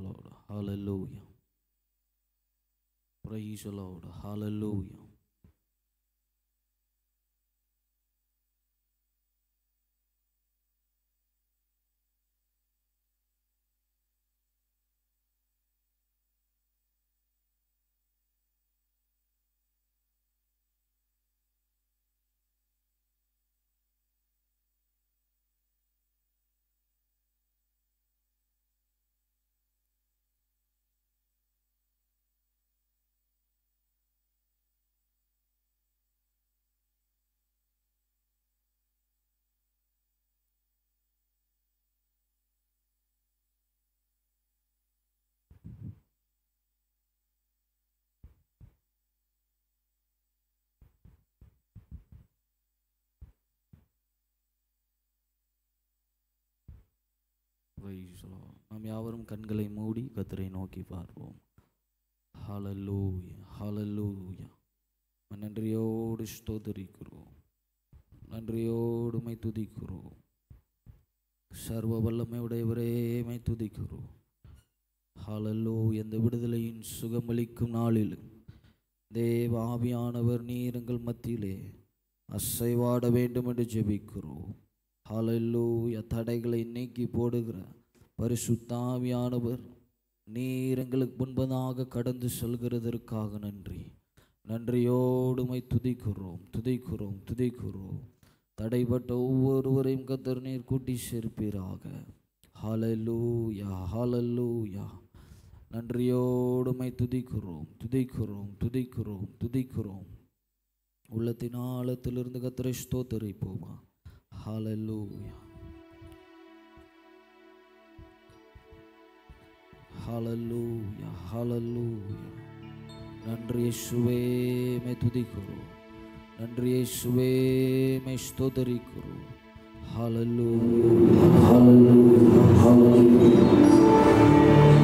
Lord. Hallelujah. Praise the Lord. Hallelujah. Praise the Lord. நாம் யாவரும் கண்களை மூடி கத்தரை நோக்கி பார்ப்போம் ஹalleluya ஹalleluya நன்றியோடு ஸ்தோத்தரிக்கிறோம் நன்றியோடு மை துதிக்கிறோம் சர்வ வல்லமை உடையவரே மை துதிக்கிறோம் ஹalleluya எந்த விடுதலையின் சுகமளிக்கும் நாளிலும் தேவ ஆவியானவர் நீர் எங்கள் மத்தியிலே அசைவாட வேண்டும் என்று ஜெபிக்கிறோம் ஹalleluya தடைகளை நீக்கி போடுகிற பரிசுத்தாவியானவர் நீர் எங்களுக்கு முன்பதாக கடந்து செல்கிறதற்காக நன்றி நன்றியோடுமை துதிக்கிறோம் துதிக்கிறோம் துதிக்கிறோம் தடைப்பட்ட ஒவ்வொருவரையும் கத்தர் நீர் கூட்டி சேர்ப்பீராக ஹalleluya ஹalleluya நன்றியோடுமை துதிக்கிறோம் துதிக்கிறோம் துதிக்கிறோம் துதிக்கிறோம் உள்ளத்தின் ஆழத்திலிருந்து கத்தரை ஸ்தோத்தரிப்போமா ஹalleluya ஹalleluya ஹalleluya நன்றி இயேசுவே மை துதிக்கிறோம் நன்றி இயேசுவே மை ஸ்தோத்தரிக்கிறோம் ஹalleluya ஹalleluya ஹalleluya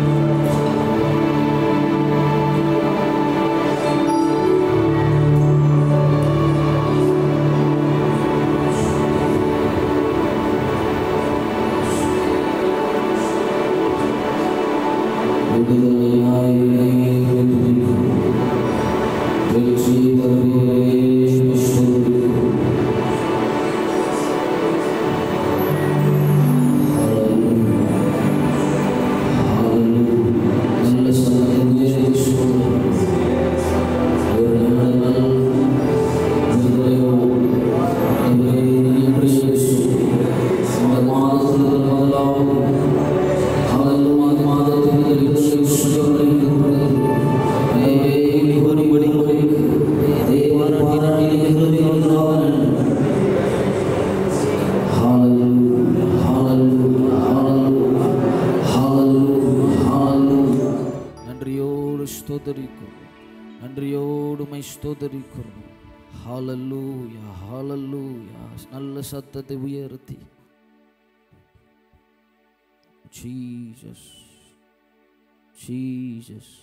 நன்றியோடு ஸ்தோத்தரிக்கிறோம் நன்றியோடு மை ஸ்தோத்தரிக்கிறோம் ஹalleluya ஹalleluya நல்ல சத்தத்தை உயர்த்தி ஜீசஸ் ஜீசஸ்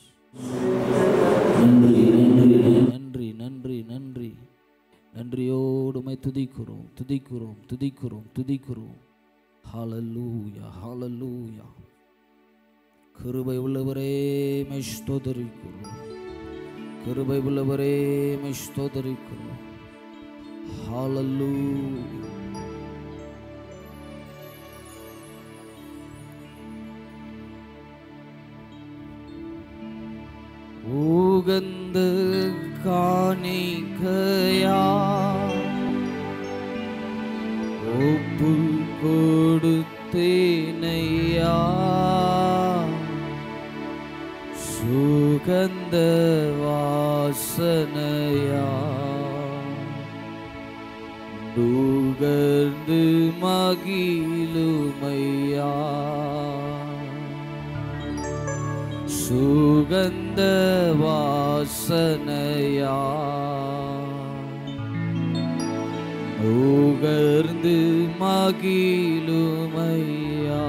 நன்றி நன்றி நன்றி நன்றி நன்றி நன்றியோடு மை துதிக்கிறோம் துதிக்கிறோம் துதிக்கிறோம் துதிக்கிறோம் ஹalleluya ஹalleluya கிருபை உள்ளவரே மை ஸ்தோத்தரிக்கிறோம் கிருபை உள்ளவரே மை ஸ்தோத்தரிக்கிறோம் ஹalleluya உகந்த காணிக்கையா ஒப்பு கொடுத்தேனையா சுகந்த வாசனையா நுகர்ந்து மகிழுமையா சுகந்த வாசனையா நுகர்ந்து மகிழுமையா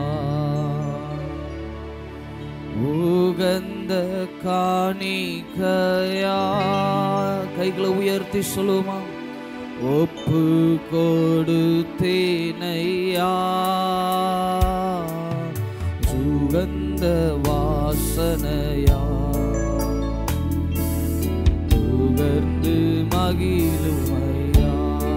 உகந்த காணிக்கையா கைகளை உயர்த்தி சொல்லுமா ஒப்பு கொடுத்தேனையா சுகந்த சுகந்த வாசனையா நுகர்ந்து மகிழும் ஐயா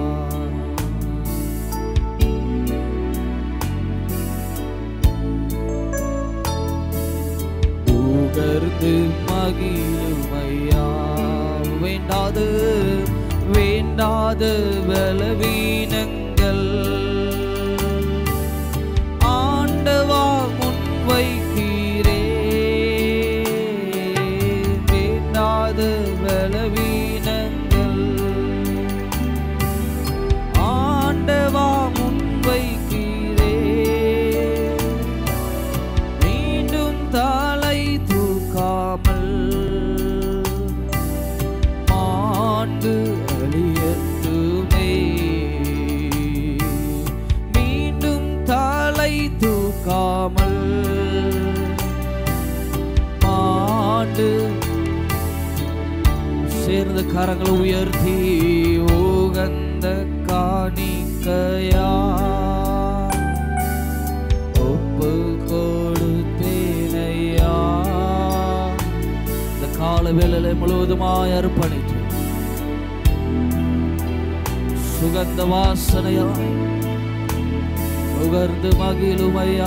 நுகர்ந்து மகிழும் ஐயா வேண்டாது வேண்டாத பலவீனங்கள் ஆண்டவா முன் வைக்கிறே வேண்டாத பலவீனங்கள் ஆண்டவா முன் வைக்கிறே மீண்டும் தலை தூக்காமல் மாண்டு அழியட்டுமே மீண்டும் தலை தூக்காமல் மாண்டு சேர்ந்த கரங்களை உயர்த்தி உகந்த காணிக்கையா ஒப்பு கொடுத்தேனையா இந்த கால வேளையில முழுவதுமாய் அர்ப்பணித்து சுகந்த வாசனையா நுகர்ந்து மகிழுமையா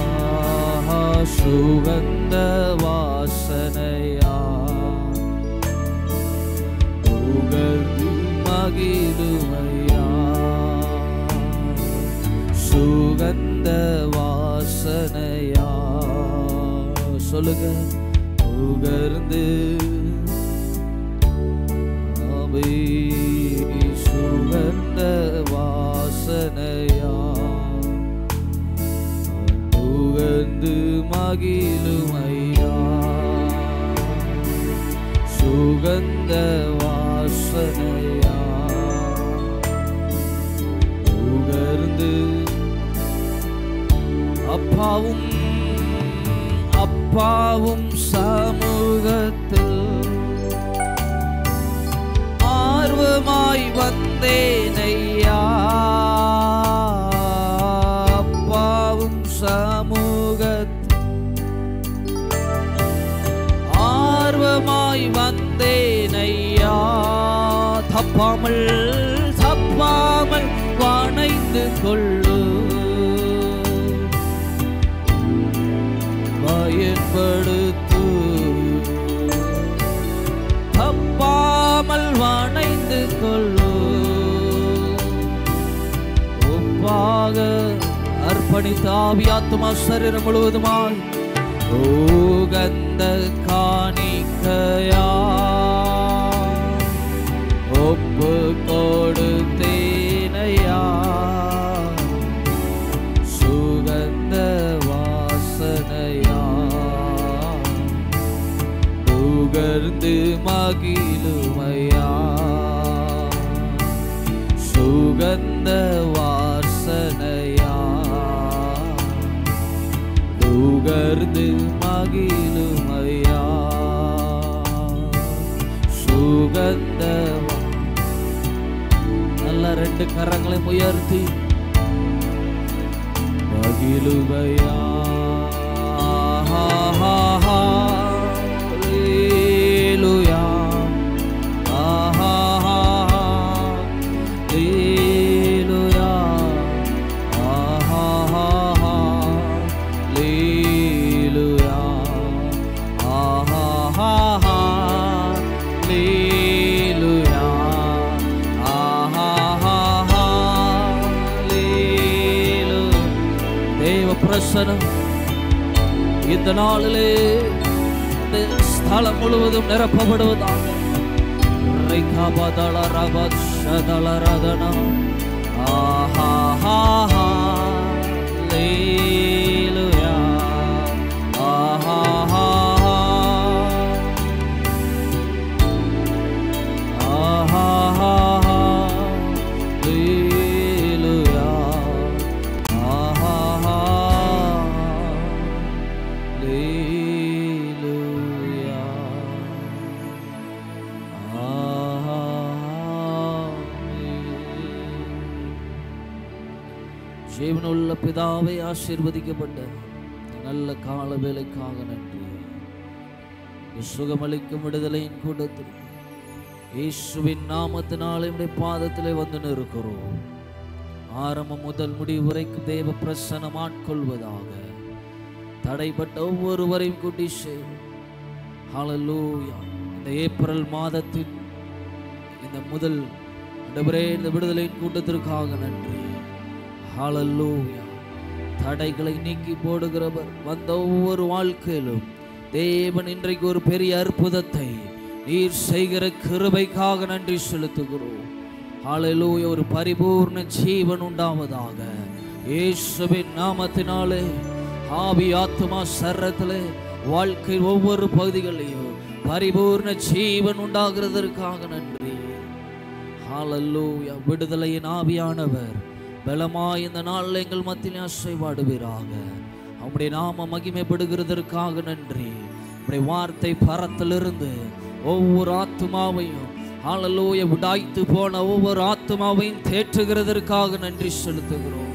சுகந்த வாசனையா நுகர்ந்து மகிழுமையா சுகந்த வாசனையா சொல்லுங்க நுகர்ந்து அவை சுகந்த வாசனையா நுகர்ந்து மகிழுமையா சுகந்த வாசனையா நுகர்ந்து அப்பாவும் அப்பாவும் சமூகத்தில் ஆர்வமாய் வந்தேனையா அப்பாவும் சமூகத்தில் ஆர்வமாய் வந்தேனையா தப்பாமல் தப்பாமல் வணைந்து கொள்ளு பயன்படுத்து தப்பாமல் வணைந்து கொள்ளு ஒப்பாக அர்ப்பணித்த ஆவியாத்மா சரீரம் முழுவதுமாய் ஓகந்த காணிக்கையா ஒப்பு கொடுத்தேனையா சுகந்த வாசனையா நுகர்ந்து மகிழுமையா சுகந்த வாசனையா நுகர்ந்து மகிழுமையா சுகந்த வா- நல்ல ரெண்டு கரங்களை உயர்த்தி மகிழுவையா ஹalleluya ஹalleluya ஹalleluya ஹalleluya ஹalleluya தேவ பிரசனம் இந்த நாளிலே இந்த ஸ்தலம் முழுவதும் நிரப்பப்படுவதாக ரைகாபதள ரபஷதள ரதனா ஆஹா ஹா ஹா லேலுயா ஆஹா ஹா ஹா ஆஹா ஹா ஹா லேலுயா ஆஹா ஹா லேலுயா ஜீவனுள்ள பிதாவை ஆசீர்வதிக்கப்பட்ட நல்ல கால வேலைக்காக நன்றி இந்த சுகமளிக்கும் விடுதலையின் கூட்டத்தில் இயேசுவின் நாமத்தினாலே உடைய பாதத்திலே வந்து நிற்கிறோம் ஆரம்பம் முதல் முடிவு வரைக்கும் தேவ பிரசனம் ஆட்கொள்வதாக தடைப்பட்ட ஒவ்வொருவரையும் கூட்டி சேரும் ஹalleluya இந்த ஏப்ரல் மாதத்தின் இந்த முதல் ஆண்டவரே இந்த விடுதலையின் கூட்டத்திற்காக நன்றி ஹalleluya தடைகளை நீக்கி போடுகிறவர் வந்த ஒவ்வொரு வாழ்க்கையிலும் தேவன் இன்றைக்கு ஒரு பெரிய அற்புதத்தை நீர் செய்கிற கிருபைக்காக நன்றி செலுத்துகிறோம் ஹalleluya ஒரு பரிபூர்ண ஜீவன் உண்டாவதாக இயேசுவின் நாமத்தினாலே ஆவி ஆத்மா சரத்திலே வாழ்க்கை ஒவ்வொரு பகுதிகளிலும் பரிபூர்ண ஜீவன் உண்டாகிறதற்காக நன்றி ஹalleluya விடுதலையின் ஆவியானவர் பலமாய் இந்த நாளில் எங்கள் மத்தியில் அசைவாடுவீராக அவருடைய நாம மகிமைப்படுகிறதற்காக நன்றி உடைய வார்த்தை பரத்திலிருந்து ஒவ்வொரு ஆத்மாவையும் ஹalleluya உடாய்த்து போன ஒவ்வொரு ஆத்மாவையும் தேற்றுகிறதற்காக நன்றி செலுத்துகிறோம்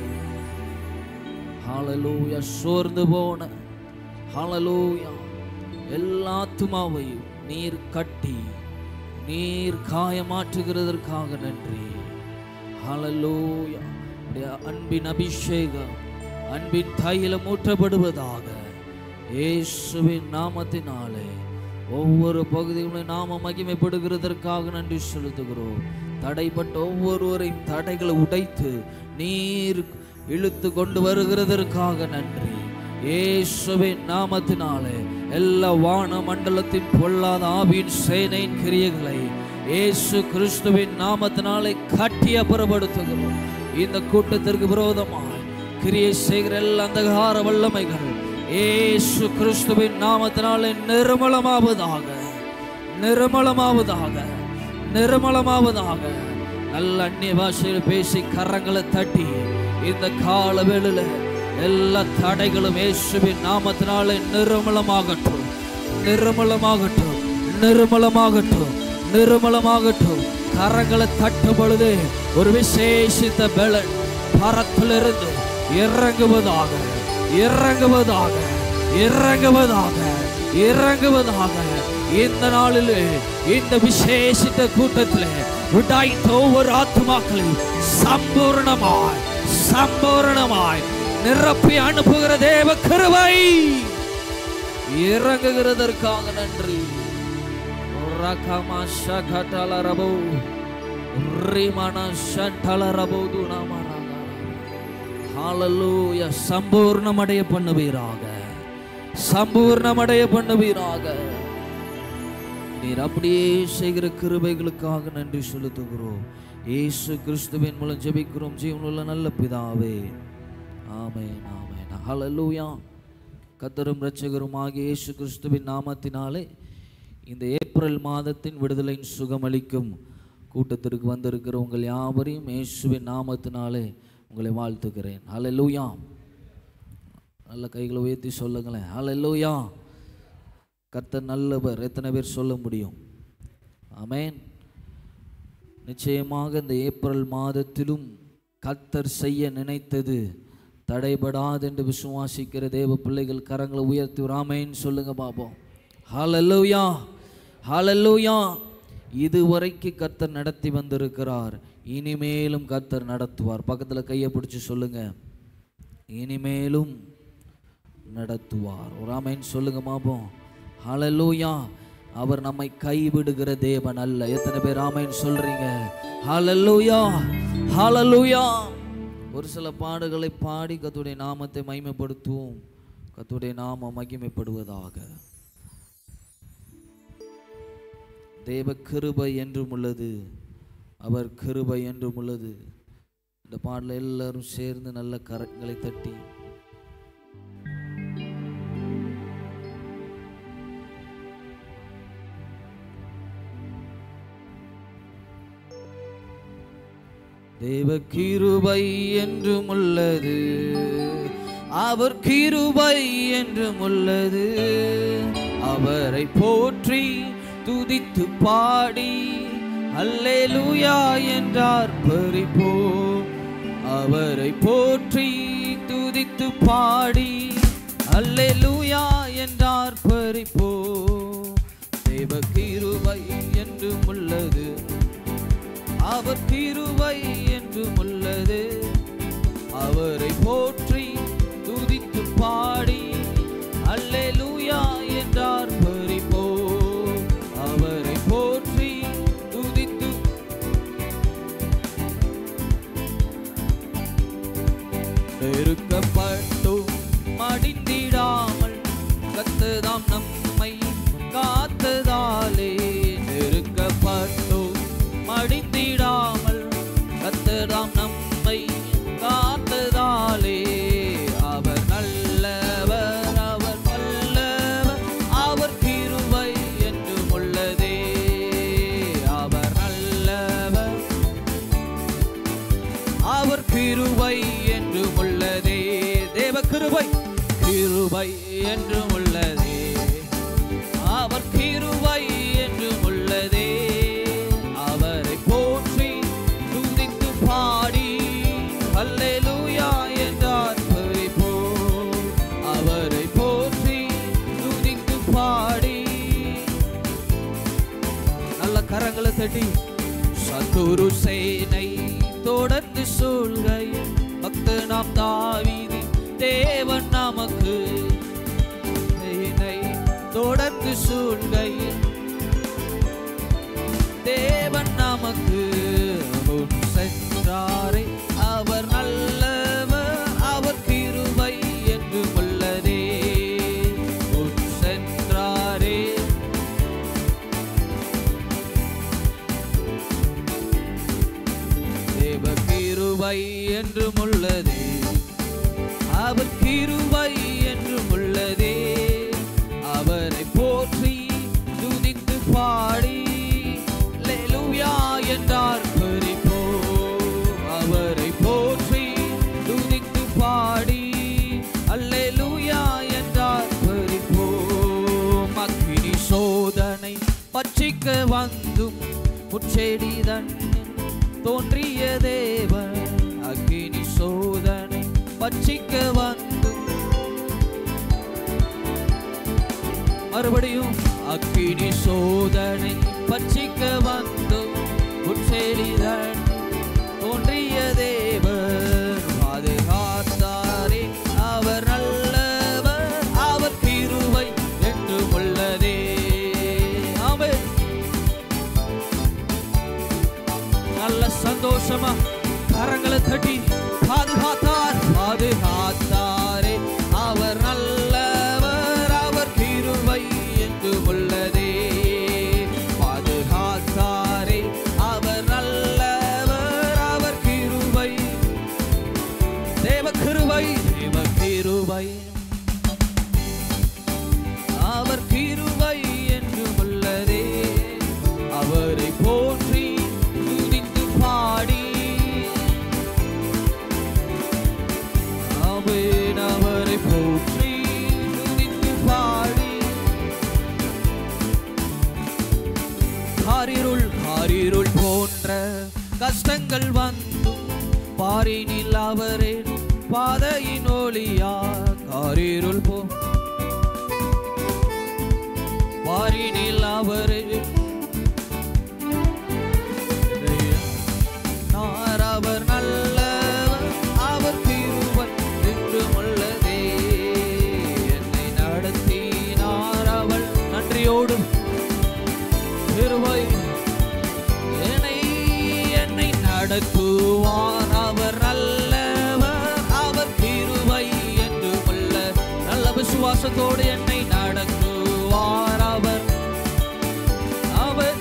ஹalleluya சோர்ந்து போன ஹalleluya எல்லா ஆத்துமாவையும் நீர் கட்டி நீர் காயமாற்றுகிறதற்காக நன்றி ஹalleluya உடைய அன்பின் அபிஷேகம் அன்பின் தைலம் ஊற்றப்படுவதாக இயேசுவின் நாமத்தினாலே ஒவ்வொரு பகுதிகளும் நாம மகிமைப்படுகிறதற்காக நன்றி செலுத்துகிறோம் தடைப்பட்ட ஒவ்வொருவரையும் தடைகளை உடைத்து நீர் இழுத்து கொண்டு வருகிறதற்காக நன்றி இயேசுவின் நாமத்தினாலே எல்லா வான மண்டலத்தின் பொல்லாத ஆவியின் சேனையின் கிரியைகளை இயேசு கிறிஸ்துவின் நாமத்தினாலே கட்டி அப்புறப்படுத்துகிறோம் இந்த கூட்டத்திற்கு விரோதமாய் கிரியை செய்கிற எல்லா அந்தகார வல்லமைகள் இயேசு கிறிஸ்துவின் நாமத்தினாலே நிர்மலமாவதாக நிர்மலமாவதாக நிர்மலமாவதாக நல்ல அந்நிய பாஷையில் பேசி கரங்களை தட்டி இந்த கால வேளையில எல்லா தடைகளும் இயேசுவின் நாமத்தினாலே நிர்மலமாகட்டும் நிர்மலமாகட்டும் நிர்மலமாகட்டும் நிர்மலமாகட்டும் கரங்களை தட்டும் பொழுது ஒரு விசேஷித்த பலன் பரத்திலிருந்து இறங்குவதாக இறங்குவதாக இறங்குவதாக இறங்குவதாக இந்த நாளில் இந்த விசேஷித்த கூட்டத்தில் உடாய்த்த ஒவ்வொரு ஆத்மாக்களையும் சம்பூர்ணமாய் சம்பூர்ணமாய் நிரப்பி அனுப்புகிற தேவ கிருபை இறங்குகிறதற்காக நன்றி ரகமா ஷகடல ரபோ ரிமன ஷண்டல ரபோ துனமரக ஹalleluya சம்பூர்ணமடைய பண்ணுவீராக சம்பூர்ணமடைய பண்ணுவீராக நீர் அப்படியே செய்கிற கிருபைகளுக்காக நன்றி செலுத்துகிறோம் இயேசு கிறிஸ்துவின் மூலம் ஜெபிக்கிறோம் ஜீவனுள்ள நல்ல பிதாவே ஆமென் ஆமென் ஹalleluya கத்தரும் இரட்சகரும் ஆகிய இயேசு கிறிஸ்துவின் நாமத்தினாலே இந்த ஏப்ரல் மாதத்தின் விடுதலையின் சுகமளிக்கும் கூட்டத்திற்கு வந்திருக்கிற உங்கள் யாவரையும் இயேசுவின் நாமத்தினாலே உங்களை வாழ்த்துகிறேன் ஹalleluya நல்ல கைகளை உயர்த்தி சொல்லுங்களேன் ஹalleluya கர்த்தர் நல்லவர் எத்தனை பேர் சொல்ல முடியும் ஆமென் நிச்சயமாக இந்த ஏப்ரல் மாதத்திலும் கர்த்தர் செய்ய நினைத்தது தடைபடாது என்று விசுவாசிக்கிற தேவ பிள்ளைகள் கரங்களை உயர்த்தி ராமேன்னு சொல்லுங்க பாப்போம் ஹalleluya ஹalleluya இதுவரைக்கு கர்த்தர் நடத்தி வந்திருக்கிறார் இனிமேலும் கர்த்தர் நடத்துவார் பக்கத்தில் கையை பிடிச்சு சொல்லுங்க இனிமேலும் நடத்துவார் ஒரு ஆமேன் சொல்லுங்க மாப்போம் ஹalleluya அவர் நம்மை கைவிடுகிற தேவன் அல்ல எத்தனை பேர் ஆமேன் சொல்றீங்க ஹalleluya ஹalleluya ஒரு சில பாடுகளை பாடி கத்துடைய நாமத்தை மகிமைப்படுத்துவோம் கத்துடைய நாமம் மகிமைப்படுவதாக தேவ கிருபை என்றும் உள்ளது அவர் கிருபை என்றும் உள்ளது இந்த பாடல எல்லாரும் சேர்ந்து நல்ல கரங்களை தட்டி தேவ கிருபை என்றும் உள்ளது அவர் கிருபை என்றும் உள்ளது அவரை போற்றி துதித்து பாடி அல்லேலூயா என்றார் பறிப்போம் அவரை போற்றி துதித்து பாடி அல்லேலூயா என்றார் பறிப்போ தேவ கிருபை என்றும் உள்ளது அவர் கிருபை என்றும் உள்ளது அவரை போற்றி துதித்து பாடி அல்லேலூயா என்றார் பறிப்போ அவரை போற்றி துதித்து நெருக்கப்பட்டோம் மடிந்திடாமல் கத்ததாம் நம்மை காத்ததாலே நெருக்கப்பட்டோம் மடிந்திடாமல் கத்ததாம் நம்மை காத்ததாலே அவர் நல்லவர் அவர் வல்லவர் அவர் கிருபை என்றும் உள்ளதே அவர் நல்லவர் அவர் கிருபை என்றும் உள்ளதே தேவ கிருபை கிருபை என்றும் உள்ளதே அவர் கிருபை என்றும் உள்ளதே அவரை போற்றி துதித்து பாடி அல்லேலூயா என்றார் பறிப்போ அவரை போற்றி துதித்து பாடி நல்ல கரங்களை தட்டி சத்துரு சேனை தொடர்ந்து சொல்கையில் பக்த நாம் தாவீதி தேவன் நமக்கு சேனை தொடர்ந்து சொல்கையில் தேவன் நமக்கு முன் சென்றாரே அவர் நல்லவர் அவர் கிருபை என்று உள்ளதே முன் சென்றாரே தேவ கிருபை என்றும் உள்ளதே அவர் கிருபை என்றும் உள்ளதே அவரை போற்றி துதித்து பாடி அல்லேலூயா என்றார் பறிப்போ அவரை போற்றி துதித்து பாடி அல்லேலூயா என்றார் பறிப்போ மக்கினி சோதனை பட்சிக்க வந்தும் முச்செடி தன்னில் தோன்றிய தேவன் அக்கினி சோதனை பட்சிக்க வந்தும் மறுபடியும் அக்கினி சோதனை பட்சிக்க வந்தும் முச்செடிதன் தோன்றிய தேவர் பாதுகாத்தாரே அவர் நல்லவர் அவர் கிருபை என்று உள்ளதே ஆமென் நல்ல சந்தோஷமா கரங்களை தட்டி பாதுகாத்தார் பாதுகாத்தாரே அவர் நல்லவர் அவர் கிருபை என்று உள்ளதே பாதுகாத்தாரே அவர் நல்லவர் அவர் கிருபை தேவ கிருபை தேவ கிருபை அவர் கிருபை என்று உள்ளதே அவரை போற்றி துதித்து பாடி ஆமென் அவரை போற்றி துதித்து பாடி காரிருள் காரிருள் போன்ற கஷ்டங்கள் வந்தும் பாரினில் அவரே பாதையின் ஒளியா காரிருள் போ பாரினில் அவரே நார் அவர் நல்லவர் அவர் கிருபை என்றும் உள்ளதே என்னை நடத்தினார் அவள் நன்றியோடு கிருபை என்னை என்னை நடத்துவார் அவர் நல்லவர் அவர் கிருபை என்று உள்ள நல்ல விசுவாசத்தோடு என்னை நடத்துவார் அவர் அவர்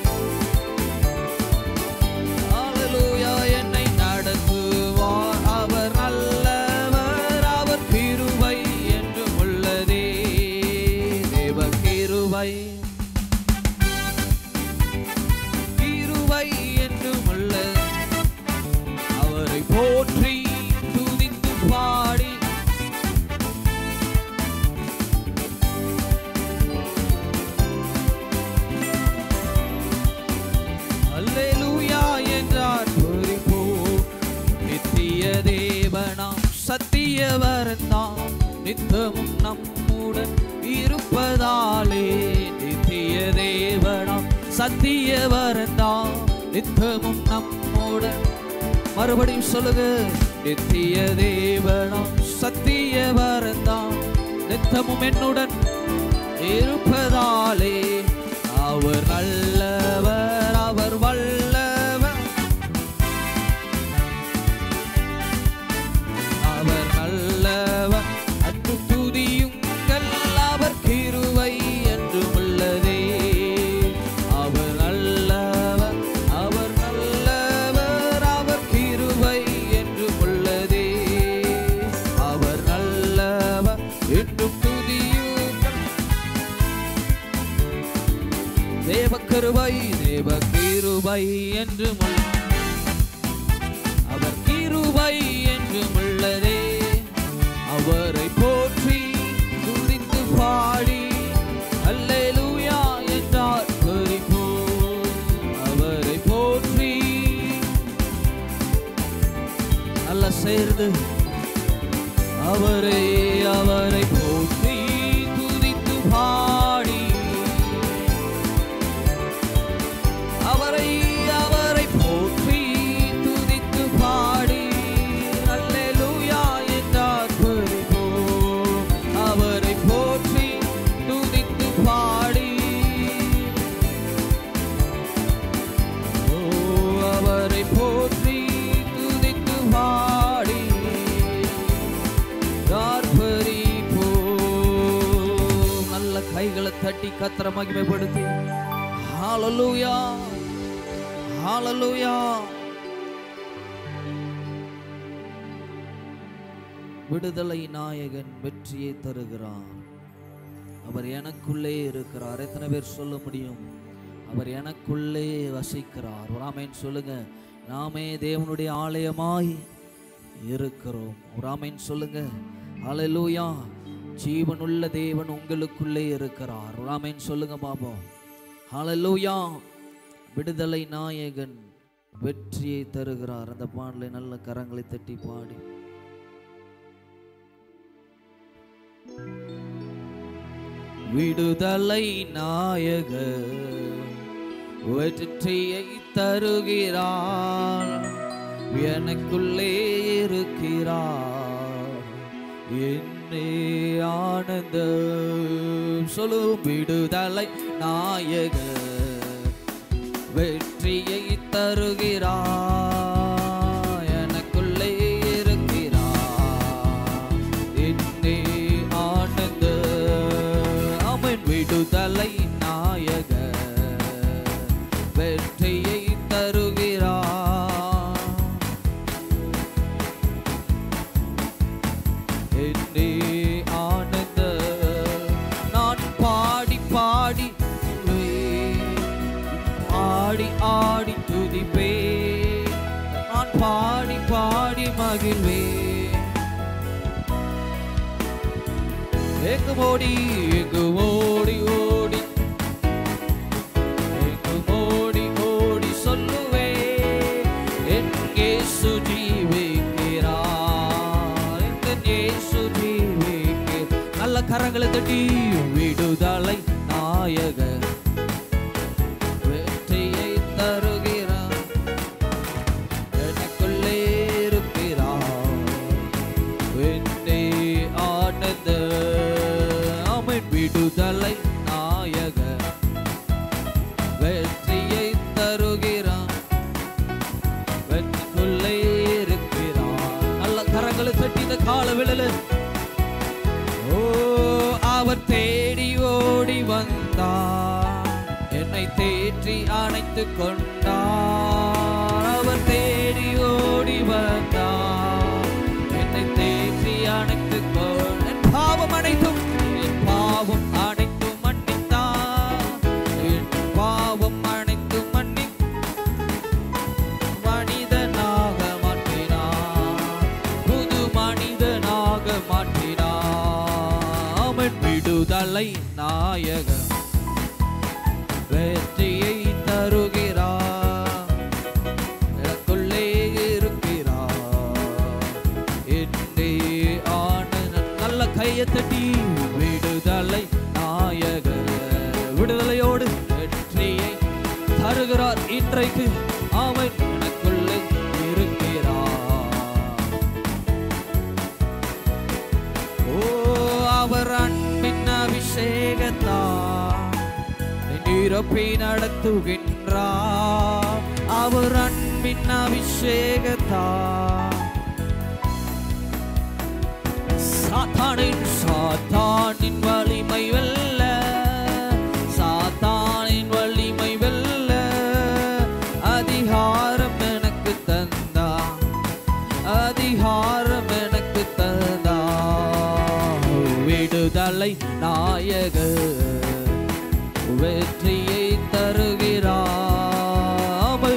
ஹalleluya என்னை நடத்துவார் அவர் நல்லவர் அவர் கிருபை என்று உள்ளதே தேவ கிருபை கிருபை என்று உள்ளது அவரை போற்றி துதித்து பாடி அல்லேலூயா என்றார் பொறிப்போ நித்திய தேவனாம் சத்தியவரந்தாம் நித்தமும் நம்மை இருப்பதாலே நித்திய தேவனாம் சத்திய வரந்தாம் நித்தமும் நம்முடன் மறுபடியும் சொல்லுங்க நித்திய தேவனாம் சத்திய வரந்தாம் நித்தமும் என்னுடன் இருப்பதாலே அவர் நல்லவர் அவர் வல்லவர் அவர் நல்லவர் அன்பு துதியுங்கள் அவர் கிருவை என்றும் உள்ளதே அவர் நல்லவர் அவர் நல்லவர் அவர் கிருவை என்றும் உள்ளதே அவர் நல்லவர் என்றும் துதியுங்கள் தேவ கிருபை தேவ கிருபை என்றும் உள்ள- அவர் கிருபை என்றும் உள்ளதே அவரை போற்றி துதித்து பாடி அல்லேலூயா என்றார் குறிப்போம் அவரை போற்றி நல்ல சேர்ந்து அவரை அவரை போற்றி துதித்து பாடி அவரை அவரை போற்றி துதித்து பாடி அல்லேலூயா என்றார் குறிப்போம் அவரை போற்றி துதித்து பாடி ஓ அவரை போற்றி துதித்து பாடி ஆர்ப்பரிப்போம். நல்ல கைகளை தட்டி கத்திர மகிமைப்படுத்தி ஹalleluya ஹalleluya விடுதலை நாயகன் வெற்றியை தருகிறார் அவர் எனக்குள்ளே இருக்கிறார் எத்தனை பேர் சொல்ல முடியும் அவர் எனக்குள்ளே வசிக்கிறார் ஒரு ஆமேன் சொல்லுங்க நாமே தேவனுடைய ஆலயமாய் இருக்கிறோம் ஒரு ஆமேன் சொல்லுங்க ஹalleluya ஜீவனுள்ள தேவன் உங்களுக்குள்ளே இருக்கிறார் ஒரு ஆமேன் சொல்லுங்க பாப்போம் ஹalleluya விடுதலை நாயகன் வெற்றியை தருகிறார் அந்த பாடலை நல்ல கரங்களை தட்டி பாடி விடுதலை நாயகர் வெற்றியை தருகிறார் எனக்குள்ளே இருக்கிறார் என்னே ஆனந்த சொல்லும் விடுதலை நாயகர் வெற்றியை தருகிறார் எனக்குள்ளே இருக்கிறார் என்னே ஆனந்த அவன் விடுதலை நாயக வெற்றியை தருகிறார் என்னே ஆனந்த நான் பாடி பாடி ஆடி ஆடி துதிப்பே நான் பாடி பாடி மகிழ்வே எங்கு ஓடி எங்கு ஓடி ஓடி எங்கு ஓடி ஓடி சொல்லுவே எங்கே சுஜீவிக்கிறார் எங்க இயேசு ஜீவிக்கிறார் நல்ல கரங்களை தட்டி விடுதலை நாயகர் வெற்றியை தருகிறார் எனக்குள்ளே இருக்கிறார் வெண்ணே ஆனந்த அவன் விடுதலை நாயக வெற்றியை தருகிறான் வெற்றிக்குள்ளே இருக்கிறான் நல்ல கரங்களை தட்டி இந்த கால விழல ஓ அவர் தேடி ஓடி வந்தார் என்னை தேற்றி அணைத்து கொண்டார் அவர் தேடி ஓடி வந்தார் என்னை தேற்றி அணைத்து கொண்டார் என் பாவம் அனைத்தும் என் பாவம் அனைத்தும் மன்னித்தார் என் பாவம் அனைத்தும் மன்னி மனிதனாக மாற்றினார் புது மனிதனாக மாற்றினார் அவன் விடுதலை நாயகன் வெற்றியை தருகிறார் எனக்குள்ளே இருக்கிறார் என்னே ஆனந்த நல்ல கையை தட்டி விடுதலை அவர் எனக்குள்ளே இருக்கிறார் ஓ அவர் அன்பின் அபிஷேகத்தார் நிரப்பி நடத்துகின்றார் அவர் அன்பின் அபிஷேகத்தார் சாத்தானின் சாத்தானின் வலிமை வெல்ல சாத்தானின் வலிமை வெல்ல அதிகாரம் எனக்கு தந்தா அதிகாரம் எனக்கு தந்தா விடுதலை நாயக வெற்றியை தருகிறார்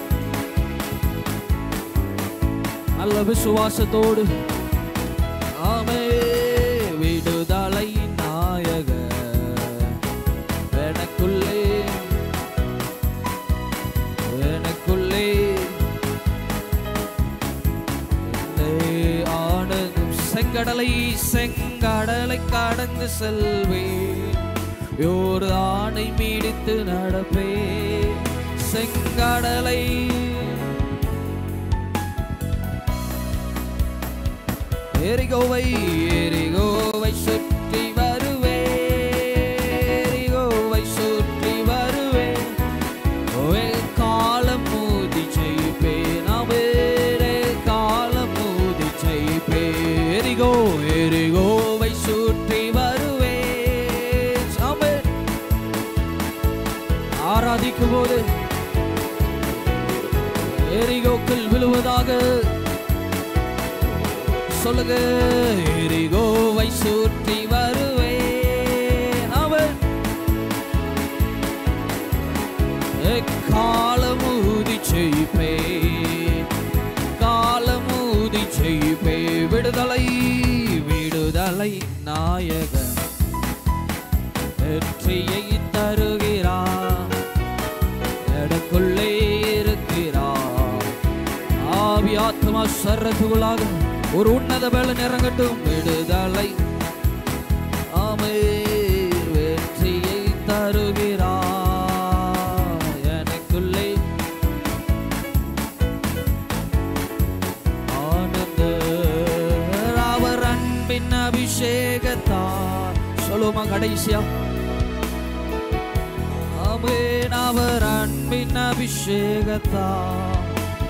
நல்ல விசுவாசத்தோடு ஆமே விடுதலை நாயக எனக்குள்ளே எனக்குள்ளே என்னை ஆனதும் செங்கடலை செங்கடலை கடந்து செல்வேன் யோர்தானை மீடித்து நடப்பே செங்கடலை எரிகோவை எரிகோவை சுற்றி வருவே எரிகோவை சுற்றி வருவே ஓவே காலம் மூதி செய்ப்பேன் அவேரே காலம் மூதி செய்ப்பேன் எரிகோ எரிகோவை சுற்றி வருவே ஆமென் ஆராதிக்கும் போது எரிகோக்கள் விழுவதாக சொல்லுங்க எரிகோவை சுற்றி வருவே அவர் காலமூதி செய்ப்பே காலமூதி செய்ப்பே விடுதலை விடுதலை நாயகன் வெற்றியை தருகிறார் எனக்குள்ளே இருக்கிறார் ஆவி ஆத்மா சர்றதுக்குள்ளாக ஒரு உன்னத பலன் இறங்கட்டும் விடுதலை ஆமே வெற்றியை தருகிறார் எனக்குள்ளே ஆனந்த அவர் அன்பின் அபிஷேகத்தார் சொல்லுமா கடைசியா ஆமென் அவர் அன்பின் அபிஷேகத்தார்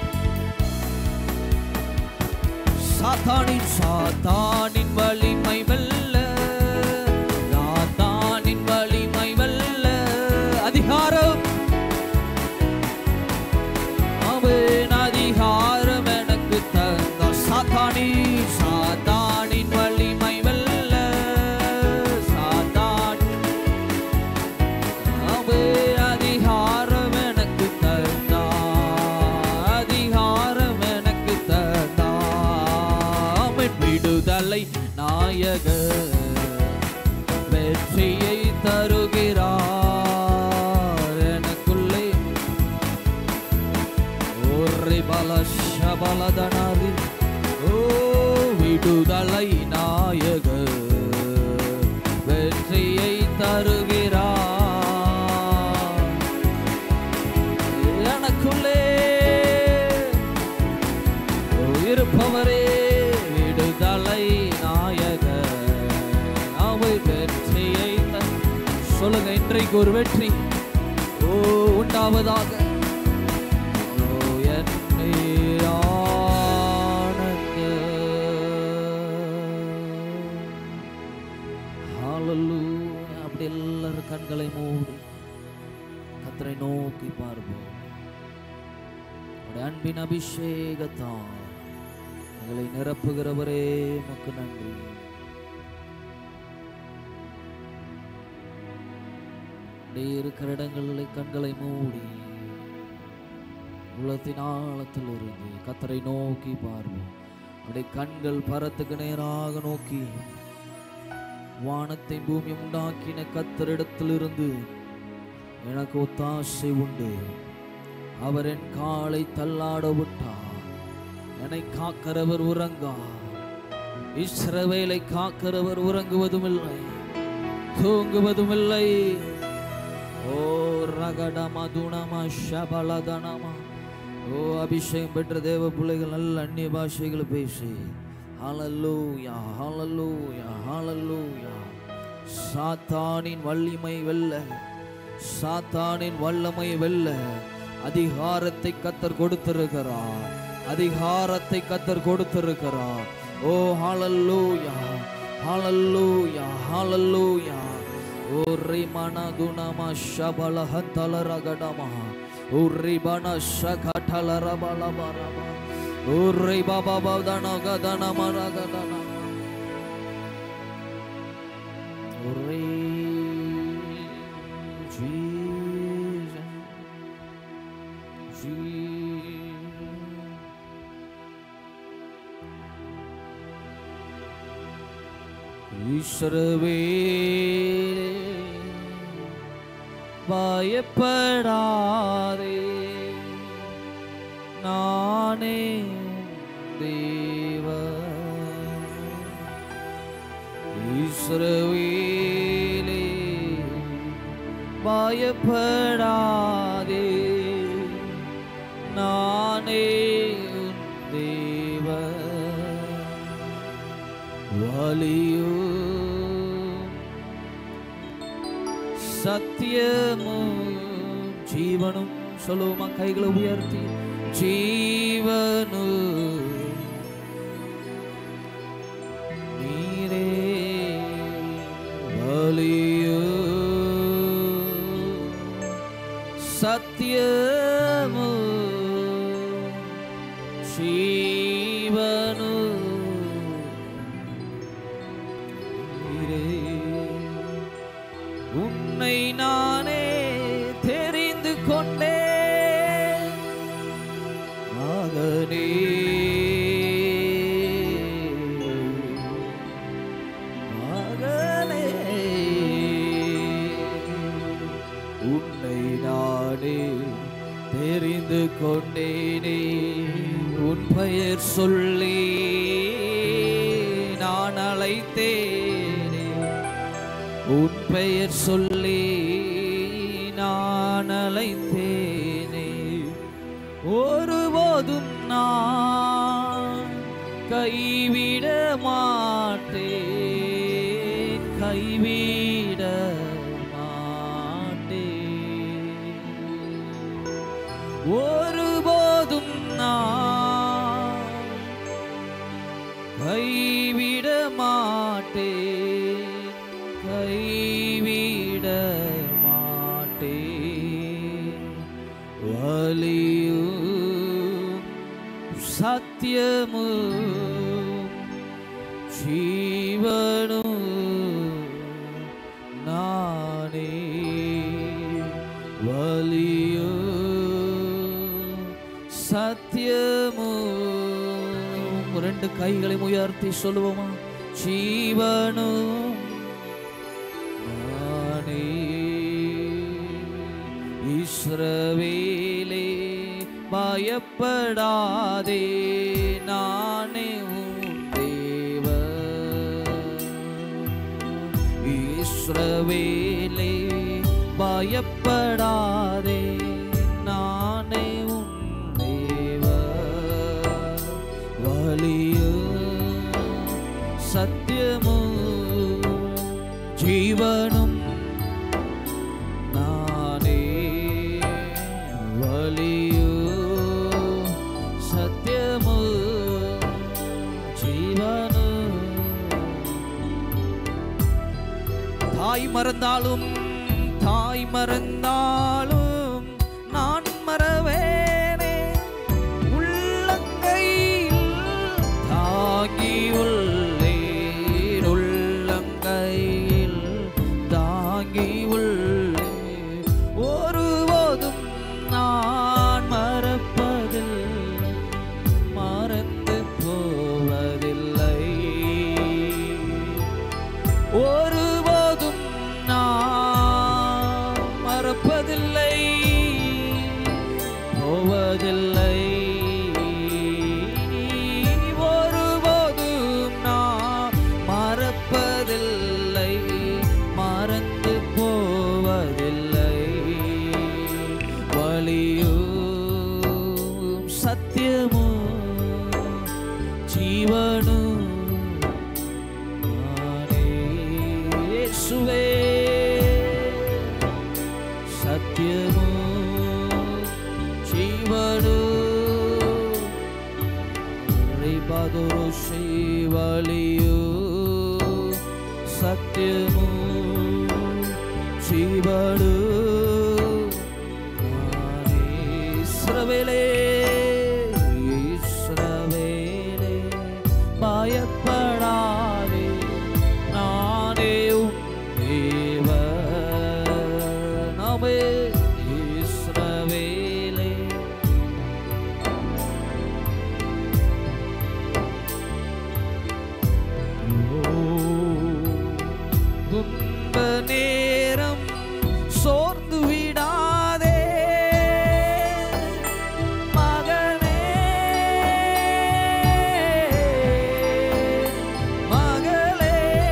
சாத்தானின் சாத்தானின் வலிமை வெல்ல சாத்தானின் வலிமை வெல்ல அதிகாரம் அவன் அதிகாரம் எனக்கு தந்த சாத்தானி சாத்தானின் வலிமை வெல்ல சாத்தான் அவன் அதிகாரம் எனக்கு தந்தா அதிகாரம் எனக்கு தந்தா அவன் விடுதலை நாயக வெற்றியை தருகிறார் எனக்குள்ளே ஒரு பல சபலதனாரி ஓ விடுதலை நாயக வெற்றியை தருகிறார் எனக்குள்ளே இருப்பவரே விடுதலை நாயக அவை வெற்றியை த- சொல்லுங்க இன்றைக்கு ஒரு வெற்றி ஓ உண்டாவதாக ஓ என் ஆனந்த ஹalleluya அப்படி எல்லாரும் கண்களை மூடி கத்தரை நோக்கி பார்ப்போம் உடைய அன்பின் அபிஷேகத்தான் எங்களை நிரப்புகிறவரே உமக்கு நன்றி அப்படியே இருக்கிற இடங்களில் கண்களை மூடி உள்ளத்தின் ஆழத்தில் இருந்து கத்தரை நோக்கி பார்ப்போம் அப்படியே கண்கள் பரத்துக்கு நேராக நோக்கி வானத்தை பூமி உண்டாக்கின கத்தரிடத்திலிருந்து எனக்கு ஒத்தாசை உண்டு அவர் என் காலை தள்ளாட விட்டார் என்னை காக்கிறவர் உறங்கா இஸ்ரவேலை காக்கிறவர் உறங்குவதும் இல்லை தூங்குவதும் இல்லை ஓ ரகடம துணம ஷபலதனம அபிஷேகம் பெற்ற தேவ பிள்ளைகள் நல்ல அந்நிய பாஷைகளை பேசி ஹalleluya ஹalleluya ஹalleluya சாத்தானின் வலிமை வெல்ல சாத்தானின் வல்லமை வெல்ல அதிகாரத்தை கத்தர் கொடுத்திருக்கிறார் அதிகாரத்தை கத்தர் கொடுத்திருக்கிறார் ஓ ஹalleluya ஹalleluya ஹalleluya ஓ ரிமன குணம ஷபல ஹந்தல ரகடமா ஓ ரிபன ஷகடல ரபல பரபா ஓ ரிபா பாபா தன கதன மரகதன ஓ ரி Jesus Jesus ஈஸ்வரவேலே பயப்படாதே நானே தேவ ஈஸ்வரவேலே பயப்படாதே நானே உன் தேவ வலியோ சத்தியமும் ஜீவனும் சொல்லுவோமா கைகளை உயர்த்தி ஜீவனு நீரே வலியோ சத்தியமு ஜீவனு நீரே உன்னை நானே தெரிந்து கொண்டேன் மகனே மகனே உன்னை நானே தெரிந்து கொண்டேனே உன் பெயர் சொல்லி நான் அழைத்தேனே உன் பெயர் சொல்லி நான் அழைத்தேனே ஒருபோதும் நான் கைவிட மாட்டேன் கைவிட மாட்டேன் ஒருபோதும் நான் கைவிட மாட்டேன் கைவிட மாட்டேன் வலியும் சத்தியமும் ஜீவனும் நானே வலியும் சத்தியமும் ரெண்டு கைகளை உயர்த்தி சொல்லுவோமா ஜீவனும் நானே இஸ்ரவேலே பயப்படாதே நானே உன் தேவன் இஸ்ரவேலே பயப்படாதே நானே உன் தேவன் வலியும் சத்தியமும் ஜீவனும் நானே வலியோ சத்தியமோ ஜீவனோ தாய் மறந்தாலும் தாய் மறந்தாலும் நான் மறவேனே உள்ளங்கையில் தாங்கி உள்ளேன் உள்ளங்கையில் தாங்கி உள்ளேன் ஒருபோதும் நான் மறப்பதில் மறந்து போவதில்லை ஒருபோதும் நான் மறப்பதில்லை சத்தியமோ ஜீவனோ நானே இயேசுவே சத்தியமோ ஜீவனோ ரிபதுரு ಶಿವಲಿಯು ಸತ್ಯಮು ಶಿವಡು இஸ்ரவேலே இஸ்ரவேலே பயப்படாதே நானே உன் தேவன் நாமே இஸ்ரவேலே துன்ப நேரம் சோர்ந்து விடாதே மகனே மகளே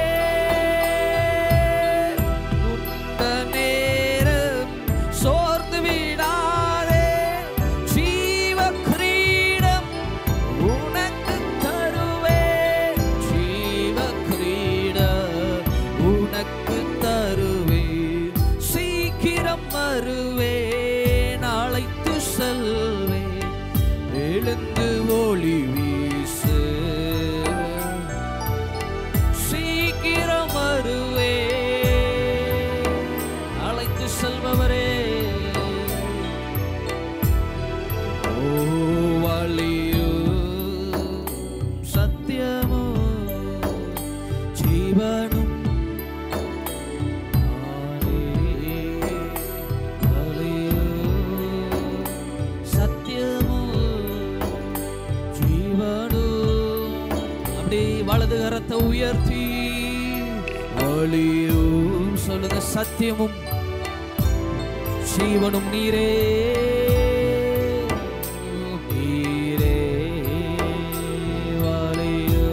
துன்ப நேரம் சோர்ந்து விடாதே ஜீவ கிரீடம் உனக்கு தருவேன் ஜீவ கிரீடம் உனக்கு தருவேன் சீக்கிரம் வருவேன் அழைத்து செல்வேன் எழுந்து ஒளி வீசு சீக்கிரம் வருவேன் அழைத்து செல்பவரே ஓ வழியோ சத்தியமோ ஜீவனும் நானே. வழியோ சத்தியமோ ஜீவனும் அப்படி வலது கரத்தை உயர்த்தி வழியும் சொல்லுங்க சத்தியமும் ஜீவனும் நீரே நீரே வழியோ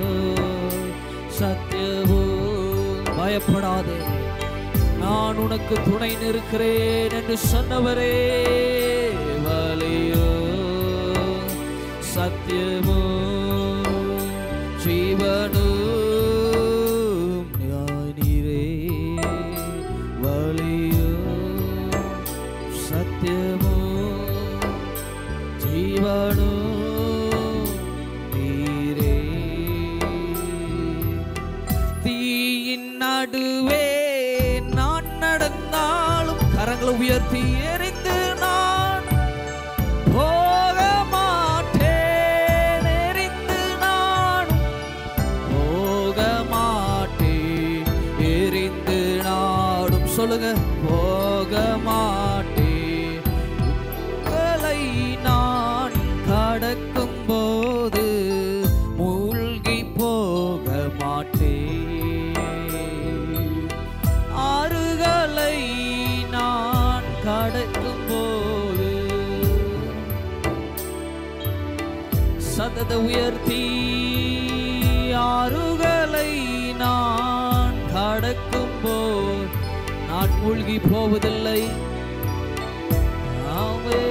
சத்தியமோ பயப்படாதே நான் உனக்கு துணை நிற்கிறேன் என்று சொன்னவரே வலியோ சத்தியமோ ஜீவனோ ஞானிரே வலியோ சத்தியமோ ஜீவனோ நீரே தீயின் நடுவே நான் நடந்தாலும் கரங்களை உயர்த்தி எரிந்து நான் போக மாட்டேன் எரிந்து நான் போக மாட்டேன் எரிந்து நாடும் சொல்லுங்க போக மாட்டேன் உங்களை நான் கடக்கும் போது மூழ்கி போக மாட்டேன் ஆறுகளை நான் கடக்கும் போது சதத உயர்த்தி ஆறுகளை நான் கடக்கும் போது நான் மூழ்கி போவதில்லை ஆமே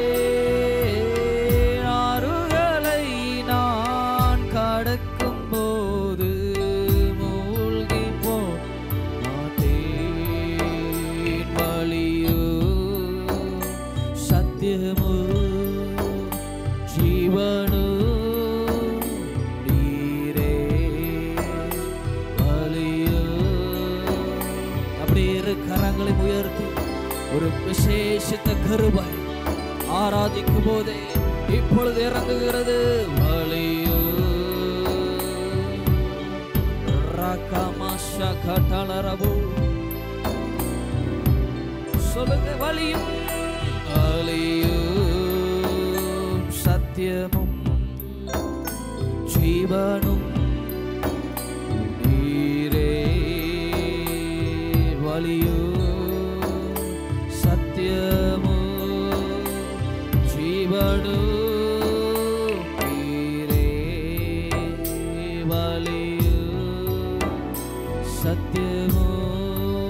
ஆறுகளை நான் கடக்கும் போது மூழ்கி போ மாட்டேன் வழியோ சத்தியமோ ஜீவனோ நீரே வழியோ அப்படியே இரு கரங்களை உயர்த்தி ஒரு விசேஷித்த கருவை ஆராதிக்கும் போதே இப்பொழுது இறங்குகிறது வழியோ ரகமாஷா கட்டளரபு சொல்லுங்க வழியும் வழியும் சத்தியமும் ஜீவனும் நீரே வழியோ சத்தியமோ ஜீவனோ நீரே வழியோ சத்தியமோ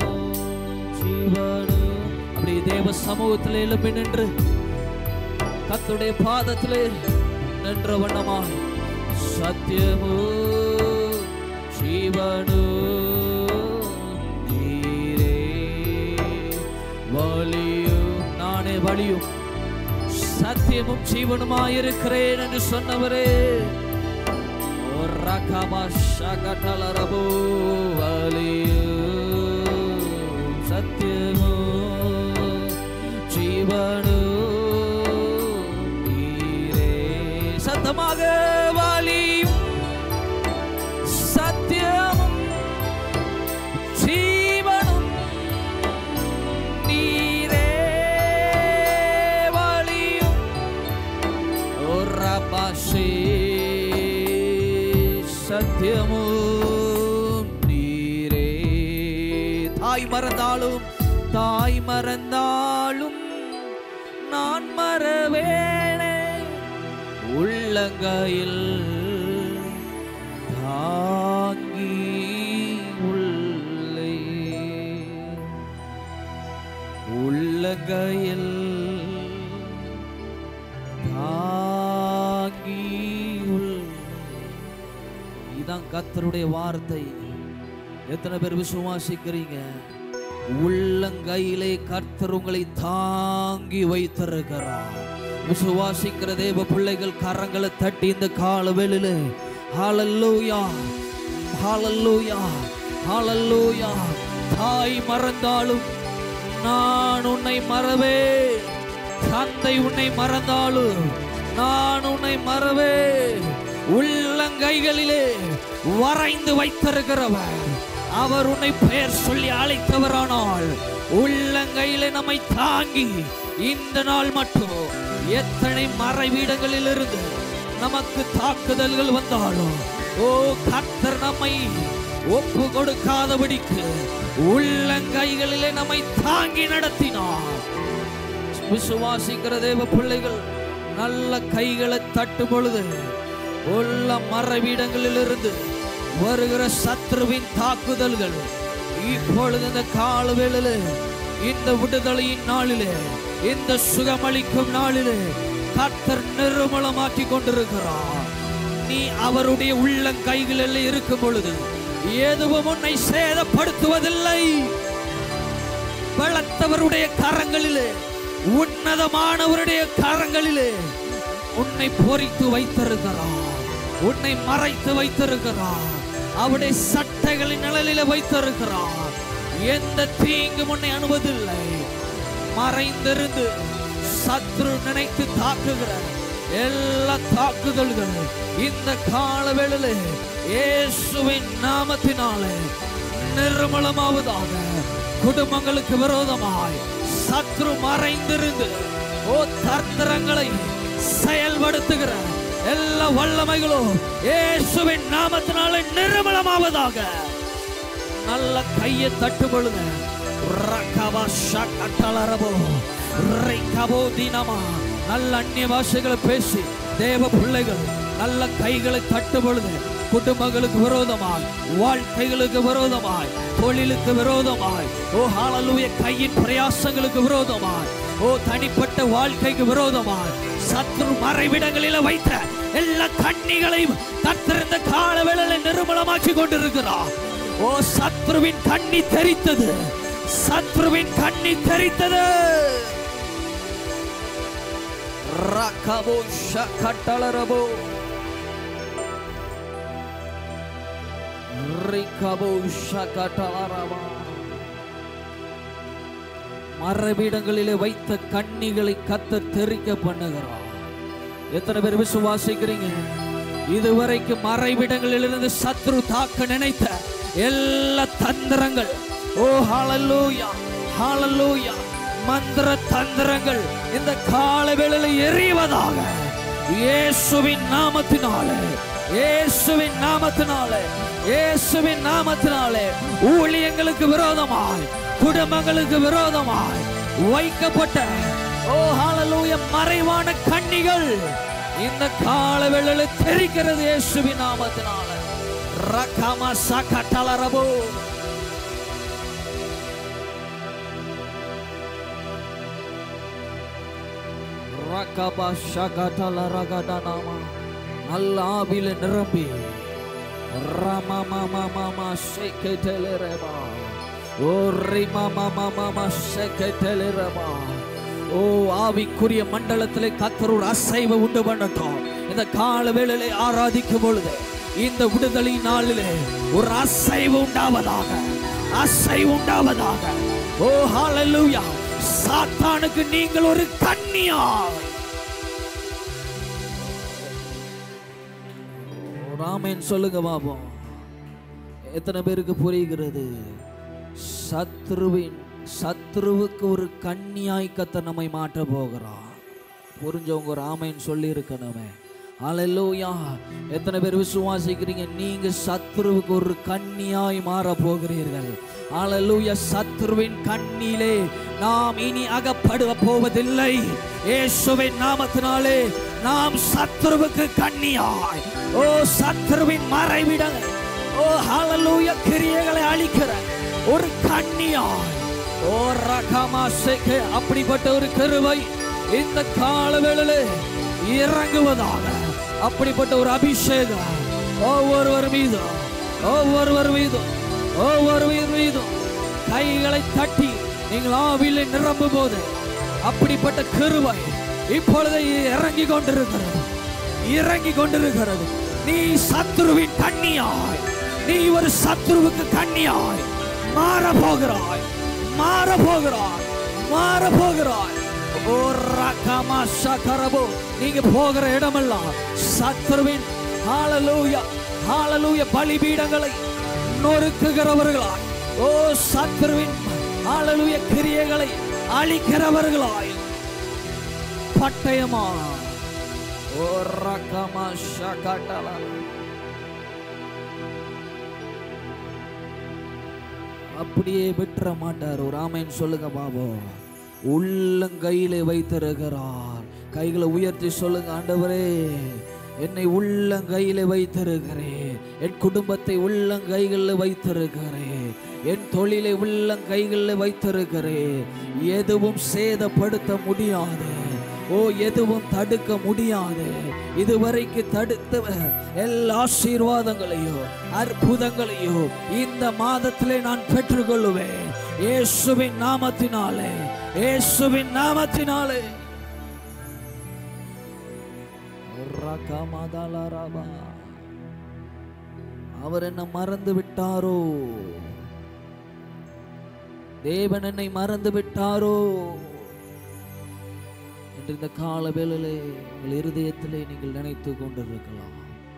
ஜீவனோ அப்படி தேவ சமூகத்தில் எழுப்பி நின்று கத்துடைய பாதத்திலே நின்ற வண்ணமாய் சத்தியமோ ஜீவனோ நீரே வழியும் நானே வழியும் சத்தியமும் ஜீவனுமாயிருக்கிறேன் என்று சொன்னவரே ஓ ரகபா ஷகடலரபோ வழியும் சத்தியமோ ஜீவனோ நீரே சத்தமாக வழியும் சத்தியமும் ஜீவனும் நீரே வழியும் ஒரபாஷே சத்தியமும் நீரே தாய் மறந்தாலும் தாய் மறந்தாலும் நான் மறவேனே உள்ளங்கையில் தாங்கி உள்ளே உள்ளங்கையில் தாங்கி உள்ளே. இதான் கர்த்தருடைய வார்த்தை எத்தனை பேர் விசுவாசிக்கிறீங்க உள்ளங்கையிலே கர்த்தர் உங்களை தாங்கி வைத்திருக்கிறார் விசுவாசிக்கிற தேவ பிள்ளைகள் கரங்களை தட்டி இந்த கால வெளியில ஹalleluya ஹalleluya ஹalleluya தாய் மறந்தாலும் நான் உன்னை மறவே தந்தை உன்னை மறந்தாலும் நான் உன்னை மறவே உள்ளங்கைகளிலே வரைந்து வைத்திருக்கிறவர் அவர் உன்னை பெயர் சொல்லி அழைத்தவரானால் உள்ளங்கையிலே நம்மை தாங்கி இந்த நாள் மட்டும் எத்தனை மறைவீடங்களில் இருந்து நமக்கு தாக்குதல்கள் வந்தாலும் ஓ கர்த்தர் நம்மை ஒப்பு கொடுக்காதபடிக்கு உள்ளங்கைகளிலே நம்மை தாங்கி நடத்தினார் விசுவாசிக்கிற தேவ பிள்ளைகள் நல்ல கைகளை தட்டும் பொழுது உள்ள மறைவீடங்களில் இருந்து வருகிற சத்ருவின் தாக்குதல்கள் இப்பொழுது இந்த காலவேளையிலே இந்த விடுதலையின் நாளிலே இந்த சுகமளிக்கும் நாளிலே கர்த்தர் நிர்மலமாக்கி கொண்டிருக்கிறார் நீ அவருடைய உள்ளங்கைகளில் இருக்கும் பொழுது எதுவும் உன்னை சேதப்படுத்துவதில்லை பலத்தவருடைய கரங்களிலே உன்னதமானவருடைய கரங்களிலே உன்னை பொறித்து வைத்திருக்கிறார் உன்னை மறைத்து வைத்திருக்கிறார் அவருடைய சட்டைகளின் நிழலில வைத்திருக்கிறார் எந்த தீங்கும் உன்னை அணுவதில்லை மறைந்திருந்து சத்ரு நினைத்து தாக்குகிற எல்லா தாக்குதல்கள் இந்த காலவேளையில இயேசுவின் நாமத்தினாலே நிர்மலமாவதாக குடும்பங்களுக்கு விரோதமாய் சத்ரு மறைந்திருந்து ஓ தர்த்தரங்களை செயல்படுத்துகிற எல்லா வல்லமைகளும் இயேசுவின் நாமத்தினாலே நிர்மலமாவதாக நல்ல கையை தட்டு பொழுது ரக்கவா ஷக்கட்டலரபோ ரைக்கபோ தினமா நல்ல அந்நிய பாஷைகளை பேசி தேவ பிள்ளைகள் நல்ல கைகளை தட்டு பொழுது குடும்பங்களுக்கு விரோதமாய் வாழ்க்கைகளுக்கு விரோதமாய் தொழிலுக்கு விரோதமாய் ஓ ஹalleluya கையின் பிரயாசங்களுக்கு விரோதமாய் ஓ தனிப்பட்ட வாழ்க்கைக்கு விரோதமாய் சத்ரு மறைவிடங்களில வைத்த எல்லா கண்ணிகளையும் கத்திருந்த கால வேளையில நிர்மலமாக்கி கொண்டிருக்கிறார் ஓ சத்ருவின் கண்ணி தெரித்தது சத்ருவின் கண்ணி தெரித்தது ரகபோ ஷகட்டலரபோ ரிகபோ ஷகட்டலரபா மரபிடங்களிலே வைத்த கண்ணிகளை கத்த தெரிக்க பண்ணுகிறார் எத்தனை பேர் விசுவாசிக்கிறீங்க இதுவரைக்கும் மறைவிடங்களிலிருந்து சத்ரு தாக்க நினைத்த எல்லா தந்திரங்கள் ஓ ஹalleluya ஹalleluya மந்திர தந்திரங்கள் இந்த காலவேளையில எரிவதாக இயேசுவின் நாமத்தினாலே இயேசுவின் நாமத்தினாலே இயேசுவின் நாமத்தினாலே ஊழியங்களுக்கு விரோதமாய் குடும்பங்களுக்கு விரோதமாய் வைக்கப்பட்ட ஓ ஹalleluya மறைவான கண்ணிகள் இந்த காலவேளையில தெரிக்கிறது இயேசுவின் நாமத்தினாலே ரகம சகட்டலரபோ ரகபா ஷகதல ரகடனாமா நல்ல ஆவில நிரம்பி ரமமமமம ஷெகெடெலரபா ஓ ரிமமமமம ஷெகெடெலரபா ஓ ஆவிக்குரிய மண்டலத்திலே கத்தர் ஒரு அசைவை உண்டு பண்ணட்டும் இந்த கால வேளையிலே ஆராதிக்கும் பொழுது இந்த விடுதலை நாளிலே ஒரு அசைவு உண்டாவதாக அசைவு உண்டாவதாக ஓ ஹalleluya சாத்தானுக்கு நீங்கள் ஒரு கன்னியாய் ஓ, ராமேன் சொல்லுங்க பாப்போம் எத்தனை பேருக்கு புரிகிறது சத்ருவின் சத்ருவுக்கு ஒரு கன்னியாய் கத்த நம்மை மாற்ற போகிறார் புரிஞ்சவங்க ஒரு ஆமைன்னு சொல்லி இருக்கணுமே அலல்லூயா எத்தனை பேர் விசுவாசிக்கிறீங்க நீங்க சத்ருவுக்கு ஒரு கன்னியாய் மாற போகிறீர்கள் அலல்லூயா சத்ருவின் கண்ணிலே நாம் இனி அகப்படுவ போவதில்லை இயேசுவின் நாமத்தினாலே நாம் சத்ருவுக்கு கன்னியாய் ஓ சத்ருவின் மறைவிட ஓ ஹalleluya கிரியைகளை அழிக்கிற ஒரு கன்னியாய் ஓ ரகமா செகே அப்படிப்பட்ட ஒரு கருவை இந்த காலவேளையிலே இறங்குவதாக அப்படிப்பட்ட ஒரு அபிஷேகம் ஒவ்வொருவர் மீதும் ஒவ்வொருவர் மீதும் ஒவ்வொருவர் மீதும் கைகளை தட்டி நீங்கள் ஆவிலே நிரம்பும் போது அப்படிப்பட்ட கிருவை இப்பொழுது இறங்கி கொண்டிருக்கிறது இறங்கி கொண்டிருக்கிறது நீ சத்ருவின் கண்ணியாய் நீ ஒரு சத்ருவுக்கு கண்ணியாய் மாற போகிறாய் மாற போகிறாய் மாற போகிறாய் ஓ ரகமா சகரபோ நீங்க போகிற இடமெல்லாம் சத்ருவின் ஹalleluya ஹalleluya பலிபீடங்களை நொறுக்குகிறவர்களாய் ஓ சத்ருவின் ஹalleluya கிரியைகளை அழிக்கிறவர்களாய் பட்டயமா ஓ ரகமா சகடலா அப்படியே விட்டுற மாட்டார் ஒரு ஆமைன்னு சொல்லுங்க பாபோ உள்ளங்கையிலே வைத்திருக்கிறார் கைகளை உயர்த்தி சொல்லுங்க ஆண்டவரே என்னை உள்ளங்கையிலே வைத்திருக்கிறேன் என் குடும்பத்தை உள்ளங்கைகளில் வைத்திருக்கிறேன் என் தொழிலை உள்ளங்கைகளில் வைத்திருக்கிறேன் எதுவும் சேதப்படுத்த முடியாது ஓ எதுவும் தடுக்க முடியாது இதுவரைக்கு தடுத்த எல்லா ஆசீர்வாதங்களையும் அற்புதங்களையும் இந்த மாதத்திலே நான் பெற்றுக்கொள்ளுவேன் இயேசுவின் நாமத்தினாலே இயேசுவின் நாமத்தினாலே ரகமதலரபா. அவர் என்ன மறந்து விட்டாரோ தேவன் என்னை மறந்து விட்டாரோ என்று இந்த கால வேளையிலே உங்கள் இருதயத்திலே நீங்கள் நினைத்து கொண்டிருக்கலாம்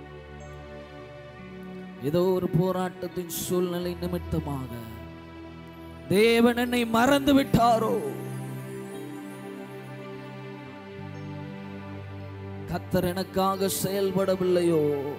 ஏதோ ஒரு போராட்டத்தின் சூழ்நிலை நிமித்தமாக தேவன் என்னை மறந்து விட்டாரோ கத்தர் எனக்காக செயல்படவில்லையோ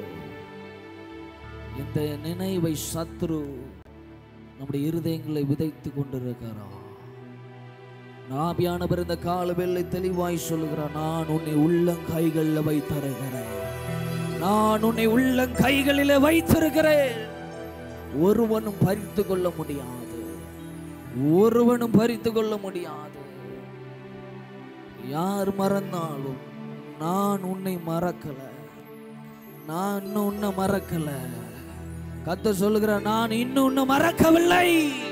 இந்த நினைவை சத்ரு நம்முடைய இருதயங்களை விதைத்து கொண்டிருக்கிறார் நாபியானவர் இந்த கால வெள்ளை தெளிவாய் சொல்லுகிறார் நான் உன்னை உள்ளங்கைகளில் வைத்திருக்கிறேன் நான் உன்னை உள்ளங்கைகளில் வைத்திருக்கிறேன் ஒருவனும் பறித்து கொள்ள முடியாது ஒருவனும் பறித்து கொள்ள முடியாது யார் மறந்தாலும் நான் உன்னை மறக்கல நான் இன்னும் உன்னை மறக்கல கத்த சொல்லுகிற நான் இன்னும் உன்னை மறக்கவில்லை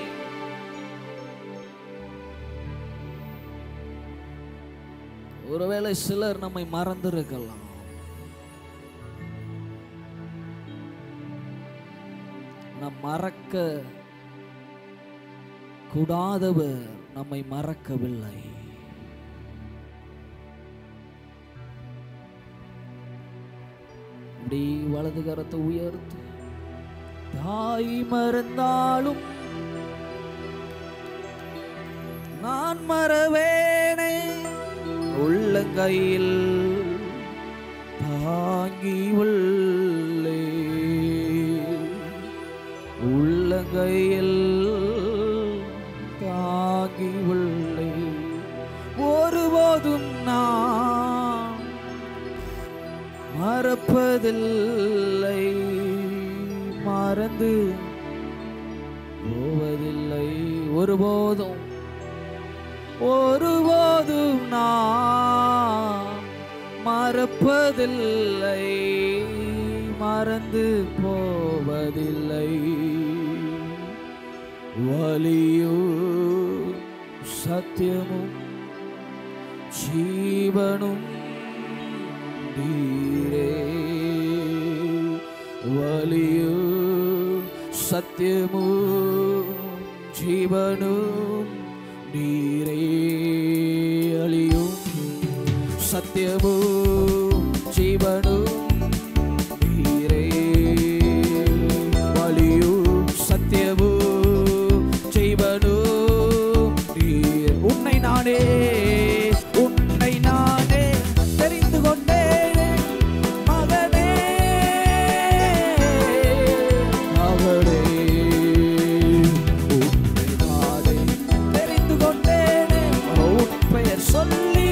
ஒருவேளை சிலர் நம்மை மறந்திருக்கலாம் நம் மறக்க கூடாதவர் நம்மை மறக்கவில்லை அப்படி வலது கரத்தை உயர்த்து தாய் மறந்தாலும் நான் மறவேனே உள்ளங்கையில் தாங்கி உள்ளே உள்ளங்கையில் தாங்கி உள்ளே ஒருபோதும் நான் மறப்பதில்லை மறந்து போவதில்லை ஒருபோதும் ஒருபோதும் நான் மறப்பதில்லை மறந்து போவதில்லை வலியோ சத்தியமும் ஜீவனும் நீரே வலியோ சத்தியமும் ஜீவனும் நீரே அழியும் சத்தியமும் ஜீவனும் நீரே வலியும் சத்தியமும் ஜீவனும் நீர் உன்னை நானே உன்னை நானே தெரிந்து கொண்டேன் மகனே அவரே உன்னை நானே தெரிந்து கொண்டேனே உன் பெயர் சொல்லி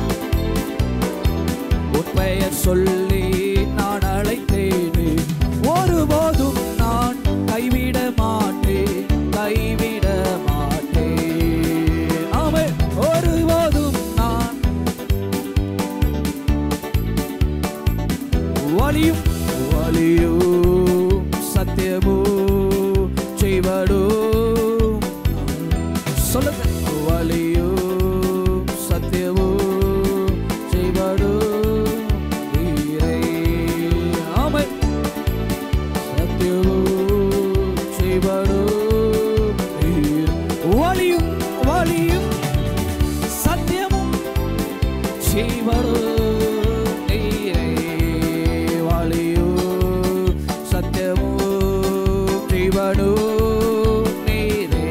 உன் பெயர் சொல்லி நான் அழைத்தேனே ஒருபோதும் நான் கைவிட மாட்டேன் கைவிட மாட்டேன் ஆமென் ஒருபோதும் நான் வலியும் வலியும் சத்தியமும் செய்வடும் சொல்லுங்க வலியும் சத்தியமும் செய்வடும் நீரே ஆமென் சத்தியமும் செய்வடும் நீர் வலியும் வலியும் சத்தியமும் செய்வடும் நீரே வலியும் சத்தியமும் செய்வடும் நீரே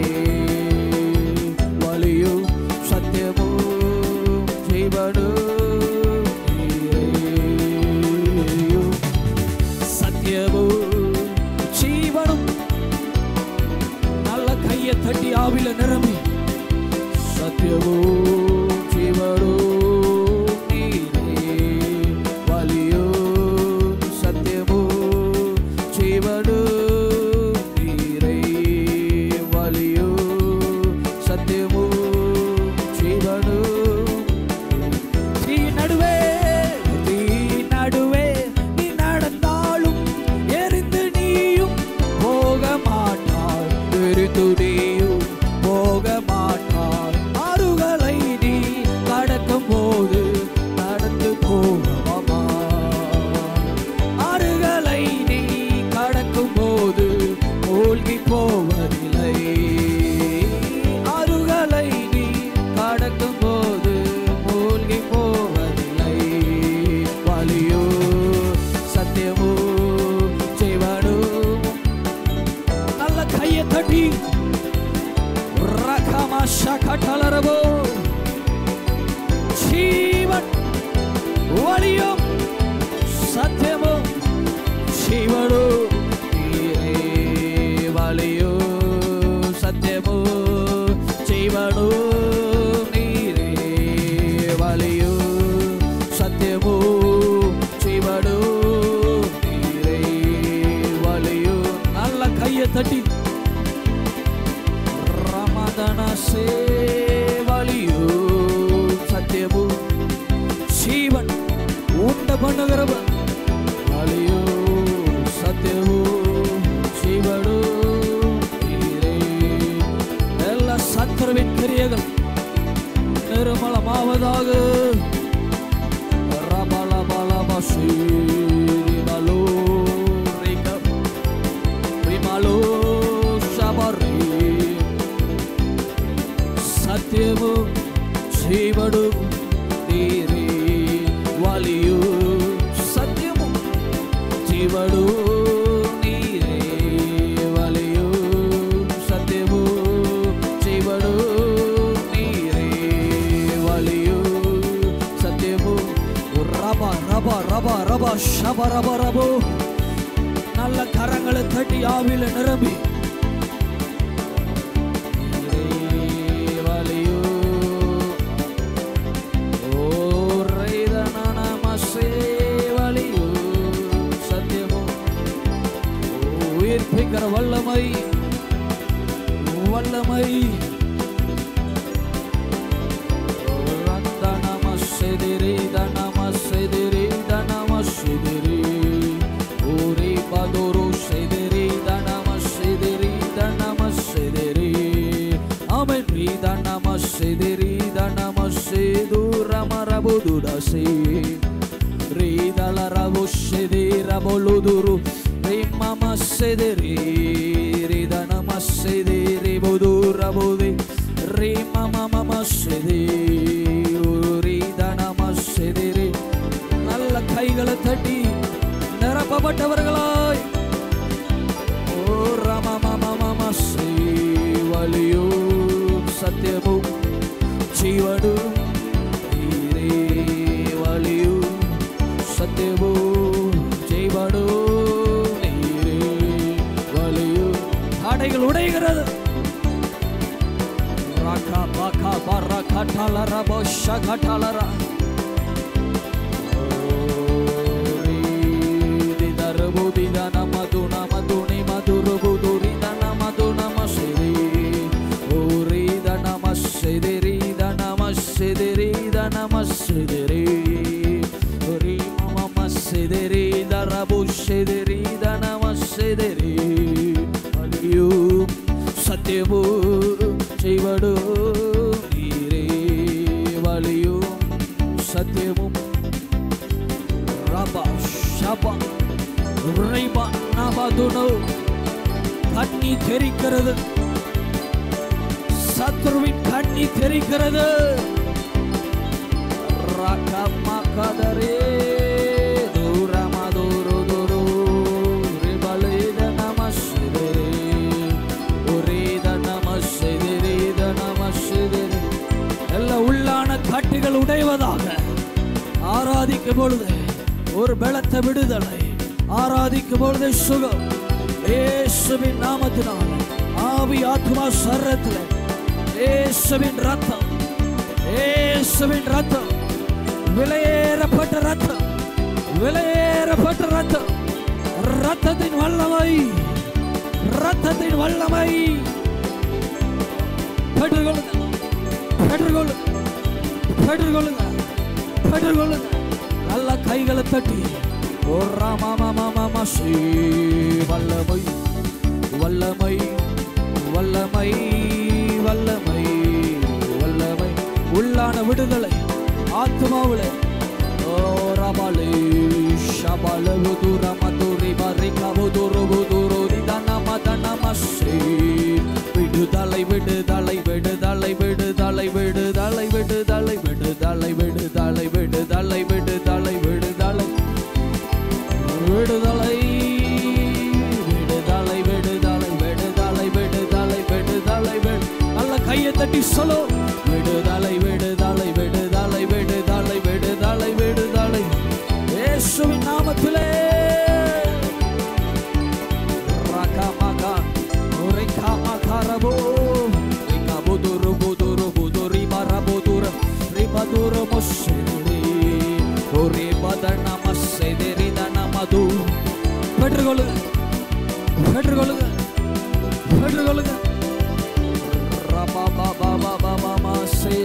வலியும் சத்தியமும் செய்வடும் நீரே சத்தியமும் ஜீவனும் நல்ல கையை தட்டி ஆவில நிரம்பி சத்தியமும் ஜீவனும் நீரே வலியும் சத்தியமும் ஜீவனும் நீரே வலியும் சத்தியமும் ஜீவனும் தீ நடுவே தீ நடுவே நீ நடந்தாலும் எரிந்து நீயும் போக மாட்டாய் எரிந்து நீயும் போக மாட்டாய் ஆறுகளை நீ கடக்கும் போது நடந்து போகமா ஆறுகளை நீ கடக்கும் போது மூழ்கி போவதில்லை ஆறுகளை நீ கடக்கும் போது மூழ்கி போவதில்லை வலியோ சத்தியமோ செய்வாடோ நல்ல கையை தட்டி ரகமாஷா கட்டலரவோ ஜீவன் வலியும் சத்தியமோ ಶಿವಳು ನೀರೇ ವಾಲಿಯೋ ಸತ್ಯಮೋ ಶಿವಳು ನೀರೇ ವಾಲಿಯೋ ಸತ್ಯಮೋ ಶಿವಳು ನೀರೇ ವಾಲಿಯೋ நல்ல கையை தட்டி ரமதன சேவலியோ சத்தியமோ ஜீவன் உண்ட பண்ணுகிறவன் வலியோ சத்தியமோ ஜீவனோ நீரே எல்லா சத்ருவின் கிரியைகள் நிர்மலமாவதாக ரபலபலபசி ரிமலோ ரிகம் ரிமலோ சபரி సత్యము శివుడు నీరే వలియు సత్యము జీవడు నీరే వలియు సత్యము జీవడు నీరే వలియు సత్యము రబ రబ రబ రబ శబ రబ రబు நல்ல கரங்களை தட்டி ஆவில நிரம்பி வலியோ ஓ ரைதனன மசே வலியோ சத்தியமோ உயிர்ப்பிக்கிற வல்லமை வல்லமை செதிரி தனம செதிரி தனம செதிரி ஓரி பதுரு செதிரி தனம செதிரி தனம செதிரி அமை ரீதனம செதிரி தனம சேதுரமரபுதுடசே Rida la raboshe de raboluduru Rimama sedere Rida namasse de ribodu rabode Rimama mama sede Rida namasse de நல்ல கைகளை தட்டி நிரப்பப்பட்டவர்களாய் ஓ ரமமமமம வலியும் சத்தியமும் ஜீவனும் நீரே வலியும் சத்தியமும் ஜீவனும் நீரே வலியும் ஆடைகள் உடைகிறது ராக்கா பாக்கா பர்ரா கட்டாலரா போஷா கட்டாலரா సత్యము చేయబడు నీరే వలియు సత్యము ரபா ஷபா ரைபா நபதுனோ கண்ணி தெரிக்கிறது சத்ருவின் கண்ணி தெரிக்கிறது ரகமகதரே தூரமதுரு துரு ரிபலேத நமஸ்தரே ஒரேத நமஸ்தரேத நமஸ்தரே எல்லாம் உள்ளான கட்டுகள் உடைவதாக ஆராதிக்கும் பொழுது ஒரு பலத்த விடுதலை ஆராதிக்கும் பொழுது சுகம் இயேசுவின் நாமத்தினால் ஆவி ஆத்மா சரத்தில் இயேசுவின் ரத்தம் இயேசுவின் ரத்தம் விலையேறப்பட்ட ரத்தம் விலையேறப்பட்ட ரத்தம் ரத்தத்தின் வல்லமை ரத்தத்தின் வல்லமை பெற்றுக்கொள்ளுங்க பெற்றுக்கொள்ளுங்க பெற்றுக்கொள்ளுங்க பெற்றுக்கொள்ளுங்க நல்ல கைகளை தட்டி ஓ ராமாமாமாமா ஸ்ரீ வல்லமை வல்லமை வல்லமை வல்லமை வல்லமை உள்ளான விடுதலை ஆத்மாவுல ஓ ரபாலே ஷபால உதுர மதுரி பரிகா உதுரு உதுரு நிதன மதன மஸ்ரீ விடுதலை விடுதலை விடுதலை விடுதலை விடுதலை விடுதலை விடுதலை விடுதலை விடுதலை விடுதலை விடுதலை விடுதலை விடுதலை விடுதலை விடுதலை விடுதலை விடுதலை விடு நல்ல கையை தட்டி சொல்லோ விடுதலை விடுதலை விடுதலை விடுதலை விடுதலை விடுதலை இயேசுவின் நாமத்திலே ரகமகா உரைக்காமகாரபோ ரிகபுதுரு புதுரு புதுரி மரபுதுரு ரிபதுரு முஸ்ஸிரி ஒரே பதன மஸ்ஸெதிரி தனமது பெற்றுக்கொள்ளுங்க பெற்றுக்கொள்ளுங்க பெற்றுக்கொள்ளுங்க ரபபபபபபமசே.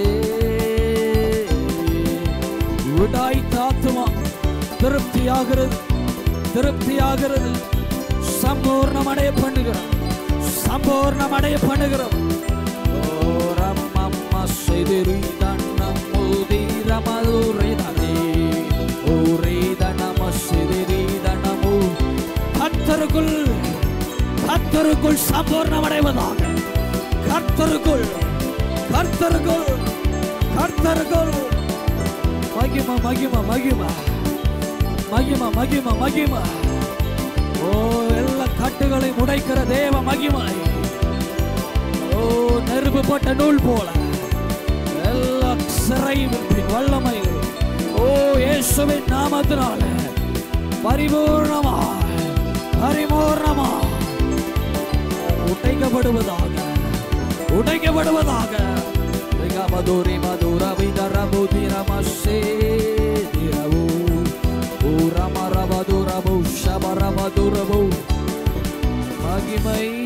உடாய்த்த ஆத்துமா திருப்தியாகிறது திருப்தியாகிறது சம்பூர்ணம் அடைய பண்ணுகிறோம் சம்பூர்ணம் அடைய பண்ணுகிறோம் ஓரம்மம்ம செதிரி தன்னம் உதிரமதுரிதனே. ஊரிதனம செதிரி தனமு. கர்த்தருக்குள் கர்த்தருக்குள் சம்பூர்ணம் அடைவதாக கர்த்தருக்குள் கர்த்தருக்குள் கர்த்தருக்குள் மகிம மகிம மகிம மகிம மகிம மகிம ஓ எல்லா கட்டுகளை உடைக்கிற தேவ மகிமை ஓ நெருப்பு போட்ட நூல் போல எல்லா சிறை வல்லமைகள் ஓ இயேசுவின் நாமத்தினால பரிபூர்ணமா பரிபூர்ணமா உடைக்கப்படுவதாக உடைக்கப்படுவதாக மதுரி மதுர விதர புதிரமசே திரவு ஊரமரபதுரபு ஷபரபதுரபு மகிமை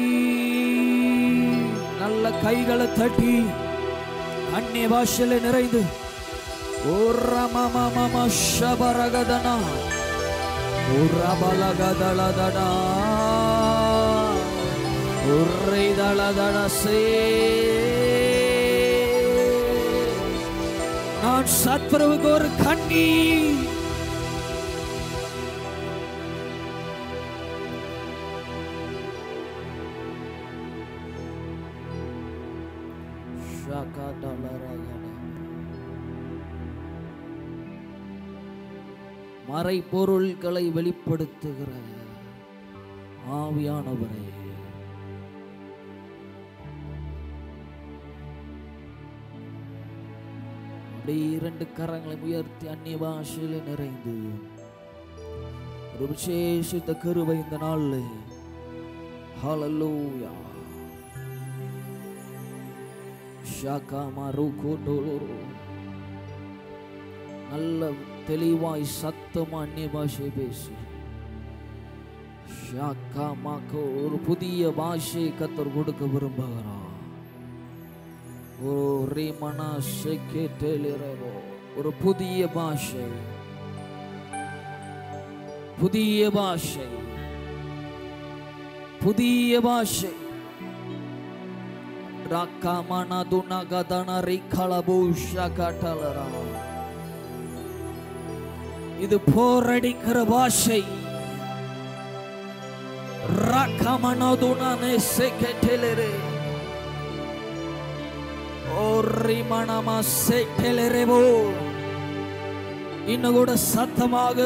நல்ல கைகளை தட்டி அந்நிய பாஷையில நிறைந்து Uramamamama Shabaragadana Urabalagadala Urridaladana Se நான் சத்ருவுக்கு ஒரு கண்ணி மறைப்பொருள்களை வெளிப்படுத்துகிற ஆவியானவரே அப்படியே இரண்டு கரங்களை உயர்த்தி அந்நிய பாஷையில நிறைந்து ஒரு விசேஷித்த கருவை இந்த நாள்ல ஹalleluya ஷாகாமா ரூகோடோலோரோ நல்ல தெளிவாய் சத்தமா அந்நிய பாஷை பேசி ஷாகாமாக்கோ ஒரு புதிய பாஷையை கத்தர் கொடுக்க விரும்புகிறார் ஓ ரீமனா செக்கேட்டேலிரவோ ஒரு புதிய பாஷை புதிய பாஷை புதிய பாஷை ராக்காமனா துனகதன ரிக்கலபூஷா காட்டலரா இது போரடிக்கிற பாஷை ராக்கமனோ துனனே செக்கேட்டேலிரே ஓரிமணமா செட்டெலரெவோ இன்னும் கூட சத்தமாக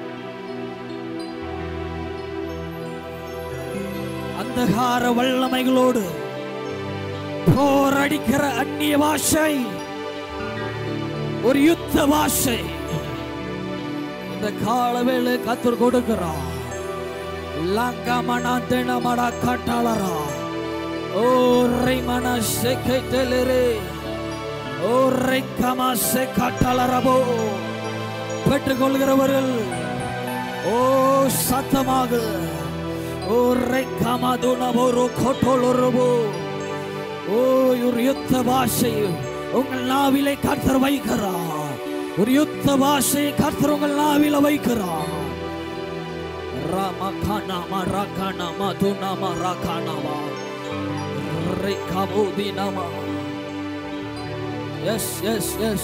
அந்தகார வல்லமைகளோடு போரடிக்கிற அந்நிய பாஷை ஒரு யுத்த பாஷை இந்த காலவேளை கத்தர் கொடுக்கிறார் லங்கமனா தினமடா கட்டாளரா ஓ ரைமன செக்கெட்டலரே ஓ ரைக்கமா செக்கட்டலரபோ பெற்றுக்கொள்கிறவர்கள் ஓ சத்தமாக ஓ ரைக்கமா துனபோரோ கொட்டோலரபோ ஓ ஒரு யுத்த பாஷை உங்கள் நாவிலை கர்த்தர் வைக்கிறார் ஒரு யுத்த பாஷை கர்த்தர் உங்கள் நாவில வைக்கிறார் ராமகானாமா ராகானாமா துனாமா ராகானாமா Rekabudinama. Yes, yes, yes.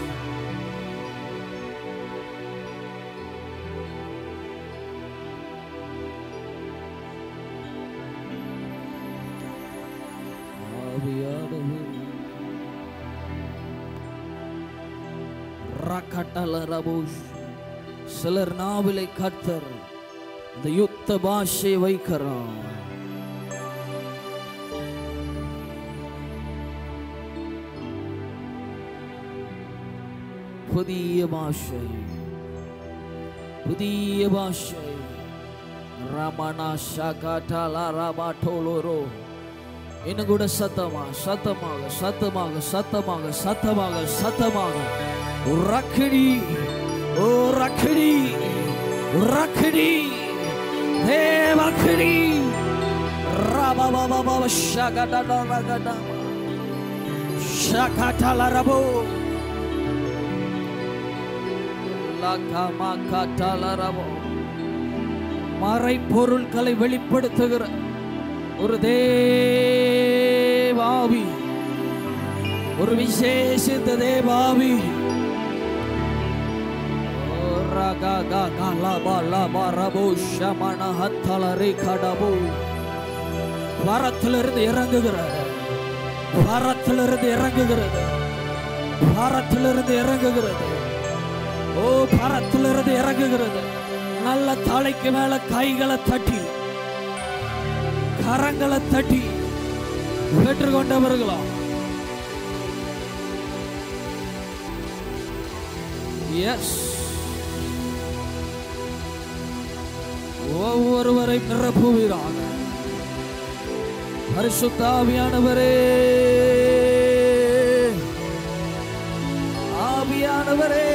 ரக்கட்டல ரபூஷ் சிலர் நாவிலை கர்த்தர் இந்த யுத்த பாஷை வைக்கிறார் புதிய பாஷை புதிய பாஷை ரமணா ஷகடல ரபாட்டோலோரோ இன்னும் கூட சத்தமா சத்தமாக சத்தமாக சத்தமாக சத்தமாக சத்தமாக ரக்கிடி ஓ ரக்கிடி ரக்கிடி தேவக்கிடி ரபபபப ஷகடல ரகடமா ஷகடல ரபோ லகமகடலரபோ. மறைப்பொருட்களை வெளிப்படுத்துகிற ஒரு தேவாவி ஒரு விசேஷித்த தேவாவி ஓ ரகககலபலபரபோ ஷமணஹத்தலரி கடபோ. வரத்திலிருந்து இறங்குகிறது வரத்திலிருந்து இறங்குகிறது வரத்திலிருந்து இறங்குகிறது ஓ பரத்திலிருந்து இறங்குகிறது நல்ல தலைக்கு மேல கைகளை தட்டி கரங்களை தட்டி பெற்றுக்கொண்டவர்களா எஸ் ஒவ்வொருவரை நிரப்புவீராக பரிசுத்தாவியானவரே ஆவியானவரே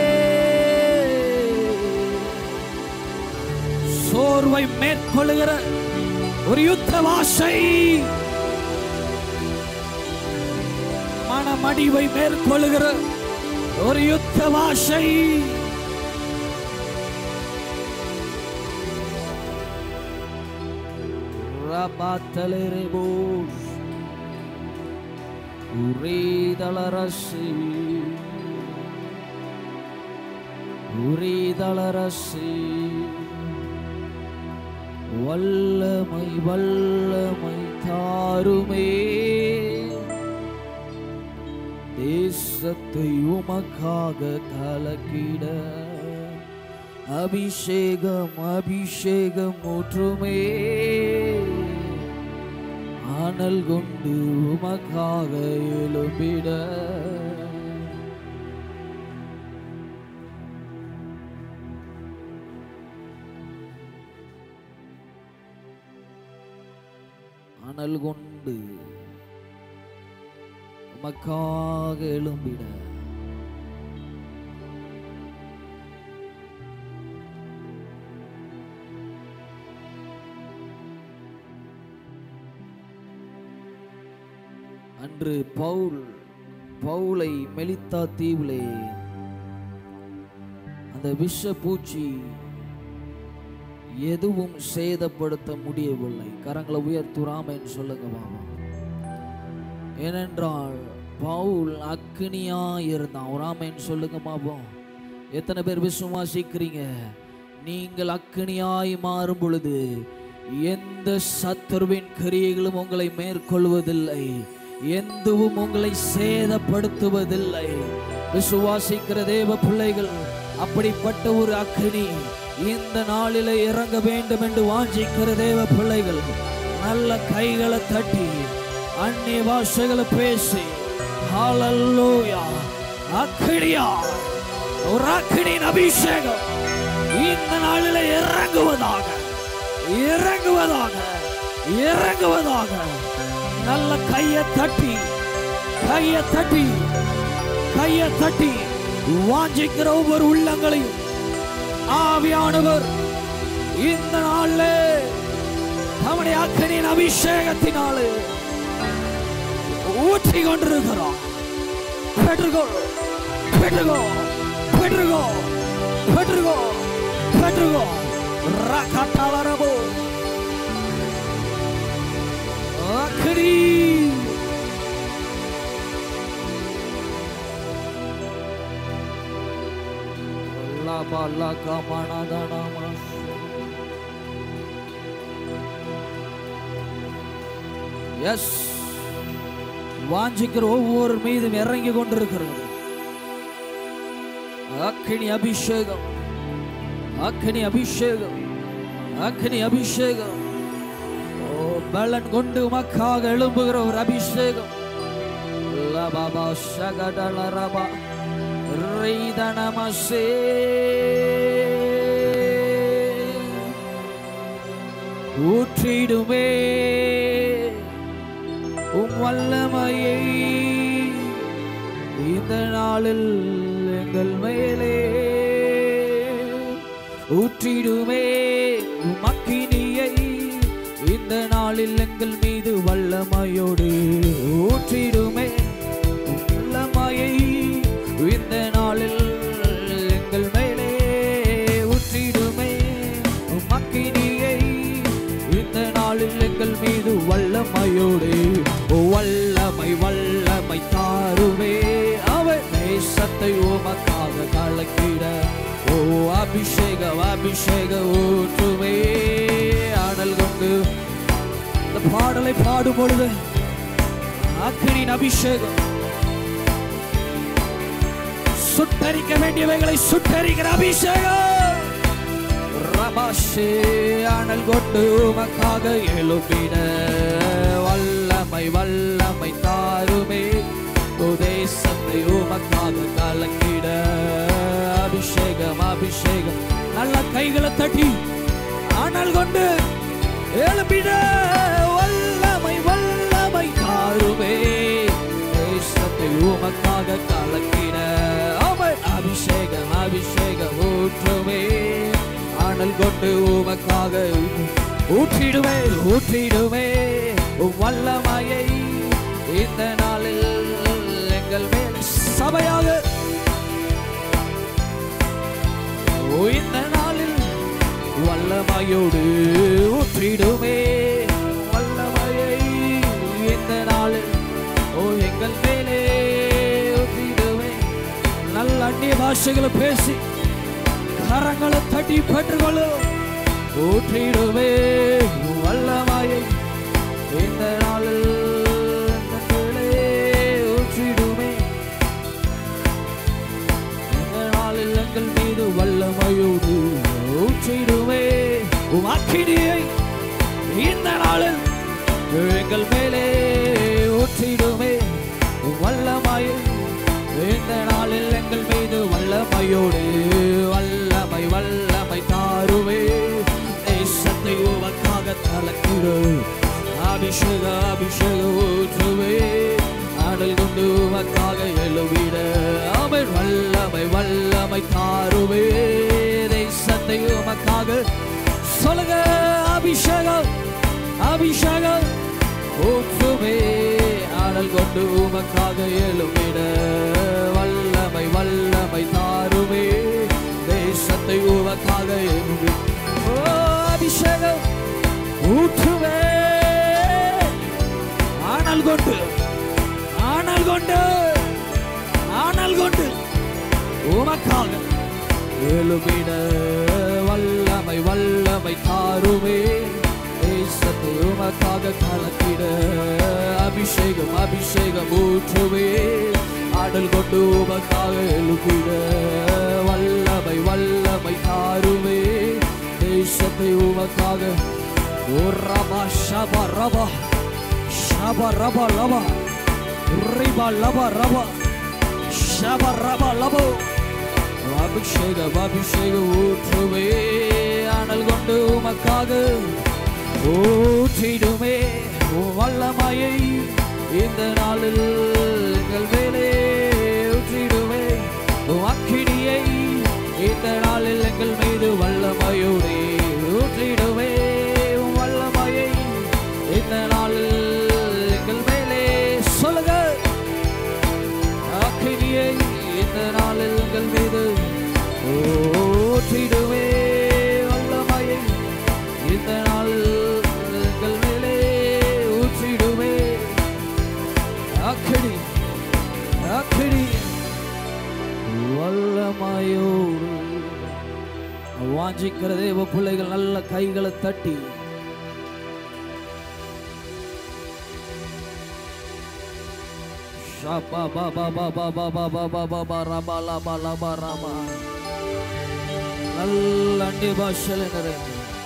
சோர்வை மேற்கொள்ளுகிற ஒரு யுத்த வாசை மனமடிவை மேற்கொள்ளுகிற ஒரு யுத்த பாஷை Rabatalerebos Uridalarasi Uridalarasi வல்லமை வல்லமை தாருமே தேசத்தை உமக்காக கலக்கிட அபிஷேகம் அபிஷேகம் ஊற்றுமே அனல் கொண்டு உமக்காக எழும்பிட அனல் கொண்டு உமக்காக எழும்பிட அன்று பவுல் பவுலை மெலித்தா தீவிலே அந்த விஷ பூச்சி எதுவும் சேதப்படுத்த முடியவில்லை கரங்களை உயர்த்துறாமன்னு சொல்லுங்க மாமா ஏனென்றால் பவுல் அக்னியா இருந்தான் ஒரு ஆமைன்னு சொல்லுங்க மாப்போம் எத்தனை பேர் விசுவாசிக்கிறீங்க நீங்கள் அக்னியாய் மாறும் பொழுது எந்த சத்துருவின் கிரியைகளும் உங்களை மேற்கொள்வதில்லை எதுவும் உங்களை சேதப்படுத்துவதில்லை விசுவாசிக்கிற தேவ பிள்ளைகள் அப்படிப்பட்ட ஒரு அக்னி இந்த நாளிலே இறங்க வேண்டும் என்று வாஞ்சிக்கிற தேவ பிள்ளைகள் நல்ல கைகளை தட்டி அந்நிய பாஷைகளை பேசி ஹalleluya அக்னியா ஒரு அக்னியின் அபிஷேகம் இந்த நாளிலே இறங்குவதாக இறங்குவதாக இறங்குவதாக நல்ல கையை தட்டி கையை தட்டி கையை தட்டி வாஞ்சிக்கிற ஒவ்வொரு உள்ளங்களையும் ஆவியானவர் இந்த நாளிலே நம்முடைய அக்கனின் அபிஷேகத்தினாலே ஊற்றி கொண்டிருக்கிறோம் பெற்றுக்கோ பெற்றுக்கோ பெற்றுக்கோ பெற்றுக்கோ பெற்றுக்கோ ரகட்டவரபோ அக்கனி லபல கமனதனமஸ் எஸ் வாஞ்சிக்கிற ஒவ்வொரு மீதும் இறங்கி கொண்டிருக்கிறது அக்கினி அபிஷேகம் அக்கினி அபிஷேகம் அக்கினி அபிஷேகம் ஓ பலன் கொண்டு உமக்காக எழும்புகிற ஒரு அபிஷேகம் லபபா சகடல ரபா ரைதனமசே ஊற்றிடுமே உம் வல்லமையை இந்த நாளில் எங்கள் மேலே ஊற்றிடுமே உம் அக்கினியை இந்த நாளில் எங்கள் மீது வல்லமையோடு ஊற்றிடுமே உம் வல்லமையை இந்த நாளில் எங்கள் மேலே ஊற்றிடுமே உம் அக்கினியை இந்த நாளில் எங்கள் மீது வல்லமையோடு ஓ வல்லமை வல்லமை தாருவே அவர் தேசத்தை உமக்காக கலக்கிட ஓ அபிஷேக அபிஷேக ஊற்றுவே ஆடல் கொண்டு இந்த பாடலை பாடும் பொழுது அக்கினின் அபிஷேகம் சுட்டரிக்க வேண்டியவைகளை சுட்டரிக்கிற அபிஷேகம் ரபாஷே அனல் கொண்டு உமக்காக எழுப்பின வல்லமை வல்லமை தாருமே உதேசத்தை உமக்காக கலக்கிட அபிஷேகம் அபிஷேகம் நல்ல கைகளை தட்டி அனல் கொண்டு எழுப்பிட வல்லமை வல்லமை தாருமே தேசத்தை உமக்காக கலக்கிட அவர் அபிஷேகம் அபிஷேகம் ஊற்றுமே அனல் கொண்டு உமக்காக ஊற்றிடுவே ஊற்றிடுவே உம் வல்லமையை இந்த நாளில் எங்கள் மேல் சபையாக ஓ இந்த நாளில் வல்லமையோடு ஊற்றிடுமே வல்லமையை இந்த நாளில் ஓ எங்கள் மேலே ஊற்றிடுமே நல்ல அந்நிய பாஷைகளை பேசி கரங்களை தட்டி பெற்றுக்கொள்ளும் ஊற்றிடுவே வல்லமையை இந்த நாளில் எங்களே ஊற்றிடுமே இந்த நாளில் எங்கள் மீது வல்லமையோடு ஊற்றிடுமே உமாக்கினியை இந்த நாளில் எங்கள் மேலே ஊற்றிடுமே வல்லமையை இந்த நாளில் எங்கள் மீது வல்லமையோடு வல்லமை வல்லமை தாருவே தேசத்தை உமக்காக கலக்கிடு அபிஷேக அபிஷேக ஊற்றுவே ஆடல் கொண்டு உமக்காக எழுவிட அவன் வல்லமை வல்லமை தாருவே தேசத்தை உமக்காக சொல்லுங்க அபிஷேகம் அபிஷேகம் ஊற்றுவே ஆடல் கொண்டு உமக்காக எழுவிட வல்லமை வல்லமை தாருவே தேசத்தை உமக்காக எழுவி ஓ அபிஷேகம் ஊற்றுவே ஆனல் கொண்டு ஆனல் கொண்டு ஆனல் கொண்டு உமக்காக எழுவிட வல்லமை வல்லமை தாருவே தேசத்தை உமக்காக கலக்கிட அபிஷேகம் அபிஷேகம் ஊற்றுவே ஆடல் கொண்டு உமக்காக எழுப்பிட வல்லமை வல்லமை தாருவே தேசத்தை உமக்காக ஓ ரபா ஷபா ரபா ஷபா ரபா லபா ரிபா லபா ரபா ஷபா ரபா லபோ அபிஷேக அபிஷேக ஊற்றுவே அனல் கொண்டு உமக்காக ஊற்றிடுமே உம் வல்லமையை இந்த நாளில் எங்கள் மேலே ஊற்றிடுமே உம் அக்கினியை இந்த நாளில் எங்கள் மீது வல்லமையோடே ஊற்றிடுமே உம் வல்லமையை இந்த நாளில் எங்கள் மேலே சொல்லுங்க அக்கினியை இந்த நாளில் எங்கள் மீது ஊற்றிடுவே வல்லமையை இந்த நாளில் எங்கள் மேலே ஊற்றிடுவே அக்கினி அக்கினி வல்லமையோடு வாஞ்சிக்கிற தேவ பிள்ளைகள் நல்ல கைகளை தட்டி Shaba ba ba ba ba ba ba ba ba ba ba raba laba laba raba நல்ல அந்நிய பாஷையில் நிறைந்து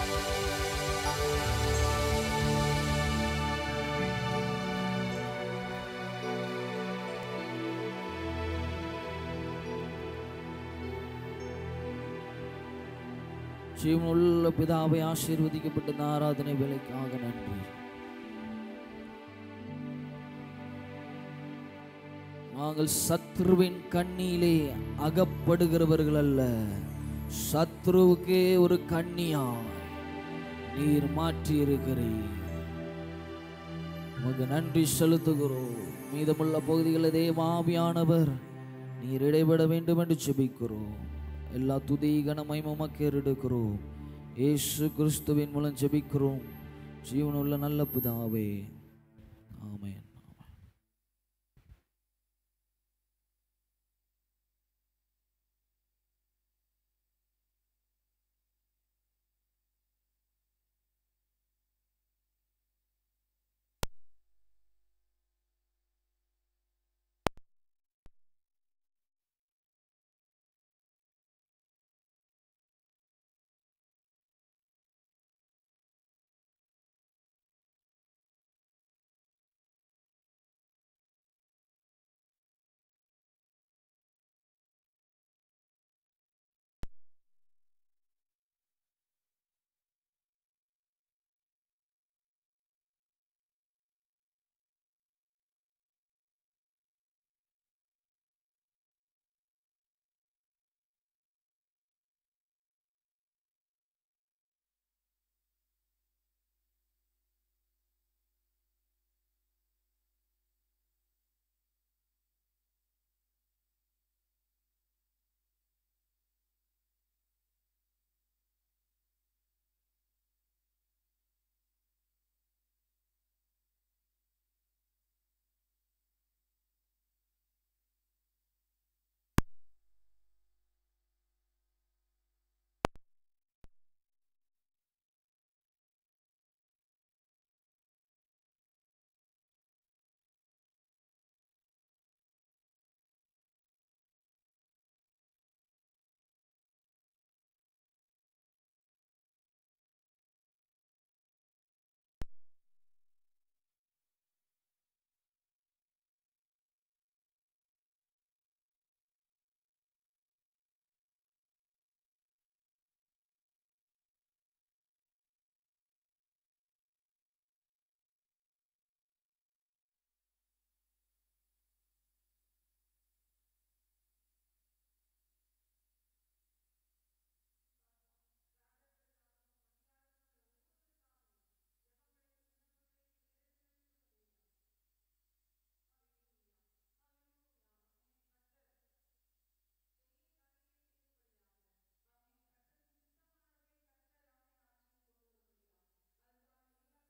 ஜீவனுள்ள பிதாவை ஆசீர்வதிக்கப்பட்ட இந்த ஆராதனை வேலைக்காக நன்றி நாங்கள் சத்ருவின் கண்ணியிலே அகப்படுகிறவர்கள் அல்ல சத்ருவுக்கே ஒரு கண்ணியா நீர் மாற்றி இருக்கிறீர் உமக்கு நன்றி செலுத்துகிறோம் மீதமுள்ள பகுதிகளில் தேவாவியானவர் நீர் இடைபட வேண்டும் என்று ஜெபிக்கிறோம் எல்லா துதி கனமையும் உமக்கு எடுக்கிறோம் இயேசு கிறிஸ்துவின் மூலம் ஜெபிக்கிறோம் ஜீவனுள்ள நல்ல பிதாவே ஆமென்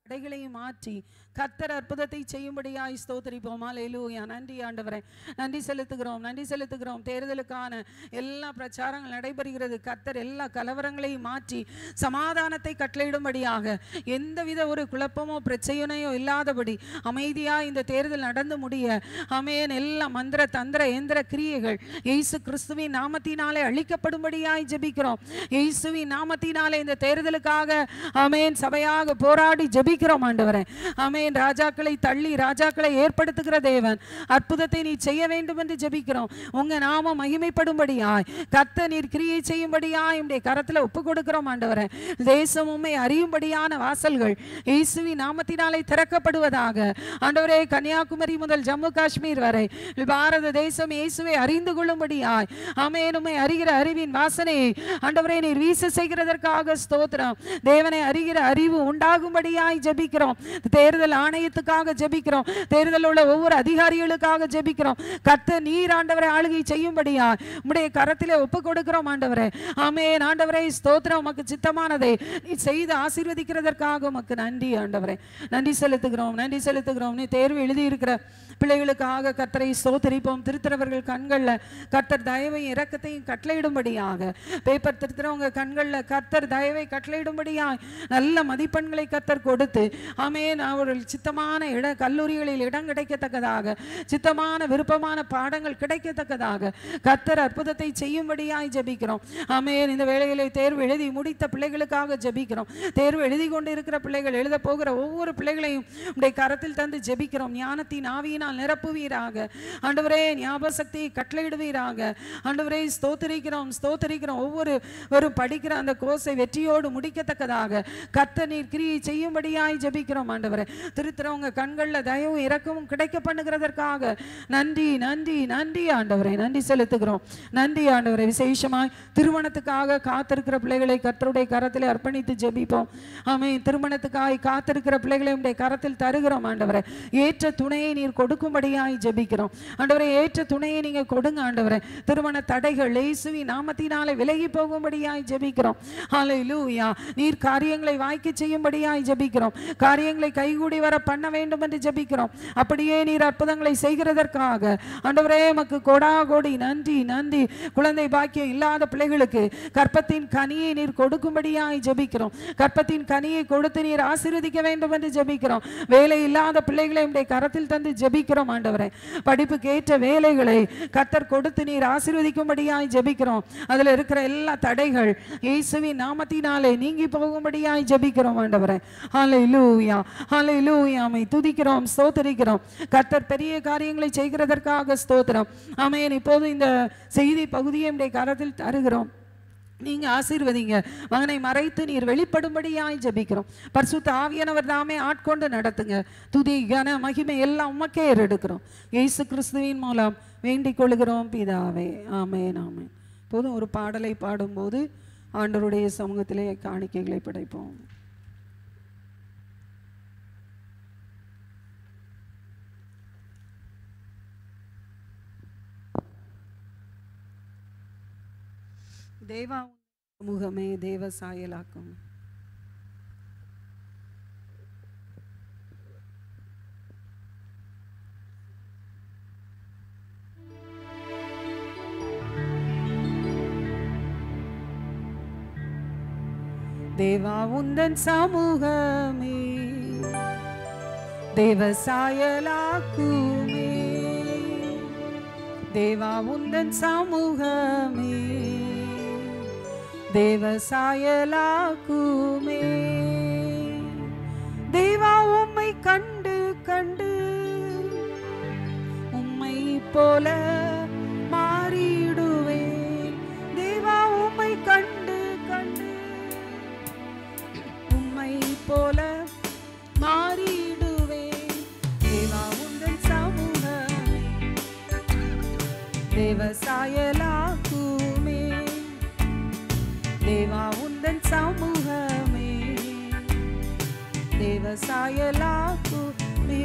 தடைகளையும் மாற்றி கர்த்தர் அற்புதத்தை செய்யும்படியாய் ஸ்தோத்திரிப்போம் அல்லேலூயா நன்றி ஆண்டவரே நன்றி செலுத்துகிறோம் நன்றி செலுத்துகிறோம் தேர்தலுக்கான எல்லா பிரச்சாரங்கள் நடைபெறுகிறது கர்த்தர் எல்லா கலவரங்களையும் மாற்றி சமாதானத்தை கட்டளையிடும்படியாக எந்தவித ஒரு குழப்பமோ பிரச்சனையோ இல்லாதபடி அமைதியா இந்த தேர்தல் நடந்து முடிய அமேன் எல்லா மந்திர தந்திர எந்திர கிரியைகள் இயேசு கிறிஸ்துவின் நாமத்தினாலே அழிக்கப்படும்படியாய் ஜெபிக்கிறோம் இயேசுவின் நாமத்தினாலே இந்த தேர்தலுக்காக அமேன் சபையாக போராடி ஜெபிக்கிறோம் ஆண்டவரே அமேன் ராஜாக்களை தள்ளி ராஜாக்களை ஏற்படுத்துகிற தேவன் அற்புதத்தை நீ செய்ய வேண்டும் என்று ஜெபிக்கிறோம் உங்க நாம மகிமைப்படும்படியாய் கத்த நீர் கிரியை செய்யும்படியாய் உடைய கரத்துல ஒப்பு கொடுக்கிறோம் ஆண்டவரே தேசம் உண்மை அறியும்படியான வாசல்கள் இயேசுவின் நாமத்தினாலே திறக்கப்படுவதாக ஆண்டவரே கன்னியாகுமரி முதல் ஜம்மு காஷ்மீர் வரை பாரத தேசம் இயேசுவை அறிந்து கொள்ளும்படியாய் ஆமென் உம்மை அறிகிற அறிவின் வாசனையை ஆண்டவரே நீர் வீச செய்கிறதற்காக ஸ்தோத்திரம் தேவனை அறிகிற அறிவு உண்டாகும்படியாய் ஜெபிக்கிறோம் தேர்தல் ஆணையத்துக்காக ஜெபிக்கிறோம் தேர்தல் உள்ள ஒவ்வொரு அதிகாரிகளுக்காக ஜெபிக்கிறோம் கர்த்தர் நீர் ஆண்டவரை ஆளுகை செய்யும்படியாய் உம்முடைய கரத்திலே ஒப்பு கொடுக்கிறோம் ஆண்டவரே ஆமென் ஆண்டவரே ஸ்தோத்திரம் உமக்கு சித்தமானதை நீ செய்து ஆசீர்வதிக்கிறதற்காக உமக்கு நன்றி ஆண்டவரே நன்றி செலுத்துகிறோம் நன்றி செலுத்துகிறோம் நீ தேர்வு எழுதியிருக்கிற பிள்ளைகளுக்காக கர்த்தரை ஸ்தோத்தரிப்போம் திருத்துறவர்கள் கண்கள்ல கர்த்தர் தயவையும் இரக்கத்தையும் கட்டளையிடும்படியாக பேப்பர் திருத்துறவங்க கண்கள்ல கர்த்தர் தயவை கட்டளையிடும்படியாய் நல்ல மதிப்பெண்களை கர்த்தர் கொடுத்து ஆமென் அவர்கள் சித்தமான இட கல்லூரிகளில் இடம் கிடைக்கத்தக்கதாக சித்தமான விருப்பமான பாடங்கள் கிடைக்கத்தக்கதாக கர்த்தர் அற்புதத்தை செய்யும்படியாய் ஜெபிக்கிறோம் ஆமென் இந்த வேளையிலே தேர்வு எழுதி முடித்த பிள்ளைகளுக்காக ஜெபிக்கிறோம் தேர்வு எழுதி கொண்டு இருக்கிற பிள்ளைகள் எழுத போகிற ஒவ்வொரு பிள்ளைகளையும் உடைய கரத்தில் தந்து ஜெபிக்கிறோம் ஞானத்தின் ஆவியினால் நிரப்புவீராக ஆண்டவரே ஞாபக சக்தியை கட்டளையிடுவீராக ஆண்டவரே ஸ்தோத்தரிக்கிறோம் ஸ்தோத்தரிக்கிறோம் ஒவ்வொரு வரும் படிக்கிற அந்த கோர்ஸை வெற்றியோடு முடிக்கத்தக்கதாக கர்த்தர் நீர் கிரியை செய்யும்படியாய் ஜெபிக்கிறோம் ஆண்டவரே திருத்துறவங்க கண்கள்ல தயவும் இரக்கமும் கிடைக்க பண்ணுகிறதற்காக நன்றி நன்றி நன்றி ஆண்டவரே நன்றி செலுத்துகிறோம் நன்றி ஆண்டவரே விசேஷமாய் திருமணத்துக்காக காத்திருக்கிற பிள்ளைகளை கர்த்தருடைய கரத்தில் அர்ப்பணித்து ஜெபிப்போம் ஆமே திருமணத்துக்காக காத்திருக்கிற பிள்ளைகளை உடைய கரத்தில் தருகிறோம் ஆண்டவரே ஏற்ற துணையை நீர் கொடுக்கும்படியாய் ஜெபிக்கிறோம் ஆண்டவரே ஏற்ற துணையை நீங்க கொடுங்க ஆண்டவரே திருமண தடைகள் இயேசுவி நாமத்தினாலே விலகி போகும்படியாய் ஜெபிக்கிறோம் ஹalleluya நீர் காரியங்களை வாய்க்க செய்யும்படியாய் ஜெபிக்கிறோம் காரியங்களை கைகூடி வர பண்ண வேண்டும் என்று ஜெபிக்கிறோம் அப்படியே நீர் அற்புதங்களை செய்கிறதற்காக ஆண்டவரே உமக்கு கொடா கோடி நன்றி நன்றி குழந்தை பாக்கியம் இல்லாத பிள்ளைகளுக்கு கற்பத்தின் கனியை நீர் கொடுக்கும்படியாய் ஜெபிக்கிறோம் கற்பத்தின் கனியை கொடுத்து நீர் ஆசீர்வதிக்க வேண்டும் என்று ஜெபிக்கிறோம் வேலை இல்லாத பிள்ளைகளை உடைய கரத்தில் தந்து ஜெபிக்கிறோம் ஆண்டவரே படிப்புக்கு ஏற்ற வேலைகளை கர்த்தர் கொடுத்து நீர் ஆசீர்வதிக்கும்படியாய் ஜெபிக்கிறோம் அதுல இருக்கிற எல்லா தடைகள் இயேசுவின் நாமத்தினாலே நீங்கி போகும்படியாய் ஜெபிக்கிறோம் ஆண்டவரே ஹalleluya ஹalleluya மை துதிக்கிறோம் ஸ்தோத்தரிக்கிறோம் கர்த்தர் பெரிய காரியங்களை செய்கிறதற்காக ஸ்தோத்திரம் ஆமென் இப்போது இந்த செய்தி பகுதியை உடைய கரத்தில் தருகிறோம் நீங்க ஆசீர்வதிங்க மகனை மறைத்து நீர் வெளிப்படும்படியாய் ஜெபிக்கிறோம் பரிசுத்த ஆவியானவர் தாமே ஆட்கொண்டு நடத்துங்க துதி கன மகிமை எல்லாம் உமக்கே ஏறெடுக்கிறோம் இயேசு கிறிஸ்துவின் மூலம் வேண்டிக் கொள்கிறோம் பிதாவே ஆமென் ஆமென் போதும் ஒரு பாடலை பாடும்போது ஆண்டவருடைய சமூகத்திலே காணிக்கைகளை படைப்போம் தேவா முகமே தேவ சாயலாக்கும் தேவா உந்தன் சமூகமே தேவ சாயலாக்குமே தேவா உந்தன் சமூகமே தேவ சாயலாக்குமே தேவா உம்மை கண்டு கண்டு உம்மை போல மாறிடுவேன் தேவா உம்மை கண்டு கண்டு உம்மை போல மாறிடுவேன் தேவா உந்தன் சமூகமே தேவ சாயலாக்குமே தேவா உந்தன் சமூகமே தேவ சாயலாக்குமே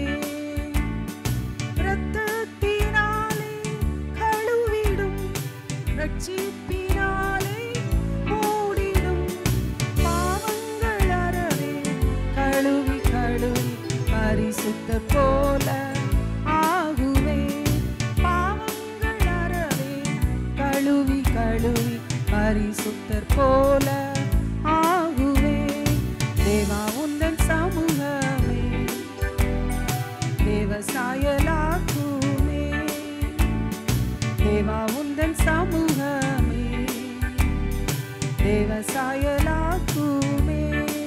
இரத்தத்தினாலே கழுவிடும் ரட்சிப்பினாலே மூடிடும் பாவங்கள் அறவே கழுவி கழுவி பரிசுத்தர் போல ஆகுவே பாவங்கள் அறவே கழுவி கழுவி பரிசுத்தர் போல ஆகுவே தேவா உந்தன் சமூகமே தேவசாயலாக்குமே தேவா உந்தன் சமூகமே தேவசாயலாக்குமே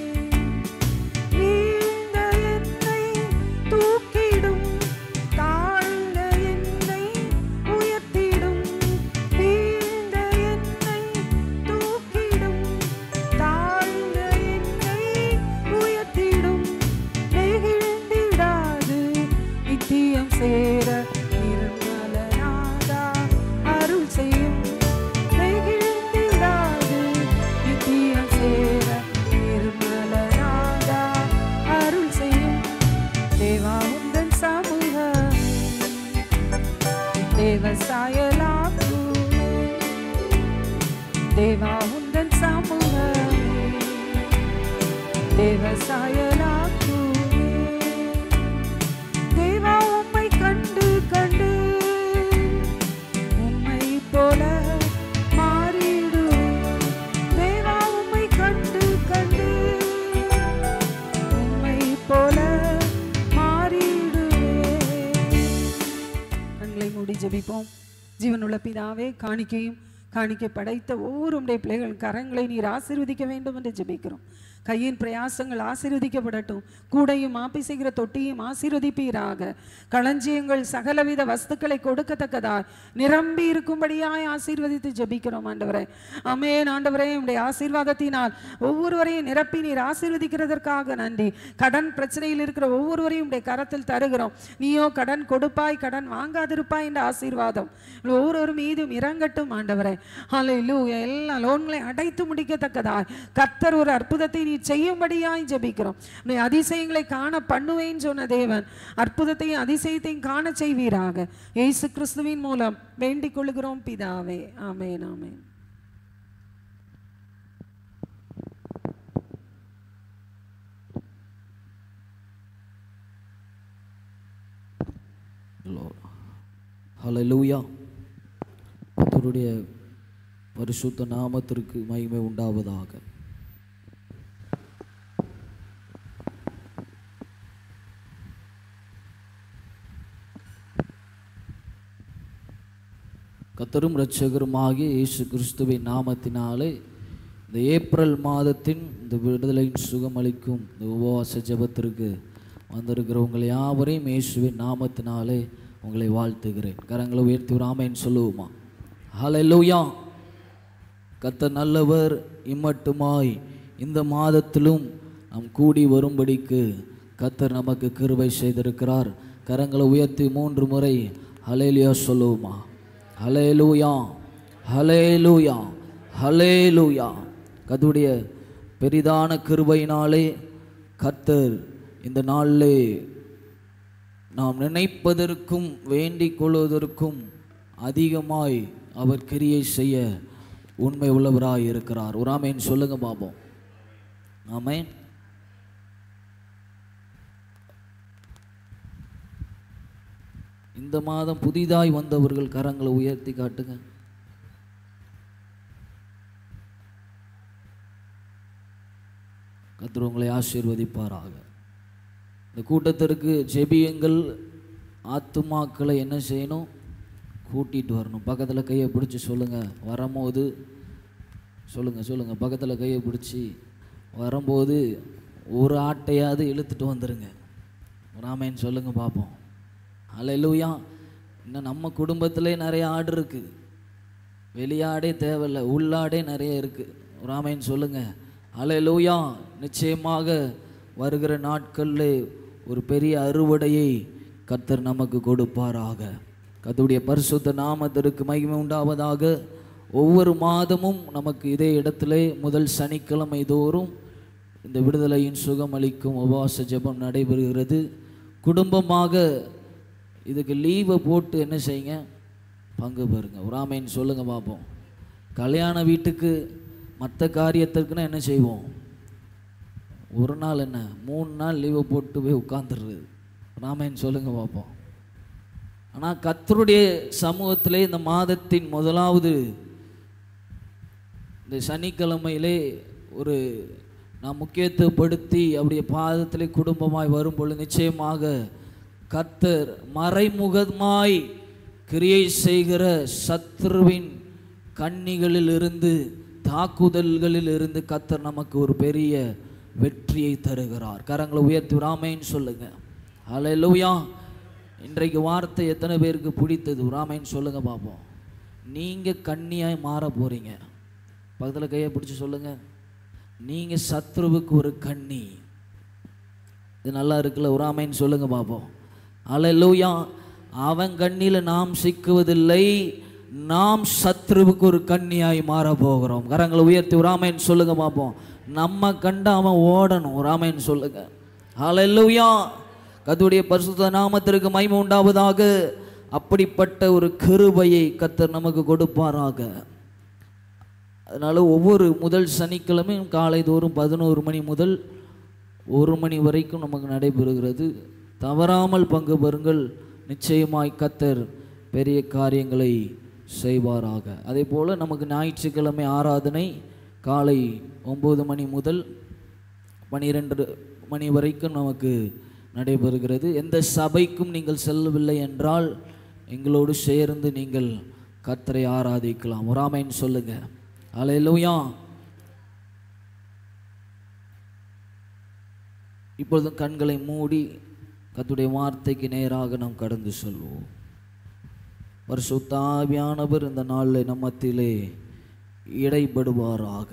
வீழ்ந்த என்னை தூக்கிடும் தாழ்ந்த என்னை உயர்த்திடும் வீழ்ந்த என்னை தூக்கிடும் தாழ்ந்த என்னை உயர்த்திடும் நெகிழ்ந்திடாது நித்தியம் சேர நிர்மலநாதா அருள் செய்யும் நெகிழ்ந்திடாது நித்தியம் சேர நிர்மலநாதா அருள் செய்யும் தேவா உந்தன் சமூகமே தேவசாயலாக்குமே தேவா உந்தன் சமூகமே தேவசாயலாக்குமே தேவா உம்மை கண்டு கண்டு உம்மை போல மாறிடுவேன் தேவா உம்மை கண்டு கண்டு உம்மை போல மாறிடுவேன் கண்களை மூடி ஜெபிப்போம் ஜீவனுள்ள பிதாவே காணிக்கையும் காணிக்கை படைத்த ஒவ்வொரு உடைய பிள்ளைகள் கரங்களை நீர் ஆசீர்வதிக்க வேண்டும் என்று ஜெபிக்கிறோம் கையின் பிரயாசங்கள் ஆசீர்வதிக்கப்படட்டும் கூடையும் ஆப்பி செய்கிற தொட்டியும் ஆசீர்வதிப்பீராக களஞ்சியங்கள் சகலவித வஸ்துக்களை கொடுக்கத்தக்கதாய் நிரம்பி இருக்கும்படியாய் ஆசீர்வதித்து ஜெபிக்கிறோம் ஆண்டவரே அமேன் ஆண்டவரே உடைய ஆசீர்வாதத்தினால் ஒவ்வொருவரையும் நிரப்பி நீர் ஆசீர்வதிக்கிறதற்காக நன்றி கடன் பிரச்சனையில் இருக்கிற ஒவ்வொருவரையும் உடைய கரத்தில் தருகிறோம் நீயோ கடன் கொடுப்பாய் கடன் வாங்காதிருப்பாய் என்ற ஆசீர்வாதம் ஒவ்வொருவரும் மீதும் இறங்கட்டும் ஆண்டவரே ஹalleluya எல்லா லோன்களை அடைத்து முடிக்கத்தக்கதாய் கர்த்தர் ஒரு அற்புதத்தை நீ செய்யும்படியாய் ஜெபிக்கிறோம் நீ அதிசயங்களை காண பண்ணுவேன்னு சொன்ன தேவன் அற்புதத்தையும் அதிசயத்தையும் காண செய்வீராக இயேசு கிறிஸ்துவின் மூலம் வேண்டிக் கொள்கிறோம் பிதாவே ஆமென் ஆமென் Lord. Hallelujah. கர்த்தருடைய பரிசுத்த நாமத்திற்கு மகிமை உண்டாவதாக கத்தரும் இரட்சகருமாகிய இயேசு கிறிஸ்துவின் நாமத்தினாலே இந்த ஏப்ரல் மாதத்தின் இந்த விடுதலையின் சுகமளிக்கும் இந்த உபவாச ஜெபத்திற்கு வந்திருக்கிறவங்களை யாவரையும் இயேசுவின் நாமத்தினாலே உங்களை வாழ்த்துகிறேன் கரங்களை உயர்த்தி ராமேன்னு சொல்லுவோமா ஹalleluya கத்தர் நல்லவர் இம்மட்டுமாய் இந்த மாதத்திலும் நாம் கூடி வரும்படிக்கு கத்தர் நமக்கு கிருபை செய்திருக்கிறார் கரங்களை உயர்த்தி மூன்று முறை ஹலேலியா சொல்லுவோமா ஹலேலூயா ஹலேலூயா ஹலேலூயா கத்துடைய பெரிதான கிருபையினாலே கத்தர் இந்த நாளிலே நாம் நினைப்பதற்கும் வேண்டிக் கொள்வதற்கும் அதிகமாய் அவர் கிரியை செய்ய உண்மை உள்ளவராய் இருக்கிறார் ஒரு ஆமேன் சொல்லுங்க பாப்போம் ஆமேன் இந்த மாதம் புதிதாய் வந்தவர்கள் கரங்களை உயர்த்தி காட்டுங்க கர்த்தர் உங்களை ஆசீர்வதிப்பாராக இந்த கூட்டத்திற்கு ஜெபியுங்கள் ஆத்துமாக்களை என்ன செய்யணும் கூட்டிட்டு வரணும் பக்கத்தில் கையை பிடிச்சி சொல்லுங்கள் வரும்போது சொல்லுங்கள் சொல்லுங்கள் பக்கத்தில் கையை பிடிச்சி வரும்போது ஒரு ஆட்டையாவது இழுத்துட்டு வந்துருங்க ராமேன் சொல்லுங்கள் பார்ப்போம் அல்லையா இன்னும் நம்ம குடும்பத்திலே நிறைய ஆடு இருக்குது வெளியாடே தேவையில்லை உள்ளாடே நிறைய இருக்குது ராமேன் சொல்லுங்கள் அல்லையா நிச்சயமாக வருகிற நாட்களில் ஒரு பெரிய அறுவடையை கர்த்தர் நமக்கு கொடுப்பாராக கர்த்தருடைய பரிசுத்த நாமத்திற்கு மகிமை உண்டாவதாக ஒவ்வொரு மாதமும் நமக்கு இதே இடத்திலே முதல் சனிக்கிழமை தோறும் இந்த விடுதலையின் சுகமளிக்கும் உபவாச ஜெபம் நடைபெறுகிறது குடும்பமாக இதுக்கு லீவை போட்டு என்ன செய்யுங்க பங்கு பெறுங்க ஒரு ஆமைன்னு சொல்லுங்கள் பார்ப்போம் கல்யாண வீட்டுக்கு மற்ற காரியத்திற்குன்னா என்ன செய்வோம் ஒரு நாள் என்ன மூணு நாள் லீவை போட்டு போய் உட்காந்துடுறது ராமேன் சொல்லுங்க பார்ப்போம் ஆனால் கர்த்தருடைய சமூகத்திலே இந்த மாதத்தின் முதலாவது இந்த சனிக்கிழமையிலே ஒரு நாம் முக்கியத்துவப்படுத்தி அவருடைய பாதத்திலே குடும்பமாய் வரும் பொழுது நிச்சயமாக கர்த்தர் மறைமுகமாய் கிரியை செய்கிற சத்ருவின் கண்ணிகளில் இருந்து தாக்குதல்களில் இருந்து கர்த்தர் நமக்கு ஒரு பெரிய வெற்றியை தருகிறார் கரங்களை உயர்த்தி ராமேன்னு சொல்லுங்க ஹalleluya இன்றைக்கு வார்த்தை எத்தனை பேருக்கு பிடித்தது ராமேன்னு சொல்லுங்க பார்ப்போம் நீங்கள் கண்ணியாய் மாற போறீங்க பக்கத்தில் கையை பிடிச்சி சொல்லுங்க நீங்க சத்ருவுக்கு ஒரு கண்ணி இது நல்லா இருக்குல்ல ஒரு ஆமைன்னு சொல்லுங்க பார்ப்போம் அல்லேலூயா அவன் கண்ணில நாம் சிக்குவதில்லை நாம் சத்ருவுக்கு ஒரு கண்ணியாய் மாற போகிறோம் கரங்களை உயர்த்தி ஒரு ஆமைன்னு சொல்லுங்க பார்ப்போம் நம்ம கண்ட அவன் ஓடணும் ஒரு ஆமைன்னு சொல்லுங்க அல்லேலூயா கத்துடைய பரிசுத்த நாமத்திற்கு மகிமை உண்டாவதாக அப்படிப்பட்ட ஒரு கிருபையை கத்தர் நமக்கு கொடுப்பாராக அதனால் ஒவ்வொரு முதல் சனிக்கிழமையும் காலை தோறும் பதினோரு மணி முதல் ஒரு மணி வரைக்கும் நமக்கு நடைபெறுகிறது தவறாமல் பங்கு பெறுங்கள் நிச்சயமாய் கத்தர் பெரிய காரியங்களை செய்வாராக அதே போல் நமக்கு ஞாயிற்றுக்கிழமை ஆராதனை காலை ஒம்பது மணி முதல் பனிரெண்டு மணி வரைக்கும் நமக்கு நடைபெறுகிறது எந்த சபைக்கும் நீங்கள் செல்லவில்லை என்றால் எங்களோடு சேர்ந்து நீங்கள் கர்த்தரை ஆராதிக்கலாம் ஒராமைன்னு சொல்லுங்க அலையிலுயா இப்பொழுது கண்களை மூடி கர்த்தருடைய வார்த்தைக்கு நேராக நாம் கடந்து செல்வோம் பரிசுத்தாவியானவர் இந்த நாளில் நம் மத்தியிலே இடைப்படுவாராக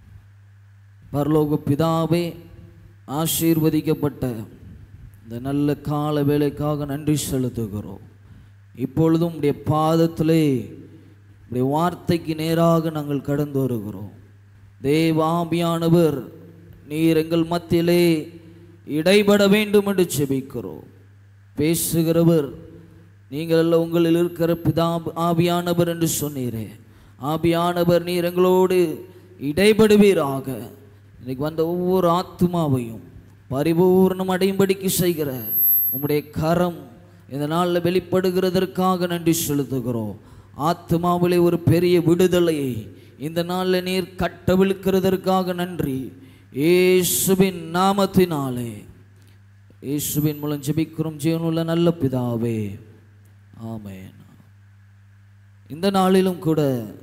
பரலோக பிதாவே ஆசீர்வதிக்கப்பட்ட இந்த நல்ல கால வேலைக்காக நன்றி செலுத்துகிறோம் இப்பொழுதும் உடைய பாதத்திலே உடைய வார்த்தைக்கு நேராக நாங்கள் கடந்து வருகிறோம் தேவாபியானவர் நீர் எங்கள் மத்தியிலே இடைபட வேண்டும் என்று செபிக்கிறோம் பேசுகிறவர் நீங்கள் எல்லாம் உங்களில் இருக்கிற பிதா ஆவியானவர் என்று சொன்னீரே ஆவியானவர் நீர் எங்களோடு இடைபடுவீராக இன்னைக்கு வந்த ஒவ்வொரு ஆத்மாவையும் பரிபூர்ணம் அடையும்படிக்கு செய்கிற உம்முடைய கரம் இந்த நாளில் வெளிப்படுகிறதற்காக நன்றி செலுத்துகிறோம் ஆத்மாவிலே ஒரு பெரிய விடுதலையை இந்த நாளில் நீர் கட்டவிழ்க்கிறதற்காக நன்றி இயேசுவின் நாமத்தினாலே இயேசுவின் மூலம் ஜெபிக்கிறோம் ஜீவனுள்ள நல்ல பிதாவே ஆமென் இந்த நாளிலும் கூட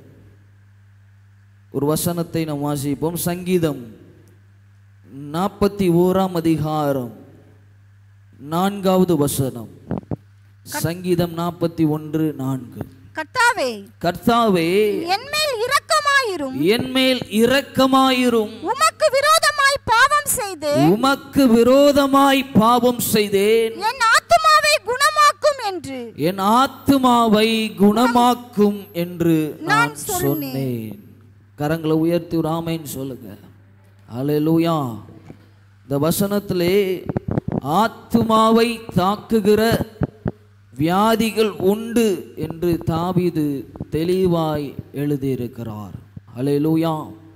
ஒரு வசனத்தை நாம் வாசிப்போம் சங்கீதம் நாற்பத்தி ஓராம் அதிகாரம் நான்காவது வசனம் சங்கீதம் நாற்பத்தி ஒன்று நான்கு கர்த்தாவே கர்த்தாவே என்மேல் இரக்கமாயிரும் என் மேல் இரக்கமாயிரும் உமக்கு விரோதமாய் பாவம் செய்து உமக்கு விரோதமாய் பாவம் செய்தேன் என் ஆத்துமாவை குணமாக்கும் என்று என் ஆத்துமாவை குணமாக்கும் என்று நான் சொன்னேன் கரங்களை உயர்த்தி ஒரு ஆமைன்னு சொல்லுங்க அல்லேலூயா இந்த வசனத்திலே ஆத்துமாவை தாக்குகிற வியாதிகள் உண்டு என்று தாவீது தெளிவாய் எழுதியிருக்கிறார் அல்லேலூயா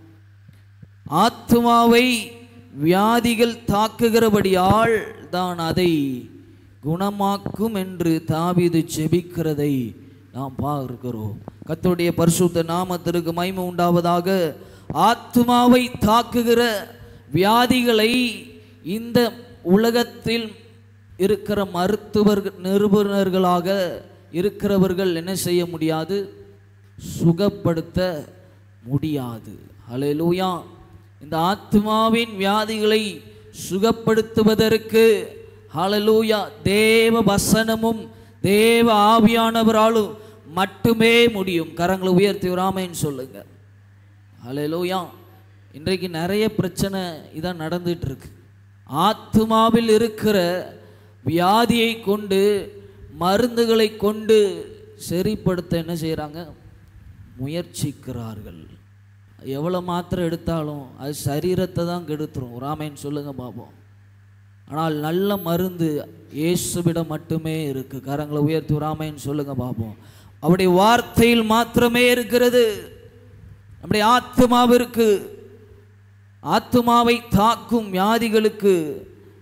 ஆத்துமாவை வியாதிகள் தாக்குகிறபடியால் தான் அதை குணமாக்கும் என்று தாவீது ஜெபிக்கிறதை நாம் பார்க்கிறோம் கர்த்தருடைய பரிசுத்த நாமத்திற்கு மகிமை உண்டாவதாக ஆத்துமாவை தாக்குகிற வியாதிகளை இந்த உலகத்தில் இருக்கிற மருத்துவர்கள் நிருபுணர்களாக இருக்கிறவர்கள் என்ன செய்ய முடியாது சுகப்படுத்த முடியாது ஹalleluya இந்த ஆத்மாவின் வியாதிகளை சுகப்படுத்துவதற்கு ஹalleluya தேவ வசனமும் தேவ ஆவியானவராலும் மட்டுமே முடியும் கரங்களை உயர்த்தி விராமைன்னு சொல்லுங்க ஹalleluya இன்றைக்கு நிறைய பிரச்சனை இதான் நடந்துட்டு இருக்கு ஆத்மாவில் இருக்கிற வியாதியை கொண்டு மருந்துகளை கொண்டு சரிப்படுத்த என்ன செய்கிறாங்க முயற்சிக்கிறார்கள் எவ்வளோ மாத்திரை எடுத்தாலும் அது சரீரத்தை தான் கெடுத்துரும் ராமேன்னு சொல்லுங்க பாப்போம் ஆனால் நல்ல மருந்து இயேசுவிடம் மட்டுமே இருக்கு கரங்களை உயர்த்தி ராமேன்னு சொல்லுங்க பாப்போம் அவருடைய வார்த்தையில் மாத்திரமே இருக்கிறது நம்முடைய ஆத்மாவிற்கு ஆத்மாவை தாக்கும் வியாதிகளுக்கு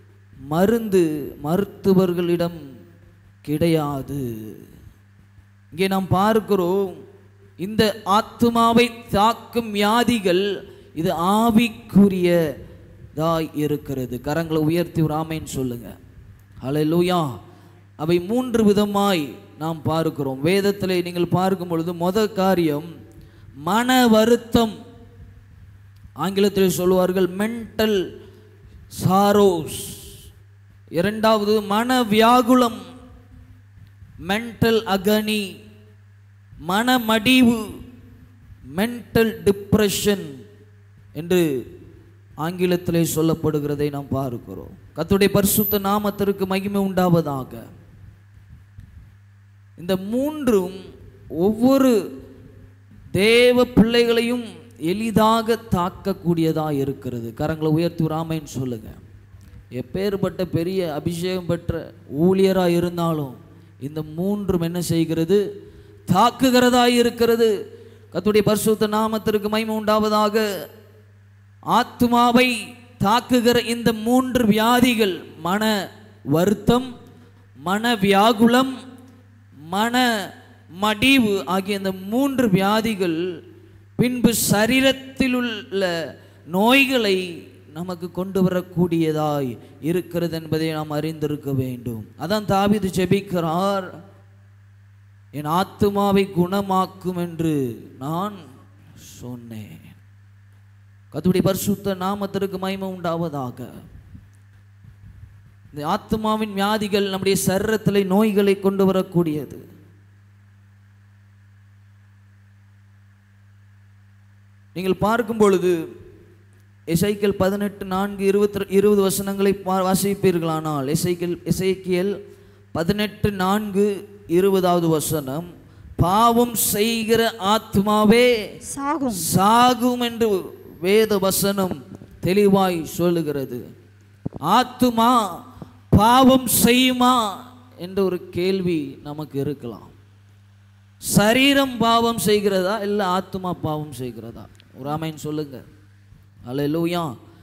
மருந்து மருத்துவர்களிடம் கிடையாது இங்கே நாம் பார்க்கிறோம் இந்த ஆத்மாவை தாக்கும் வியாதிகள் இது ஆவிக்குரியதாய் இருக்கிறது கரங்களை உயர்த்தி ஒரு ஆமைன்னு சொல்லுங்க ஹalleluya அவை மூன்று விதமாய் நாம் பார்க்கிறோம் வேதத்திலே நீங்கள் பார்க்கும் பொழுது முதல் காரியம் மன வருத்தம் ஆங்கிலத்தில் சொல்வார்கள் மென்டல் சாரோஸ் இரண்டாவது மன வியாகுலம் மென்டல் அகனி மனமடிவு மென்டல் டிப்ரெஷன் என்று ஆங்கிலத்திலே சொல்லப்படுகிறதை நாம் பார்க்கிறோம் கர்த்தருடைய பரிசுத்த நாமத்திற்கு மகிமை உண்டாவதாக இந்த மூன்றும் ஒவ்வொரு தேவ பிள்ளைகளையும் எளிதாக தாக்கக்கூடியதாக இருக்கிறது கரங்களை உயர்த்தி ராமைன்னு சொல்லுங்க எப்பேற்பட்ட பெரிய அபிஷேகம் பெற்ற ஊழியராக இருந்தாலும் இந்த மூன்றும் என்ன செய்கிறது தாக்குகிறதாய் இருக்கிறது கர்த்தருடைய பரிசுத்த நாமத்திற்கு மகிமை உண்டாவதாக ஆத்மாவை தாக்குகிற இந்த மூன்று வியாதிகள் மன வருத்தம் மன வியாகுலம் மன மடிவு ஆகிய இந்த மூன்று வியாதிகள் பின்பு சரீரத்தில் உள்ள நோய்களை நமக்கு கொண்டு வரக்கூடியதாய் இருக்கிறது என்பதை நாம் அறிந்திருக்க வேண்டும் அதான் தாவீது ஜெபிக்கிறார் என் ஆத்துமாவை குணமாக்கும் என்று நான் சொன்னேன் கத்துடைய பரிசுத்த நாமத்திற்கு மகிமை உண்டாவதாக இந்த ஆத்மாவின் வியாதிகள் நம்முடைய சரீரத்திலே நோய்களை கொண்டு வரக்கூடியது நீங்கள் பார்க்கும் பொழுது எசைக்கல் பதினெட்டு நான்கு இருபத்தி இருபது வசனங்களை பா- வாசிப்பீர்களானால் எசைக்கல் எசைக்கியல் பதினெட்டு நான்கு இருபதாவது வசனம் பாவம் செய்கிற ஆத்மாவே சாகும் சாகும் என்று வேத வசனம் தெளிவாய் சொல்லுகிறது ஆத்துமா பாவம் செய்யுமா என்ற ஒரு கேள்வி நமக்கு இருக்கலாம் சரீரம் பாவம் செய்கிறதா இல்லை ஆத்துமா பாவம் செய்கிறதா ஒரு ஆமைன்னு சொல்லுங்க அல்லேலூயா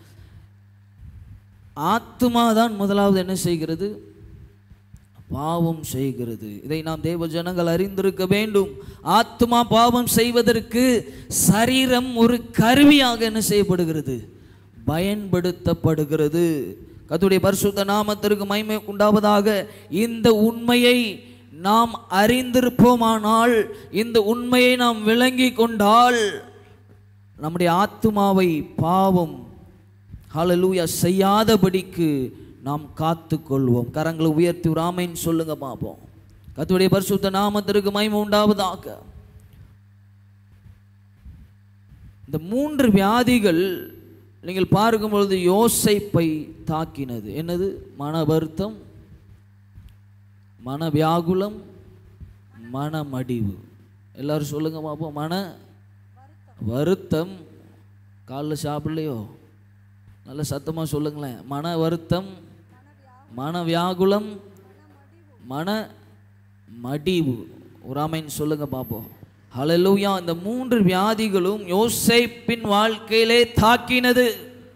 ஆத்துமா தான் முதலாவது என்ன செய்கிறது பாவம் செய்கிறது இதை நாம் தேவ ஜனங்கள் அறிந்திருக்க வேண்டும் ஆத்மா பாவம் செய்வதற்கு சரீரம் ஒரு கருவியாக என்ன செய்யப்படுகிறது பயன்படுத்தப்படுகிறது கர்த்தருடைய பரிசுத்த நாமத்திற்கு மகிமை உண்டாவதாக இந்த உண்மையை நாம் அறிந்திருப்போமானால் இந்த உண்மையை நாம் விளங்கி கொண்டால் நம்முடைய ஆத்துமாவை பாவம் ஹalleluya செய்யாதபடிக்கு நாம் காத்து கொள்வோம் கரங்களை உயர்த்தி ஒரு ஆமைன்னு சொல்லுங்க பார்ப்போம் கர்த்தருடைய பரிசுத்த நாமத்திற்கு மகிமை உண்டாவதாக இந்த மூன்று வியாதிகள் நீங்கள் பார்க்கும் பொழுது யோசைப்பை தாக்கினது என்னது மன வருத்தம் மன வியாகுலம் மனமடிவு எல்லாரும் சொல்லுங்க பார்ப்போம் மன வருத்தம் காலைல சாப்பிடலையோ நல்ல சத்தமாக சொல்லுங்களேன் மன வருத்தம் மன வியாகுலம் மன மடிவு உராமைன்னு சொல்லுங்க பார்ப்போம் ஹalleluya இந்த மூன்று வியாதிகளும் யோசேப்பின் வாழ்க்கையிலே தாக்கினது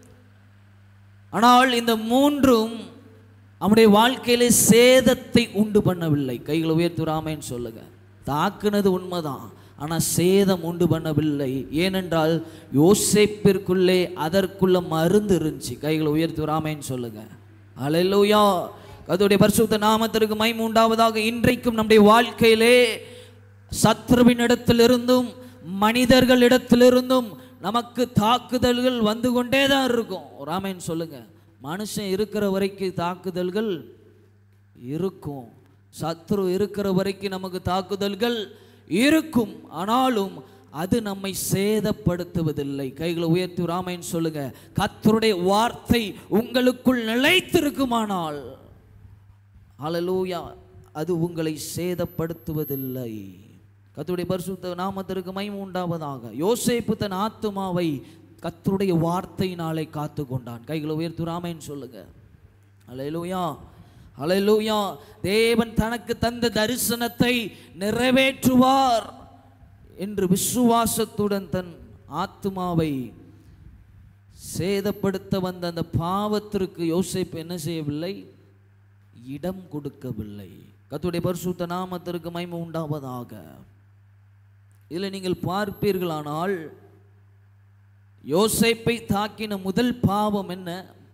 ஆனால் இந்த மூன்றும் அவனுடைய வாழ்க்கையிலே சேதத்தை உண்டு பண்ணவில்லை கைகளை உயர்த்தி ராமைன்னு சொல்லுங்க தாக்குனது உண்மைதான் ஆனால் சேதம் உண்டு பண்ணவில்லை ஏனென்றால் யோசேப்பிற்குள்ளே அதற்குள்ள மருந்து இருந்துச்சு கைகளை உயர்த்தி ராமைன்னு சொல்லுங்க அலையிலூயா அதோடைய பரிசுத்த நாமத்திற்கு மைம் உண்டாவதாக இன்றைக்கும் நம்முடைய வாழ்க்கையிலே சத்ருவின் இடத்திலிருந்தும் மனிதர்களிடத்திலிருந்தும் நமக்கு தாக்குதல்கள் வந்து கொண்டே தான் இருக்கும் ராமன் சொல்லுங்க மனுஷன் இருக்கிற வரைக்கும் தாக்குதல்கள் இருக்கும் சத்ரு இருக்கிற வரைக்கும் நமக்கு தாக்குதல்கள் இருக்கும் ஆனாலும் அது நம்மை சேதப்படுத்துவதில்லை கைகளை உயர்த்தி ராமைன்னு சொல்லுங்க கத்தருடைய வார்த்தை உங்களுக்குள் நிலைத்திருக்குமானால் ஹalleluya அது உங்களை சேதப்படுத்துவதில்லை கர்த்தருடைய பரிசுத்த நாமத்திற்கு மகிமை உண்டாவதாக யோசேப்பு தன் ஆத்துமாவை கர்த்தருடைய வார்த்தையினாலே காத்து கொண்டான் கைகளை உயர்த்து ராமைன்னு சொல்லுங்க ஹalleluya ஹalleluya தேவன் தனக்கு தந்த தரிசனத்தை நிறைவேற்றுவார் என்று விசுவாசத்துடன் தன் ஆத்துமாவை சேதப்படுத்த வந்த அந்த பாவத்திற்கு யோசேப்பு என்ன செய்யவில்லை இடம் கொடுக்கவில்லை கர்த்தருடைய பரிசுத்த நாமத்திற்கு மகிமை உண்டாவதாக இதில் நீங்கள் பார்ப்பீர்களானால் யோசேப்பை தாக்கின முதல் பாவம் என்ன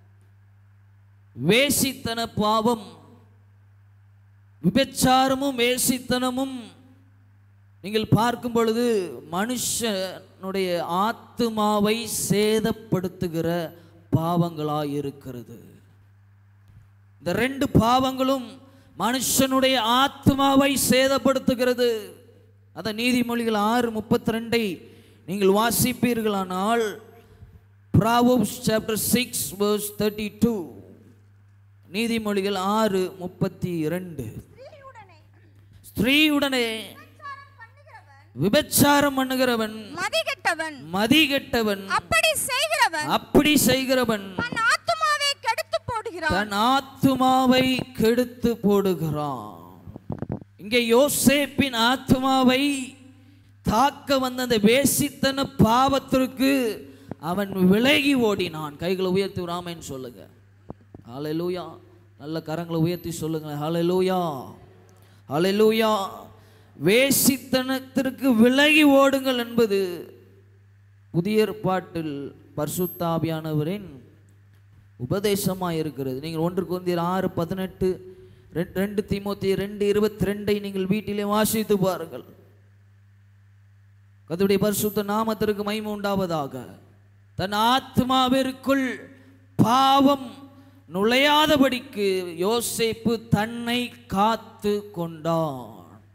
வேசித்தன பாவம் விபச்சாரமும் வேசித்தனமும் நீங்கள் பார்க்கும் பொழுது மனுஷனுடைய ஆத்துமாவை சேதப்படுத்துகிற பாவங்களாய் இருக்கிறது இந்த ரெண்டு பாவங்களும் மனுஷனுடைய ஆத்மாவை சேதப்படுத்துகிறது அத நீதிமொழிகள் ஆறு முப்பத்தி ரெண்டை நீங்கள் வாசிப்பீர்களானால் Proverbs chapter six verse thirty two நீதிமொழிகள் ஆறு முப்பத்தி இரண்டு ஸ்திரீயுடனே விபச்சாரம் பண்ணுகிறவன் மதிகெட்டவன் மதிகெட்டவன் அப்படி செய்கிறவன் அப்படி செய்கிறவன் தன் ஆத்துமாவை கெடுத்து போடுகிறான் தன் ஆத்துமாவை கெடுத்து போடுகிறான் இங்கே யோசேப்பின் ஆத்துமாவை தாக்க வந்த அந்த வேசித்தன பாவத்திற்கு அவன் விலகி ஓடினான் கைகளை உயர்த்தி விடாமன்னு சொல்லுங்க ஹalleluya நல்ல கரங்களை உயர்த்தி சொல்லுங்க ஹalleluya ஹalleluya வேசித்தனத்திற்கு விலகி ஓடுங்கள் என்பது புதிய ஏற்பாட்டில் பரிசுத்தாவியானவரின் உபதேசமாக இருக்கிறது நீங்கள் ஒன்று குந்தியர் ஆறு பதினெட்டு ரெண்டு ரெண்டு தீமோத்தி ரெண்டு இருபத்தி ரெண்டை நீங்கள் வீட்டிலே வாசித்து பாருங்கள் கர்த்தருடைய பரிசுத்த நாமத்திற்கு மகிமை உண்டாவதாக தன் ஆத்மாவிற்குள் பாவம் நுழையாதபடிக்கு யோசேப்பு தன்னை காத்து கொண்டான்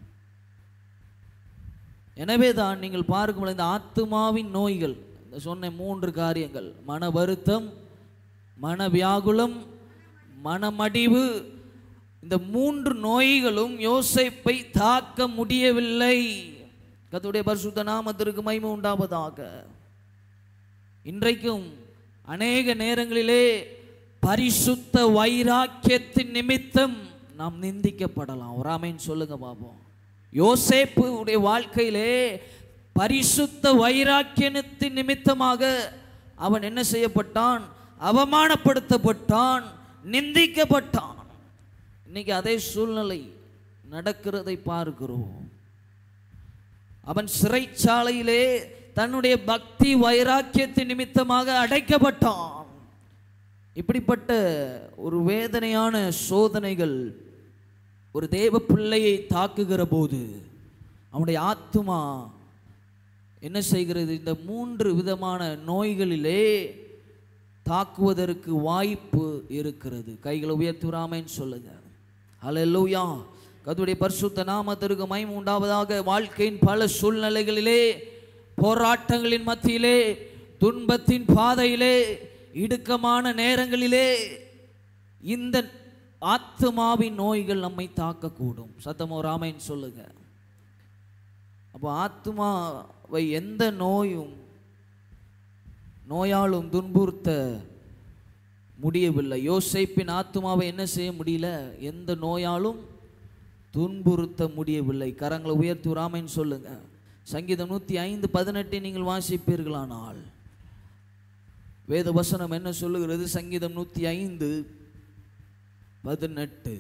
எனவே தான் நீங்கள் பார்க்கும் பொழுது இந்த ஆத்துமாவின் நோய்கள் இந்த சொன்ன மூன்று காரியங்கள் மன வருத்தம் மன வியாகுலம் மனமடிவு இந்த மூன்று நோய்களும் யோசேப்பை தாக்க முடியவில்லை கர்த்தருடைய பரிசுத்த நாமத்திற்கு மகிமை உண்டாவதாக இன்றைக்கும் அநேக நேரங்களிலே பரிசுத்த வைராக்கியத்தின் நிமித்தம் நாம் நிந்திக்கப்படலாம் ஒரு ஆமைன்னு சொல்லுங்க பாப்போம் யோசேப்பு உடைய வாழ்க்கையிலே பரிசுத்த வைராக்கியத்தின் நிமித்தமாக அவன் என்ன செய்யப்பட்டான் அவமானப்படுத்தப்பட்டான் நிந்திக்கப்பட்டான் இன்னைக்கு அதே சூழ்நிலை நடக்கிறதை பார்க்கிறோம் அவன் சிறைச்சாலையிலே தன்னுடைய பக்தி வைராக்கியத்தின் நிமித்தமாக அடைக்கப்பட்டான் இப்படிப்பட்ட ஒரு வேதனையான சோதனைகள் ஒரு தேவ பிள்ளையை தாக்குகிற போது அவனுடைய ஆத்துமா என்ன செய்கிறது இந்த மூன்று விதமான நோய்களிலே தாக்குவதற்கு வாய்ப்பு இருக்கிறது கைகளை உயர்த்துறாமேன்னு சொல்லுங்க ஹalleluya கர்த்தருடைய பரிசுத்த நாமத்திற்கு மகிமை உண்டாவதாக வாழ்க்கையின் பல சூழ்நிலைகளிலே போராட்டங்களின் மத்தியிலே துன்பத்தின் பாதையிலே இடுக்கமான நேரங்களிலே இந்த ஆத்மாவின் நோய்கள் நம்மை தாக்கக்கூடும் சத்தமோ ராமைன்னு சொல்லுங்க அப்போ ஆத்மாவை எந்த நோயும் நோயாலும் துன்புறுத்த முடியவில்லை யோசேப்பின் ஆத்மாவை என்ன செய்ய முடியல எந்த நோயாலும் துன்புறுத்த முடியவில்லை கரங்களை உயர்த்தி விடாமைன்னு சொல்லுங்க சங்கீதம் நூற்றி ஐந்து பதினெட்டை நீங்கள் வாசிப்பீர்களானால் வேத வசனம் என்ன சொல்லுகிறது சங்கீதம் நூற்றி ஐந்து பதினெட்டு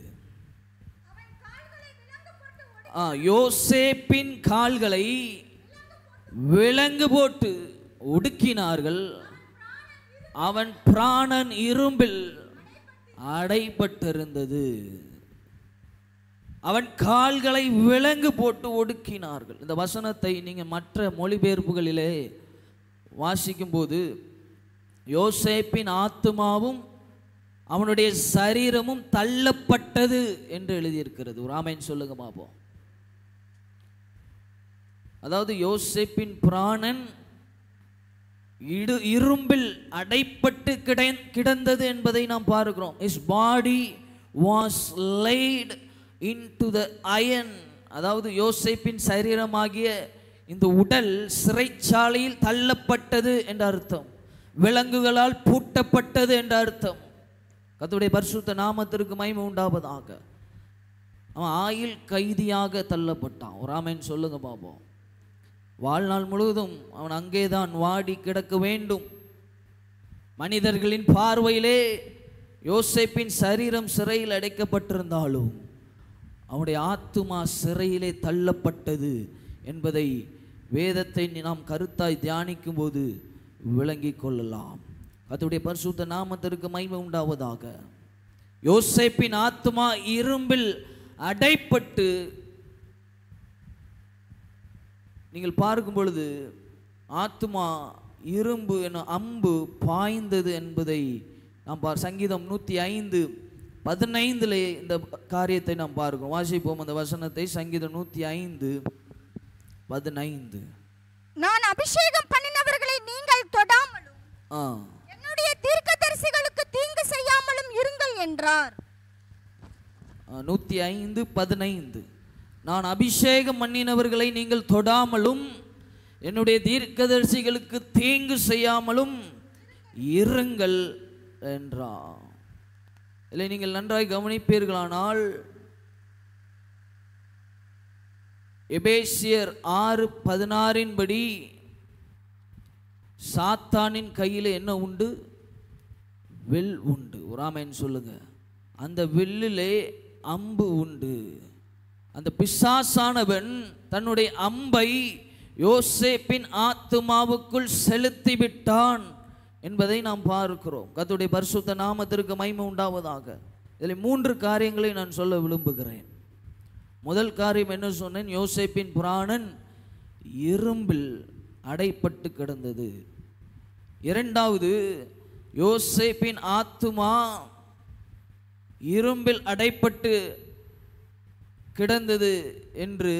ஆ யோசேப்பின் கால்களை விலங்கு போட்டு ஒடுக்கினார்கள் அவன் பிராணன் இரும்பில் அடைபட்டிருந்தது அவன் கால்களை விலங்கு போட்டு ஒடுக்கினார்கள் இந்த வசனத்தை நீங்கள் மற்ற மொழிபெயர்ப்புகளிலே வாசிக்கும்போது யோசேப்பின் ஆத்துமாவும் அவனுடைய சரீரமும் தள்ளப்பட்டது என்று எழுதியிருக்கிறது ஒரு ஆமைன்னு சொல்லுங்க பாப்போம் அதாவது யோசேப்பின் பிராணன் இடு இரும்பில் அடைப்பட்டு கிடை கிடந்தது என்பதை நாம் பார்க்கிறோம் his body was laid into the iron அதாவது யோசேப்பின் சரீரமாகிய இந்த உடல் சிறைச்சாலையில் தள்ளப்பட்டது என்ற அர்த்தம் விலங்குகளால் பூட்டப்பட்டது என்ற அர்த்தம் கர்த்தருடைய பரிசுத்த நாமத்திற்கு மகிமை உண்டாவதாக அவன் ஆயில் கைதியாக தள்ளப்பட்டான் ஒரு ஆமைன்னு சொல்லுங்க பாப்போம் வாழ்நாள் முழுவதும் அவன் அங்கேதான் வாடி கிடக்க வேண்டும் மனிதர்களின் பார்வையிலே யோசேப்பின் சரீரம் சிறையில் அடைக்கப்பட்டிருந்தாலும் அவனுடைய ஆத்துமா சிறையிலே தள்ளப்பட்டது என்பதை வேதத்தை நாம் கருத்தாய் தியானிக்கும் போது விளங்கிக் கொள்ளலாம் கர்த்தருடைய பரிசுத்த நாமத்திற்கு மகிமை உண்டாவதாக யோசேப்பின் ஆத்துமா இரும்பில் அடைப்பட்டு நீங்கள் பார்க்கும் பொழுது ஆத்துமா இரும்பு என அம்பு பாய்ந்தது என்பதை நாம் பார் சங்கீதம் நூற்றி ஐந்து பதினைந்தில் இந்த காரியத்தை நாம் பார்க்கிறோம் வாசிப்போம் அந்த வசனத்தை சங்கீதம் நூற்றி ஐந்து பதினைந்து நான் அபிஷேகம் பண்ணினவர்களை நீங்கள் தொடாமலும் ஆ என்னுடைய தீர்க்கதரிசிகளுக்கு தீங்கு செய்யாமலும் இருங்கள் என்றார் நூற்றி ஐந்து பதினைந்து நான் அபிஷேகம் பண்ணினவர்களை நீங்கள் தொடாமலும் என்னுடைய தீர்க்கதரிசிகளுக்கு தீங்கு செய்யாமலும் இருங்கள் என்றார் இல்லை நீங்கள் நன்றாய் கவனிப்பீர்களானால் எபேசியர் ஆறு பதினாறின் படி சாத்தானின் கையில் என்ன உண்டு வில் உண்டு ஒரு ஆமென் சொல்லுங்க அந்த வில்லிலே அம்பு உண்டு அந்த பிசாசானவன் தன்னுடைய அம்பை யோசேப்பின் ஆத்துமாவுக்குள் செலுத்தி விட்டான் என்பதை நாம் பார்க்கிறோம் கர்த்தருடைய பரிசுத்த நாமத்திற்கு மகிமை உண்டாவதாக இதில் மூன்று காரியங்களை நான் சொல்ல விரும்புகிறேன் முதல் காரியம் என்ன சொன்னேன் யோசேப்பின் புராணன் இரும்பில் அடைப்பட்டு கிடந்தது இரண்டாவது யோசேப்பின் ஆத்துமா இரும்பில் அடைப்பட்டு கிடந்தது என்று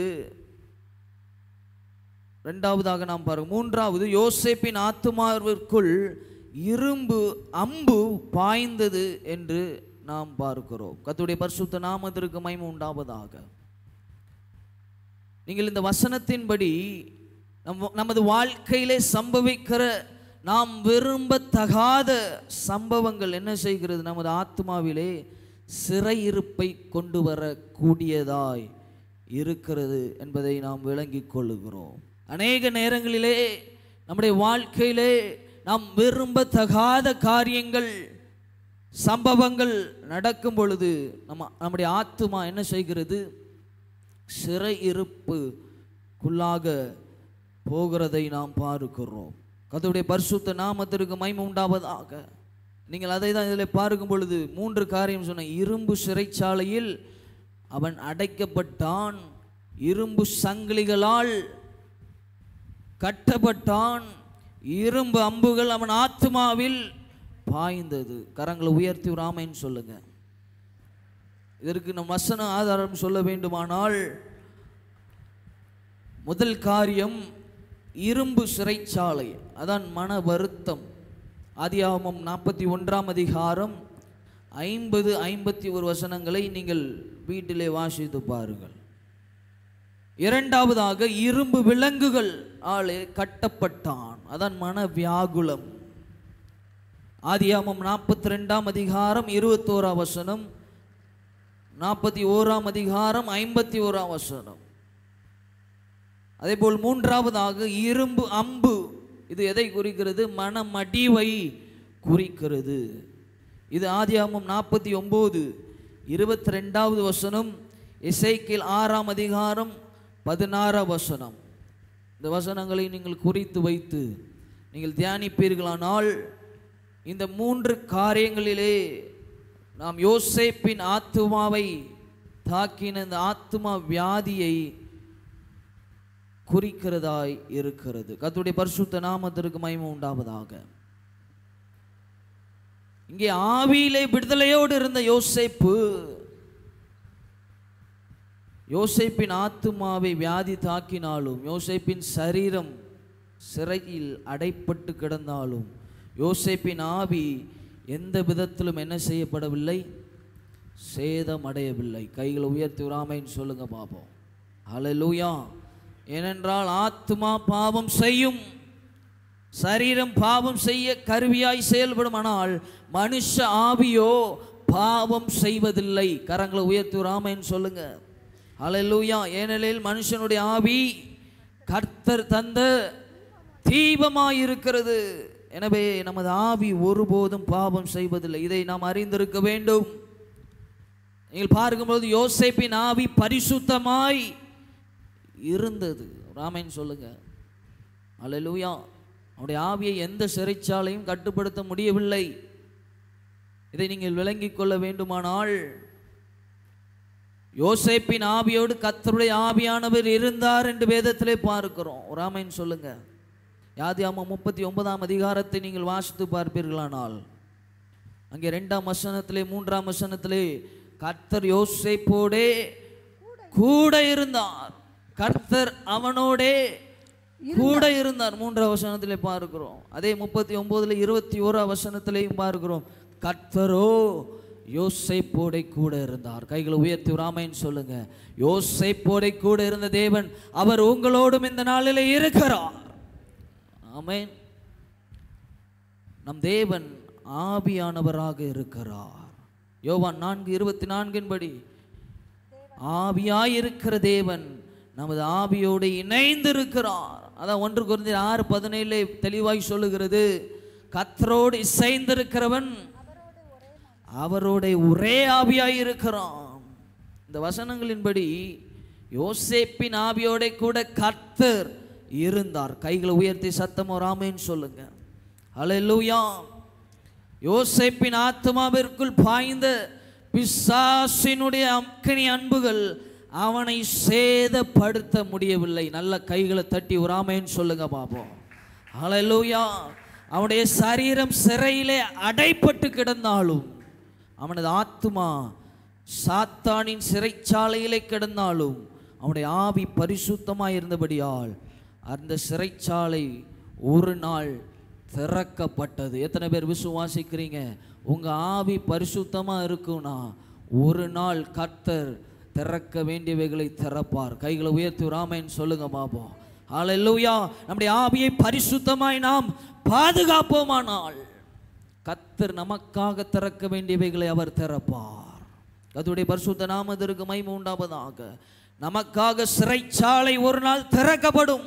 இரண்டாவதாக நாம் பாருங்க மூன்றாவது யோசேப்பின் ஆத்துமாவிற்குள் இரும்பு அம்பு பாய்ந்தது என்று நாம் பார்க்கிறோம் கர்த்தருடைய பரிசுத்த நாமத்திற்கு மகிமை உண்டாவதாக நீங்கள் இந்த வசனத்தின்படி நம் நமது வாழ்க்கையிலே சம்பவிக்கிற நாம் விரும்பத்தகாத சம்பவங்கள் என்ன செய்கிறது நமது ஆத்மாவிலே சிறையிருப்பை கொண்டு வரக்கூடியதாய் இருக்கிறது என்பதை நாம் விளங்கிக் கொள்ளுகிறோம் அநேக நேரங்களிலே நம்முடைய வாழ்க்கையிலே நாம் விரும்பத்தகாத காரியங்கள் சம்பவங்கள் நடக்கும் பொழுது நம்ம நம்முடைய ஆத்துமா என்ன செய்கிறது சிறை இருப்புக்குள்ளாக போகிறதை நாம் பார்க்கிறோம் கர்த்தருடைய பரிசுத்த நாமத்திற்கு மகிமை உண்டாவதாக நீங்கள் அதை தான் இதில் பார்க்கும் பொழுது மூன்று காரியம் சொன்ன இரும்பு சிறைச்சாலையில் அவன் அடைக்கப்பட்டான் இரும்பு சங்கிலிகளால் கட்டப்பட்டான் இரும்பு அம்புகள் அவன் ஆத்மாவில் பாய்ந்தது கரங்களை உயர்த்தி ஒரு ஆமைன்னு சொல்லுங்க இதற்கு நம் வசன ஆதாரம் சொல்ல வேண்டுமானால் முதல் காரியம் இரும்பு சிறைச்சாலை அதான் மன வருத்தம் ஆதியாகமம் நாற்பத்தி ஒன்றாம் அதிகாரம் ஐம்பது ஐம்பத்தி ஒரு வசனங்களை நீங்கள் வீட்டிலே வாசித்து பாருங்கள் இரண்டாவதாக இரும்பு விலங்குகள் ஆளே கட்டப்பட்டான் அதான் மன வியாகுலம் ஆதியாமம் நாற்பத்தி ரெண்டாம் அதிகாரம் இருபத்தோராம் வசனம் நாற்பத்தி ஓராம் அதிகாரம் ஐம்பத்தி ஓராம் வசனம் அதேபோல் மூன்றாவதாக இரும்பு அம்பு இது எதை குறிக்கிறது மனமடிவை குறிக்கிறது இது ஆதியாகமம் நாற்பத்தி ஒம்பது இருபத்தி ரெண்டாவது வசனம் இசைக்கில் ஆறாம் அதிகாரம் பதினாறாம் வசனம் இந்த வசனங்களை நீங்கள் குறித்து வைத்து நீங்கள் தியானிப்பீர்களானால் இந்த மூன்று காரியங்களிலே நாம் யோசேப்பின் ஆத்துமாவை தாக்கின இந்த ஆத்துமா வியாதியை குறிக்கிறதாய் இருக்கிறது கர்த்தருடைய பரிசுத்த நாமத்திற்கு மகிமை உண்டாவதாக இங்கே ஆவியிலே விடுதலையோடு இருந்த யோசேப்பு யோசேப்பின் ஆத்துமாவை வியாதி தாக்கினாலும் யோசேப்பின் சரீரம் சிறையில் அடைப்பட்டு கிடந்தாலும் யோசேப்பின் ஆவி எந்த விதத்திலும் என்ன செய்யப்படவில்லை சேதம் அடையவில்லை கைகளை உயர்த்தி விடாமைன்னு சொல்லுங்க பாப்போம் ஹalleluya ஏனென்றால் ஆத்மா பாவம் செய்யும் சரீரம் பாவம் செய்ய கருவியாய் செயல்படும் ஆனால் மனுஷ ஆவியோ பாவம் செய்வதில்லை கரங்களை உயர்த்தி விடாமைன்னு சொல்லுங்க ஹalleluya ஏனெனில் மனுஷனுடைய ஆவி கர்த்தர் தந்த தீபமாய் இருக்கிறது எனவே நமது ஆவி ஒருபோதும் பாவம் செய்வதில்லை இதை நாம் அறிந்திருக்க வேண்டும் நீங்கள் பார்க்கும்போது யோசேப்பின் ஆவி பரிசுத்தமாய் இருந்தது ராமன் சொல்லுங்க அல்லேலூயா அவனுடைய ஆவியை எந்த சிறைச்சாலையும் கட்டுப்படுத்த முடியவில்லை இதை நீங்கள் விளங்கிக் கொள்ள வேண்டுமானால் யோசேப்பின் ஆவியோடு கர்த்தருடைய ஆவியானவர் இருந்தார் என்று வேதத்திலே பார்க்கிறோம் ராமன் சொல்லுங்க யாதியாம முப்பத்தி ஒன்பதாம் அதிகாரத்தை நீங்கள் வாசித்து பார்ப்பீர்களானால் அங்கே ரெண்டாம் வசனத்திலே மூன்றாம் வசனத்திலே கர்த்தர் யோசேப்போடே கூட இருந்தார் கர்த்தர் அவனோடே கூட இருந்தார் மூன்றாம் வசனத்திலே பார்க்கிறோம் அதே முப்பத்தி ஒன்பதுல இருபத்தி ஓராம் வசனத்திலேயும் பார்க்கிறோம் கர்த்தரோ யோசேப்போடே கூட இருந்தார் கைகளை உயர்த்தி ராமைன்னு சொல்லுங்க யோசேப்போடே கூட இருந்த தேவன் அவர் உங்களோடும் இந்த நாளிலே இருக்கிறார் ஆமென் நம் தேவன் ஆவியானவராக இருக்கிறார் யோவான் நான்கு இருபத்தி நான்கின்படி ஆவியாய் இருக்கிற தேவன் நமது ஆவியோடு இணைந்திருக்கிறார் அதான் ஒன்று குறைந்த ஆறு பதினேழு தெளிவாய் சொல்லுகிறது கத்தரோடு இசைந்திருக்கிறவன் அவரோட ஒரே ஆவியாய் இருக்கிறான் இந்த வசனங்களின்படி யோசேப்பின் ஆவியோட கூட கர்த்தர் இருந்தார் கைகளை உயர்த்தி சத்தமோ ராமேன்னு சொல்லுங்க அல்லேலூயா யோசேப்பின் ஆத்மாவிற்குள் பாய்ந்த பிசாசினுடைய அக்கனி அன்புகள் அவனை சேதப்படுத்த முடியவில்லை நல்ல கைகளை தட்டி உராமேன்னு சொல்லுங்க பாப்போம் அல்லேலூயா அவனுடைய சரீரம் சிறையிலே அடைப்பட்டு கிடந்தாலும் அவனது ஆத்துமா சாத்தானின் சிறைச்சாலையிலே கிடந்தாலும் அவனுடைய ஆவி பரிசுத்தமாக இருந்தபடியால் அந்த சிறைச்சாலை ஒரு நாள் திறக்கப்பட்டது எத்தனை பேர் விசுவாசிக்கிறீங்க உங்க ஆவி பரிசுத்தமா இருக்கும்னா ஒரு நாள் கர்த்தர் திறக்க வேண்டியவைகளை திறப்பார் கைகளை உயர்த்தி ராமேன்னு சொல்லுங்க பாப்போம் ஹalleluya நம்முடைய ஆவியை பரிசுத்தமாய் நாம் பாதுகாப்போமானால் கர்த்தர் நமக்காக திறக்க வேண்டியவைகளை அவர் திறப்பார் அதுடைய பரிசுத்த நாமத்திற்கு மகிமை உண்டாவதாக நமக்காக சிறைச்சாலை ஒரு நாள் திறக்கப்படும்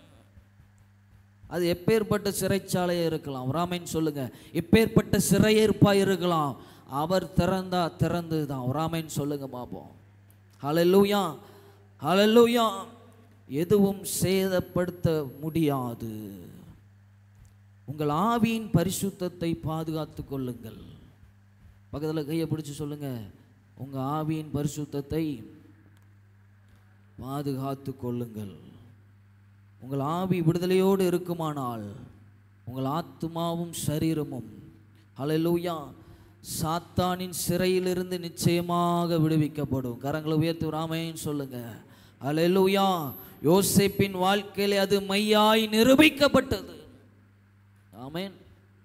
அது எப்பேற்பட்ட சிறைச்சாலையாக இருக்கலாம் ராமன் சொல்லுங்க எப்பேற்பட்ட சிறையேற்பாக இருக்கலாம் அவர் திறந்தா திறந்து தான் ராமன் சொல்லுங்க பார்ப்போம் ஹalleluya ஹalleluya எதுவும் சேதப்படுத்த முடியாது உங்கள் ஆவியின் பரிசுத்தத்தை பாதுகாத்து கொள்ளுங்கள் பக்கத்தில் கையை பிடிச்சு சொல்லுங்க உங்க ஆவியின் பரிசுத்தத்தை பாதுகாத்து கொள்ளுங்கள் உங்கள் ஆவி விடுதலையோடு இருக்குமானால் உங்கள் ஆத்துமாவும் சரீரமும் ஹalleluya சாத்தானின் சிறையிலிருந்து நிச்சயமாக விடுவிக்கப்படும் கரங்களை உயர்த்தி ராமைன்னு சொல்லுங்க ஹalleluya யோசேப்பின் வாழ்க்கையிலே அது மையாய் நிரூபிக்கப்பட்டது ஆமென்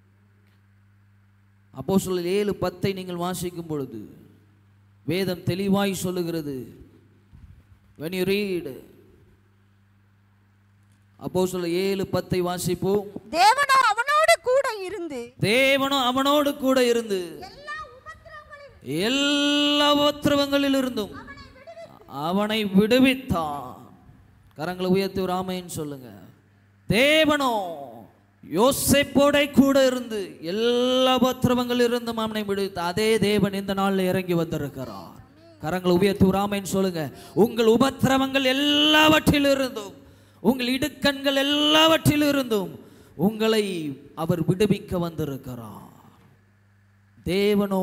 அப்போஸ்தலர் ஏழு பத்தை நீங்கள் வாசிக்கும் பொழுது வேதம் தெளிவாய் சொல்லுகிறது when you read அப்போஸ்தலர் ஏழு பத்தை வாசிப்போம் தேவனோ அவனோடு கூட இருந்து தேவனும் அவனோடு கூட இருந்து எல்லா உபத்திரவங்களிலும் எல்லா உபத்திரவங்களில் இருந்தும் அவனை விடுவித்தான் கரங்களை உயர்த்தி ராமைன்னு சொல்லுங்க தேவனோ யோசேப்போட கூட இருந்து எல்லா உபத்திரவங்களில் இருந்தும் அவனை விடுவித்த அதே தேவன் இந்த நாளில் இறங்கி வந்திருக்கிறார் கரங்களை உயர்த்தி ராமைன்னு சொல்லுங்க உங்கள் உபத்திரவங்கள் எல்லாவற்றிலிருந்தும் உங்கள் இடுக்கண்கள் எல்லாவற்றிலிருந்தும் உங்களை அவர் விடுவிக்க வந்திருக்கிறார் தேவனோ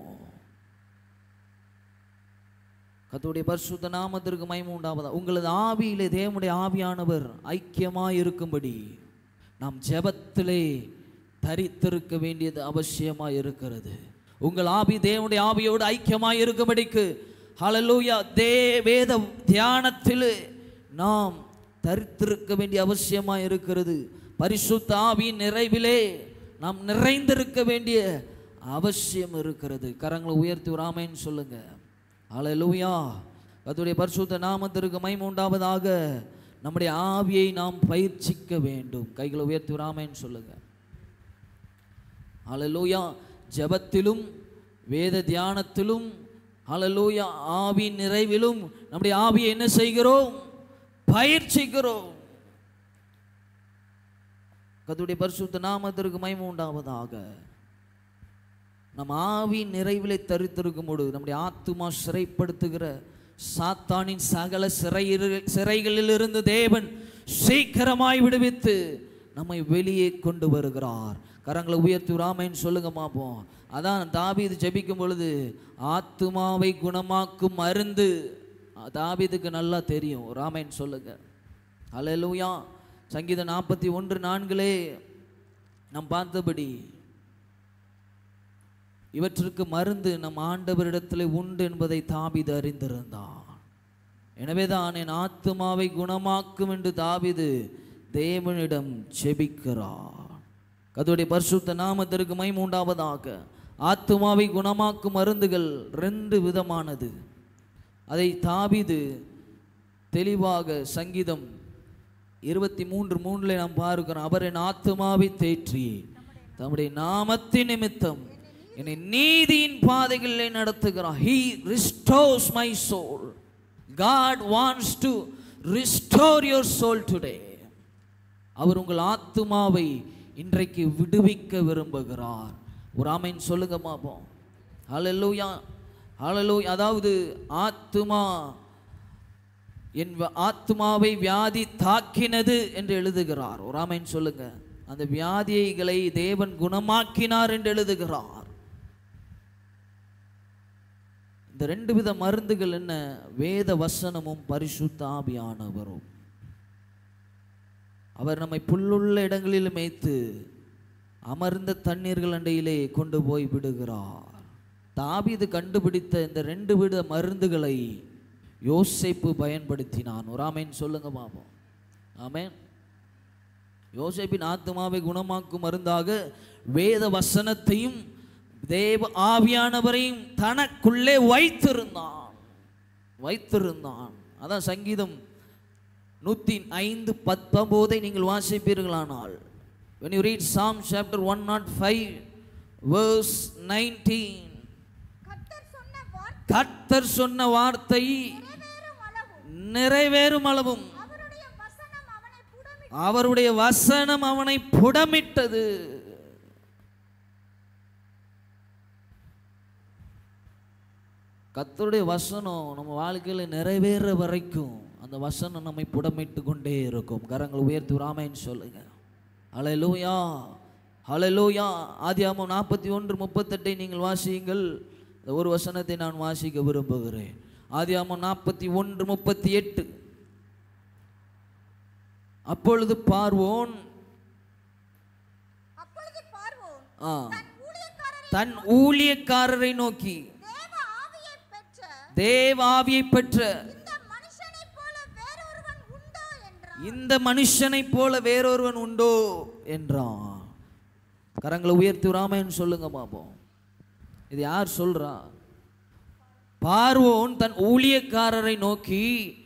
கர்த்தருடைய பரிசுத்த நாமத்திற்கு மகிமை உண்டாவதா உங்களது ஆவியிலே தேவனுடைய ஆவியானவர் ஐக்கியமாய் இருக்கும்படி நாம் ஜெபத்திலே தரித்திருக்க வேண்டியது அவசியமாய் இருக்கிறது உங்கள் ஆவி தேவனுடைய ஆவியோடு ஐக்கியமாய் இருக்கும்படிக்கு ஹalleluya தே வேத தியானத்திலே நாம் தரித்திருக்க வேண்டிய அவசியமாய் இருக்கிறது பரிசுத்த ஆவியின் நிறைவிலே நாம் நிறைந்திருக்க வேண்டிய அவசியம் இருக்கிறது கரங்களை உயர்த்தி ராமேன்னு சொல்லுங்க ஹalleluya கர்த்தருடைய பரிசுத்த நாமத்திற்கு மகிமை உண்டாவதாக நம்முடைய ஆவியை நாம் பயிற்சிக்க வேண்டும் கைகளை உயர்த்தி ராமேன்னு சொல்லுங்க ஹalleluya ஜெபத்திலும் வேத தியானத்திலும் ஹalleluya ஆவியின் நிறைவிலும் நம்முடைய ஆவியை என்ன செய்கிறோம் பயிற்சிக்கிறோம் கத்துடைய பரிசுத்த நாமத்திற்கு மகிமை உண்டாவதாக நம் ஆவி நிறைவிலே தரித்திருக்கும் பொழுது நம்முடைய ஆத்துமா சிறைப்படுத்துகிற சாத்தானின் சகல சிறை சிறைகளிலிருந்து தேவன் சீக்கிரமாய் விடுவித்து நம்மை வெளியே கொண்டு வருகிறார் கரங்களை உயர்த்தி ராமைன்னு சொல்லுங்க பார்ப்போம் அதான் தாவீது ஜெபிக்கும் பொழுது ஆத்துமாவை குணமாக்கும் மருந்து தாவீதுக்கு நல்லா தெரியும் ராமைன் சொல்லுங்க அல்லேலூயா சங்கீதம் நாற்பத்தி ஒன்று நான்கிலே நாம் பார்த்தபடி இவற்றுக்கு மருந்து நம் ஆண்டவரிடத்தில் உண்டு என்பதை தாபிது அறிந்திருந்தான் எனவேதான் என் ஆத்துமாவை குணமாக்கும் என்று தாபிது தேவனிடம் செபிக்கிறார் கதுடைய பரிசுத்த நாமத்திற்கு மைமூண்டாவதாக ஆத்துமாவை குணமாக்கும் மருந்துகள் ரெண்டு விதமானது அதை தாபிது தெளிவாக சங்கீதம் இருபத்தி மூன்று மூன்றில் நாம் பார்க்கிறோம் அவர் என் ஆத்துமாவை தேற்றி தம்முடைய நாமத்தின் நிமித்தம் என்னை நீதியின் பாதைகளிலே நடத்துகிறார் he restores my soul god wants to restore your soul today அவர் உங்கள் ஆத்துமாவை இன்றைக்கு விடுவிக்க விரும்புகிறார் ஒரு ஆமைன் சொல்லுங்க பாப்போம் ஹalleluya ஹalleluya அதாவது ஆத்துமா என் வ- ஆத்துமாவை வியாதி தாக்கினது என்று எழுதுகிறார் ஒரு ஆமைன் சொல்லுங்க அந்த வியாதிகளை தேவன் குணமாக்கினார் என்று எழுதுகிறார் இந்த ரெண்டு வித மருந்துகள் என்ன வேத வசனமும் பரிசுத்த ஆவியானவரும் அவர் நம்மை புல்லுள்ள இடங்களில் மேய்த்து அமர்ந்த தண்ணீர்கள் அண்டையிலே கொண்டு போய் விடுகிறார் தாவீது கண்டுபிடித்த இந்த ரெண்டு வித மருந்துகளை யோசேப்பு பயன்படுத்தினான் ஒரு ஆமேன் சொல்லுங்க பாப்போம் ஆமென் யோசேப்பின் ஆத்மாவை குணமாக்கும் மருந்தாக வேத வசனத்தையும் தேவ ஆவியானவரையும் தனக்குள்ளே வைத்திருந்தான் வைத்திருந்தான் அதான் சங்கீதம் நூற்றி ஐந்து பத்தொம்போதை நீங்கள் வாசிப்பீர்களானால் when you read psalm chapter 105 verse 19 கர்த்தர் சொன்ன வார்த்தை கர்த்தர் சொன்ன வார்த்தை நிறைவேறும் அளவும் நிறைவேறும் அளவும் அவருடைய வசனம் அவனை புடமிட்டு அவருடைய வசனம் அவனை புடமிட்டது கர்த்தருடைய வசனம் நம்ம வாழ்க்கையில் நிறைவேற வரைக்கும் அந்த வசனம் நம்மை புடமிட்டு கொண்டே இருக்கும் கரங்கள் உயர்த்தி ராமைன்னு சொல்லுங்க ஹalleluya ஹalleluya ஆதியாகமம் நாற்பத்தி ஒன்று முப்பத்தெட்டை நீங்கள் வாசியுங்கள் இந்த ஒரு வசனத்தை நான் வாசிக்க விரும்புகிறேன் ஆதியாகமம் நாற்பத்தி ஒன்று முப்பத்தி எட்டு அப்பொழுது பார்வோன் அப்பொழுது பார்வோன் ஆ, தன் ஊழியக்காரரை தன் ஊழியக்காரரை நோக்கி தேவ ஆவியை பெற்ற தேவாவியை பெற்ற இந்த மனுஷனைப் போல வேறொருவன் உண்டோ என்றான் இந்த மனுஷனைப் போல வேறொருவன் உண்டோ என்றான் கரங்களை உயர்த்தி ராமன் சொல்லுங்க பாப்போம் இது யார் சொல்றா பார்வோன் தன் ஊழியக்காரரை நோக்கி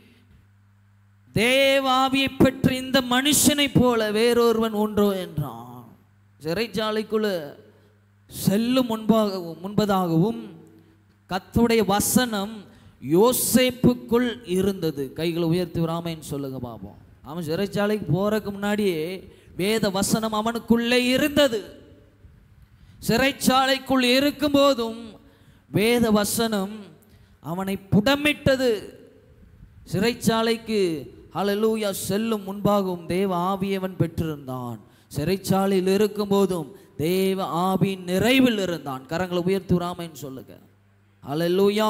தேவாவியை பெற்ற இந்த மனுஷனைப் போல வேறொருவன் உண்டோ என்றான் சிறைச்சாலைக்குள்ள செல்லும் முன்பாகவும் முன்பதாகவும் கர்த்தருடைய வசனம் யோசேப்புக்குள் இருந்தது கைகளை உயர்த்தி ராமன் சொல்லுங்க பாப்போம் அவன் சிறைச்சாலைக்கு போறதுக்கு முன்னாடியே வேத வசனம் அவனுக்குள்ளே இருந்தது சிறைச்சாலைக்குள் இருக்கும்போதும் வேத வசனம் அவனை புடமிட்டது சிறைச்சாலைக்கு ஹalleluya செல்லும் முன்பாகவும் தேவ ஆவியவன் பெற்றிருந்தான் சிறைச்சாலையில் இருக்கும்போதும் தேவ ஆவியின் நிறைவில் இருந்தான் கரங்களை உயர்த்தி ராமன் சொல்லுங்க ஹalleluya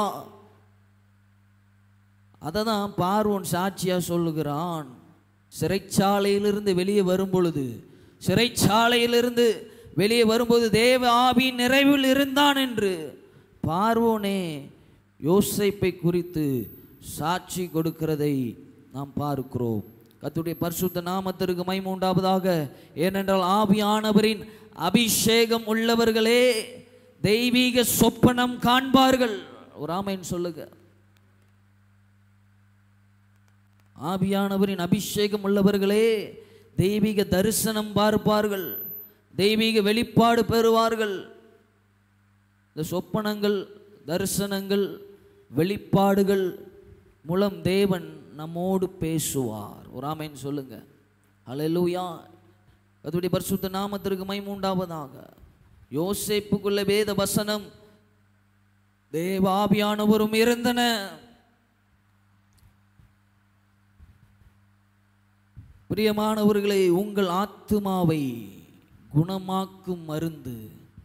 அதை தான் பார்வோன் சாட்சியா சொல்லுகிறான் சிறைச்சாலையிலிருந்து வெளியே வரும் பொழுது சிறைச்சாலையிலிருந்து வெளியே வரும்போது தேவ ஆவியின் நிறைவில் இருந்தான் என்று பார்வோனே யோசேப்பை குறித்து சாட்சி கொடுக்கிறதை நாம் பார்க்கிறோம் கர்த்தருடைய பரிசுத்த நாமத்திற்கு மகிமை உண்டாவதாக ஏனென்றால் ஆவியானவரின் அபிஷேகம் உள்ளவர்களே தெய்வீக சொப்பனம் காண்பார்கள் ஒரு ஆமைன்னு சொல்லுங்க ஆவியானவரின் அபிஷேகம் உள்ளவர்களே தெய்வீக தரிசனம் பார்ப்பார்கள் தெய்வீக வெளிப்பாடு பெறுவார்கள் இந்த சொப்பனங்கள் தரிசனங்கள் வெளிப்பாடுகள் மூலம் தேவன் நம்மோடு பேசுவார் ஒரு ஆமைன்னு சொல்லுங்க ஹalleluya கர்த்தருடைய பரிசுத்த நாமத்திற்கு மைமூண்டாவதாக யோசேப்புக்குள்ள வேத வசனம் தேவாபியானவரும் இருந்தன பிரியமானவர்களே உங்கள் ஆத்துமாவை குணமாக்கும் மருந்து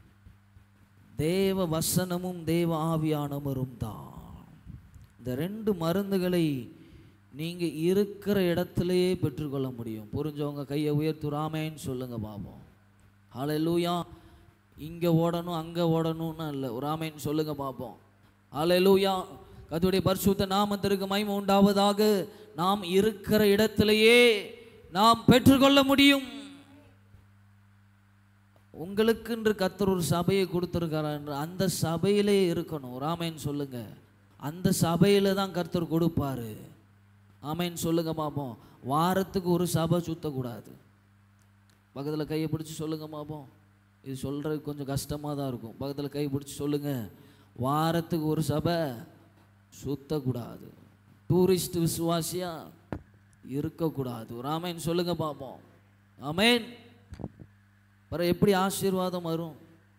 தேவ வசனமும் தேவ ஆவியானவரும் தான் இந்த ரெண்டு மருந்துகளை நீங்க இருக்கிற இடத்திலேயே பெற்றுக்கொள்ள முடியும் புரிஞ்சவங்க கையை உயர்த்துறாமேன்னு சொல்லுங்க பாப்போம் ஹalleluya இங்க ஓடணும் அங்க ஓடணும்னு இல்லை ஒரு ஆமேன்னு சொல்லுங்க பார்ப்போம் ஹalleluya கர்த்தருடைய பரிசுத்த நாமத்திற்கு மகிமை உண்டாவதாக நாம் இருக்கிற இடத்திலேயே நாம் பெற்றுக்கொள்ள முடியும் உங்களுக்கென்று கர்த்தர் ஒரு சபையை கொடுத்துருக்காரு என்று அந்த சபையிலே இருக்கணும் ராமேன்னு சொல்லுங்க அந்த சபையில தான் கர்த்தர் கொடுப்பாரு ஆமேன்னு சொல்லுங்க பார்ப்போம் வாரத்துக்கு ஒரு சபை சுத்தக்கூடாது பக்கத்தில் கையை பிடிச்சி சொல்லுங்க பார்ப்போம் இது சொல்கிறது கொஞ்சம் கஷ்டமாக தான் இருக்கும் பக்கத்தில் கை பிடிச்சி சொல்லுங்க வாரத்துக்கு ஒரு சபை சுத்தக்கூடாது டூரிஸ்ட் விசுவாசியா இருக்கக்கூடாது ஒரு ஆமேன் சொல்லுங்க பார்ப்போம் ஆமேன் பிற எப்படி ஆசீர்வாதம் வரும்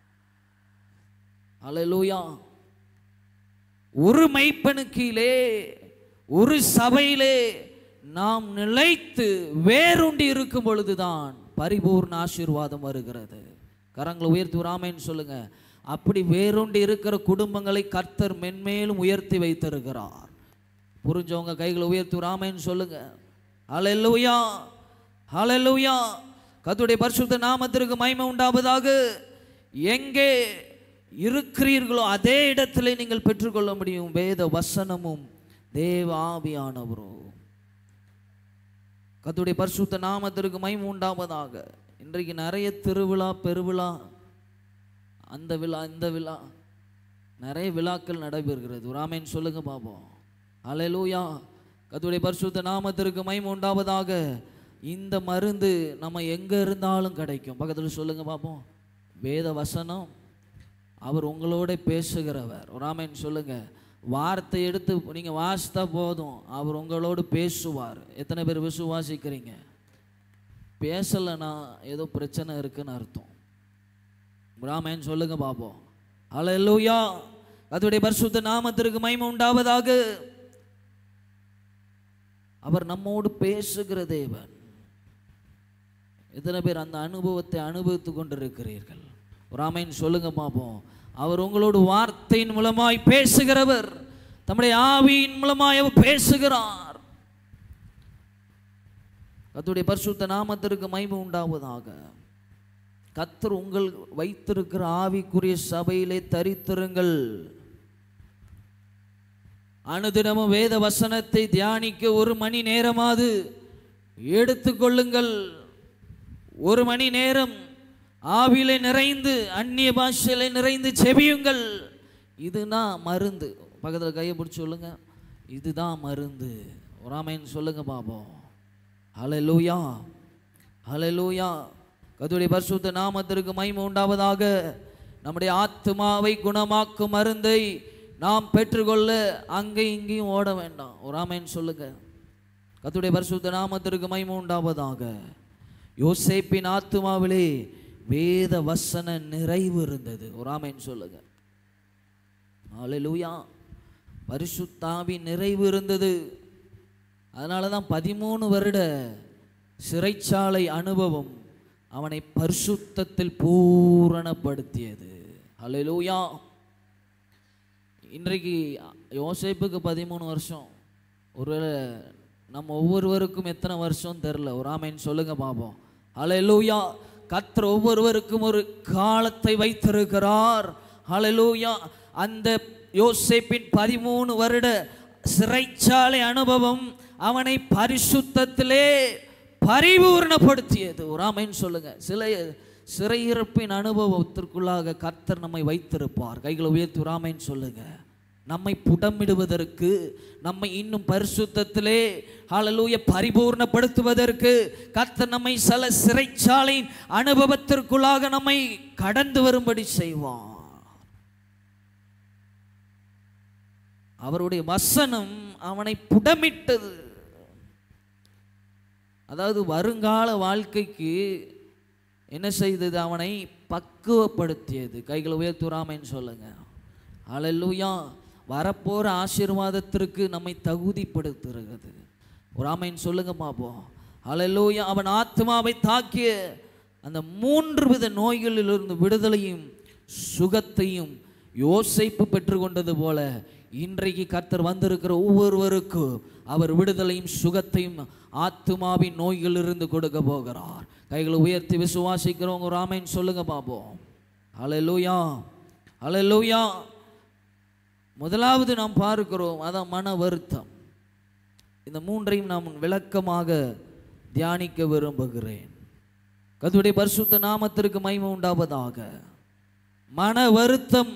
அல்லேலூயா ஒரு மெய்ப்பனு கீழே ஒரு சபையிலே நாம் நிலைத்து வேறுண்டி இருக்கும் பொழுதுதான் பரிபூர்ண ஆசீர்வாதம் வருகிறது கரங்களை உயர்த்தி ராமேன்னு சொல்லுங்க அப்படி வேறுண்டி இருக்கிற குடும்பங்களை கர்த்தர் மென்மேலும் உயர்த்தி வைத்திருக்கிறார் புரிஞ்சவங்க கைகளை உயர்த்தி ராமேன்னு சொல்லுங்க ஹalleluya ஹalleluya கர்த்தருடைய பரிசுத்த நாமத்திற்கு மகிமை உண்டாவதாக எங்கே இருக்கிறீர்களோ அதே இடத்திலே நீங்கள் பெற்றுக்கொள்ள முடியும் வேத வசனமும் தேவ ஆவியானவரும் கர்த்தருடைய பரிசுத்த நாமத்திற்கு மகிமை உண்டாவதாக இன்றைக்கு நிறைய திருவிழா பெருவிழா அந்த விழா இந்த விழா நிறைய விழாக்கள் நடைபெறுகிறது ராமேன் சொல்லுங்க பாப்போம் அலையலூயா கர்த்தருடைய பரிசுத்த நாமத்திற்கு மகிமை உண்டாவதாக இந்த மருந்து நம்ம எங்க இருந்தாலும் கிடைக்கும் பக்கத்தில் சொல்லுங்க பாப்போம் வேத வசனம் அவர் உங்களோட பேசுகிறவர் ராமேன் சொல்லுங்க வார்த்தை எடுத்து நீங்க வாசித்தா போதும் அவர் உங்களோடு பேசுவார் எத்தனை பேர் விசுவாசிக்கிறீங்க பேசலைன்னா ஏதோ பிரச்சனை இருக்குன்னு அர்த்தம் ராமேன் சொல்லுங்க பாப்போம் அல்லேலூயா அதோடைய பரிசுத்த நாமத்திற்கு மகிமை உண்டாவதாக அவர் நம்மோடு பேசுகிற தேவன் எத்தனை பேர் அந்த அனுபவத்தை அனுபவித்து கொண்டிருக்கிறீர்கள் ராமேன் சொல்லுங்க பாப்போம் அவர் உங்களோடு வார்த்தையின் மூலமாய் பேசுகிறவர் தம்முடைய ஆவியின் மூலமாய் அவர் பேசுகிறார் கர்த்தருடைய பரிசுத்த நாமத்திற்கு மகிமை உண்டாவதாக கத்தர் உங்கள் வைத்திருக்கிற ஆவிக்குரிய சபையிலே தரித்திருங்கள் அனுதினமும் வேத வசனத்தை தியானிக்க ஒரு மணி நேரமாவது எடுத்துக்கொள்ளுங்கள் ஒரு மணி நேரம் ஆவிலே நிறைந்து அந்நிய பாஷையிலே நிறைந்து செபியுங்கள் இதுதான் மருந்து பக்கத்தில் கையை பிடிச்சி சொல்லுங்க இதுதான் மருந்து ராமைன்னு சொல்லுங்க பாப்போம் ஹalleluya ஹalleluya கர்த்தருடைய பரிசுத்த நாமத்திற்கு மகிமை உண்டாவதாக நம்முடைய ஆத்மாவை குணமாக்கும் மருந்தை நாம் பெற்றுக்கொள்ள அங்கே இங்கேயும் ஓட வேண்டாம் ஒரு ஆமைன்னு சொல்லுங்க கர்த்தருடைய பரிசுத்த நாமத்திற்கு மகிமை உண்டாவதாக யோசேப்பின் ஆத்மாவிலே வேத வசன நிறைவு இருந்தது ஒரு ஆமைன்னு சொல்லுங்க ஹalleluya பரிசுத்தாவி நிறைவு இருந்தது அதனால தான் பதிமூணு வருட சிறைச்சாலை அனுபவம் அவனை பரிசுத்தத்தில் பூரணப்படுத்தியது ஹalleluya இன்றைக்கு யோசேப்புக்கு பதிமூணு வருஷம் ஒருவேளை நம்ம ஒவ்வொருவருக்கும் எத்தனை வருஷம் தெரில ஒரு ஆமைன்னு சொல்லுங்க பார்ப்போம் ஹalleluya கர்த்தர் ஒவ்வொருவருக்கும் ஒரு காலத்தை வைத்திருக்கிறார் ஹalleluya அந்த யோசேப்பின் பதிமூணு வருட சிறைச்சாலை அனுபவம் அவனை பரிசுத்தத்திலே பரிபூர்ணப்படுத்தியது ஒரு ஆமைன்னு சொல்லுங்க சில சிறையிருப்பின் அனுபவத்திற்குள்ளாக கர்த்தர் நம்மை வைத்திருப்பார் கைகளை உயர்த்தி ஒரு ஆமைன்னு சொல்லுங்க நம்மை புடமிடுவதற்கு நம்மை இன்னும் பரிசுத்தத்திலே ஹalleluya பரிபூர்ணப்படுத்துவதற்கு கர்த்தர் நம்மை சில சிறைச்சாலையின் அனுபவத்திற்குள்ளாக நம்மை கடந்து வரும்படி செய்வார் அவருடைய வசனம் அவனை புடமிட்டது அதாவது வருங்கால வாழ்க்கைக்கு என்ன செய்தது அவனை பக்குவப்படுத்தியது கைகளை உயர்த்துறாமைன்னு சொல்லுங்க அல்லேலூயா வரப்போற ஆசீர்வாதத்திற்கு நம்மை தகுதிப்படுத்துகிறது ஒரு ஆமைன்னு சொல்லுங்க பாப்போம் அல்லேலூயா அவன் ஆத்மாவை தாக்கிய அந்த மூன்று வித நோய்களிலிருந்து விடுதலையும் சுகத்தையும் யோசிப்பு பெற்றுக்கொண்டது போல இன்றைக்கு கர்த்தர் வந்திருக்கிற ஒவ்வொருவருக்கும் அவர் விடுதலையும் சுகத்தையும் ஆத்மாவின் நோய்களிலிருந்து கொடுக்க போகிறார் கைகளை உயர்த்தி விசுவாசிக்கிறவங்க ஒரு ஆமைன்னு சொல்லுங்க பாப்போம் அல்லேலூயா அல்லேலூயா முதலாவது நாம் பார்க்கிறோம் அதான் மன வருத்தம் இந்த மூன்றையும் நாம் விளக்கமாக தியானிக்க விரும்புகிறேன் கர்த்தருடைய பரிசுத்த நாமத்திற்கு மகிமை உண்டாவதாக மன வருத்தம்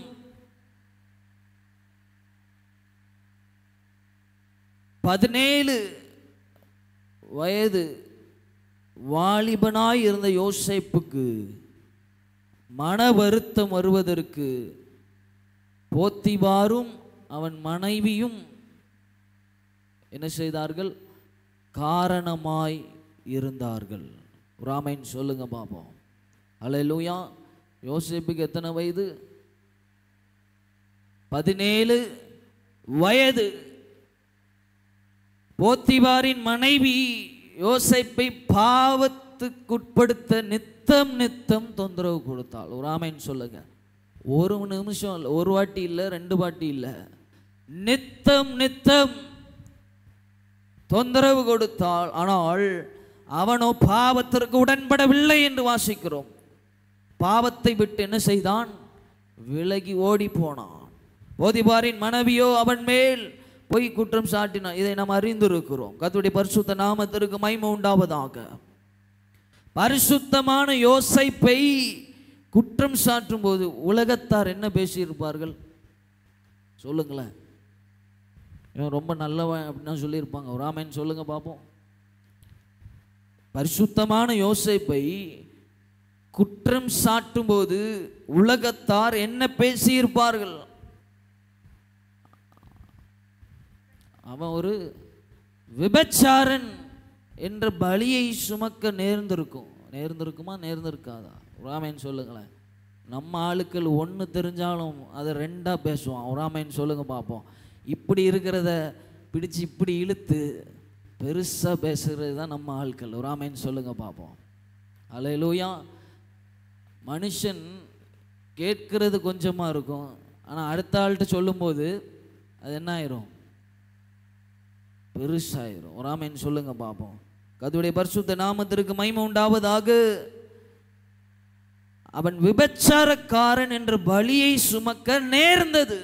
பதினேழு வயது வாலிபனாய் இருந்த யோசேப்புக்கு மன வருத்தம் வருவதற்கு போத்திபாரும் அவன் மனைவியும் என்ன செய்தார்கள் காரணமாய் இருந்தார்கள் ராமைன் சொல்லுங்க பாப்போம் அல்லேலூயா யோசேப்புக்கு எத்தனை வயது பதினேழு வயது போத்திபாரின் மனைவி யோசேப்பை பாவத்துக்குட்படுத்த நித்தம் நித்தம் தொந்தரவு கொடுத்தாள் ஒரு ஆமைன்னு சொல்லுங்க ஒரு நிமிஷம் இல்லை ஒரு வாட்டி இல்லை ரெண்டு வாட்டி இல்லை நித்தம் நித்தம் தொந்தரவு கொடுத்தாள் ஆனால் அவனோ பாவத்திற்கு உடன்படவில்லை என்று வாசிக்கிறோம் பாவத்தை விட்டு என்ன செய்தான் விலகி ஓடி போனான் போதிபாரின் மனைவியோ அவன் மேல் பொய் குற்றம் சாட்டினான் இதை நாம் அறிந்திருக்கிறோம் கர்த்தருடைய பரிசுத்த நாமத்திற்கு மகிமை உண்டாவதாக பரிசுத்தமான யோசைப்பை குற்றம் சாட்டும் போது உலகத்தார் என்ன பேசியிருப்பார்கள் சொல்லுங்களேன் இவன் ரொம்ப நல்லவன் அப்படின்னா சொல்லியிருப்பாங்க ஒரு ஆமைன்னு சொல்லுங்க பார்ப்போம் பரிசுத்தமான யோசேப்பை குற்றம் சாட்டும் போது உலகத்தார் என்ன பேசியிருப்பார்கள் அவன் ஒரு விபச்சாரன் என்ற பலியை சுமக்க நேர்ந்திருக்கும் நேர்ந்திருக்குமா நேர்ந்திருக்காதா ராமேன் சொல்லுங்களேன் நம்ம ஆளுக்கள் ஒன்று தெரிஞ்சாலும் அதை ரெண்டாக பேசுவான் ராமேன் சொல்லுங்க பார்ப்போம் இப்படி இருக்கிறத பிடிச்சு இப்படி இழுத்து பெருசாக பேசுகிறது தான் நம்ம ஆட்கள் ராமேன் சொல்லுங்க பார்ப்போம் அலையலூயா மனுஷன் கேட்கிறது கொஞ்சமாக இருக்கும் ஆனால் அடுத்த ஆள்கிட்ட சொல்லும்போது அது என்ன ஆயிரும் பெருசாயிரும் ஒரு ஆமேன் சொல்லுங்க பார்ப்போம் கதுடைய பரிசுத்த நாமத்திற்கு மகிமை உண்டாவதாக அவன் விபச்சாரக்காரன் என்ற பலியை சுமக்க நேர்ந்தது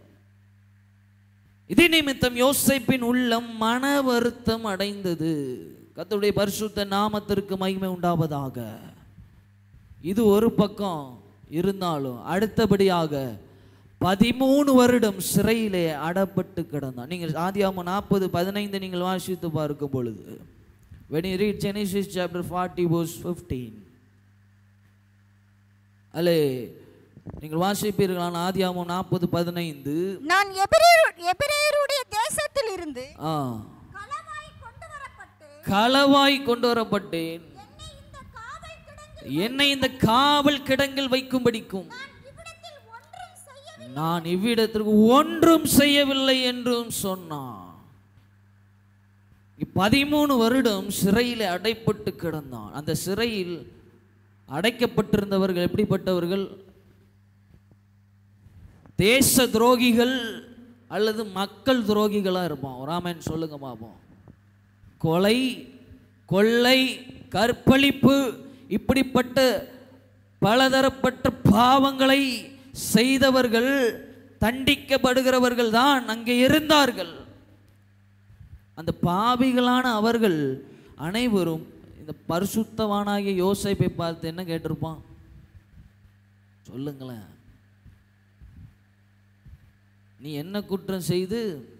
இது நிமித்தம் யோசேப்பின் உள்ளம் மன வருத்தம் அடைந்தது கர்த்தருடைய பரிசுத்த நாமத்திற்கு மகிமை உண்டாவதாக இது ஒரு பக்கம் இருந்தாலும் அடுத்தபடியாக பதிமூணு வருடம் சிறையிலே அடப்பட்டு கிடந்தான் நீங்கள் ஆதியாம நாற்பது பதினைந்து நீங்கள் வாசித்து பார்க்கும் பொழுது when you read Genesis chapter 40 verse 15 அல்லே நீங்கள் வாசிப்பீர்களான ஆதியாமம் நாற்பது பதினைந்து நான் எபிரேயரு- எபிரேயருடைய தேசத்தில் இருந்து ஆ களவாய் கொண்டு வரப்பட்டு களவாய் கொண்டு வரப்பட்டேன் என்னை இந்த காவல் கிடங்கில் என்னை இந்த காவல் கிடங்கில் வைக்கும்படிக்கும் இவ்விடத்தில் ஒன்றும் செய்ய நான் இவ்விடத்திற்கு ஒன்றும் செய்யவில்லை என்றும் சொன்னான் பதிமூணு வருடம் சிறையில் அடைப்பட்டு கிடந்தான் அந்த சிறையில் அடைக்கப்பட்டிருந்தவர்கள் எப்படிப்பட்டவர்கள் தேச துரோகிகள் அல்லது மக்கள் துரோகிகளாக இருப்பான் ராமன் சொல்லுங்க பார்ப்போம் கொலை கொள்ளை கற்பழிப்பு இப்படிப்பட்ட பலதரப்பட்ட பாவங்களை செய்தவர்கள் தண்டிக்கப்படுகிறவர்கள் தான் அங்கே இருந்தார்கள் அந்த பாவிகளான அவர்கள் அனைவரும் இந்த பரிசுத்தவானாகிய யோசேப்பை பார்த்து என்ன கேட்டிருப்பான் சொல்லுங்களேன் நீ என்ன குற்றம் செய்து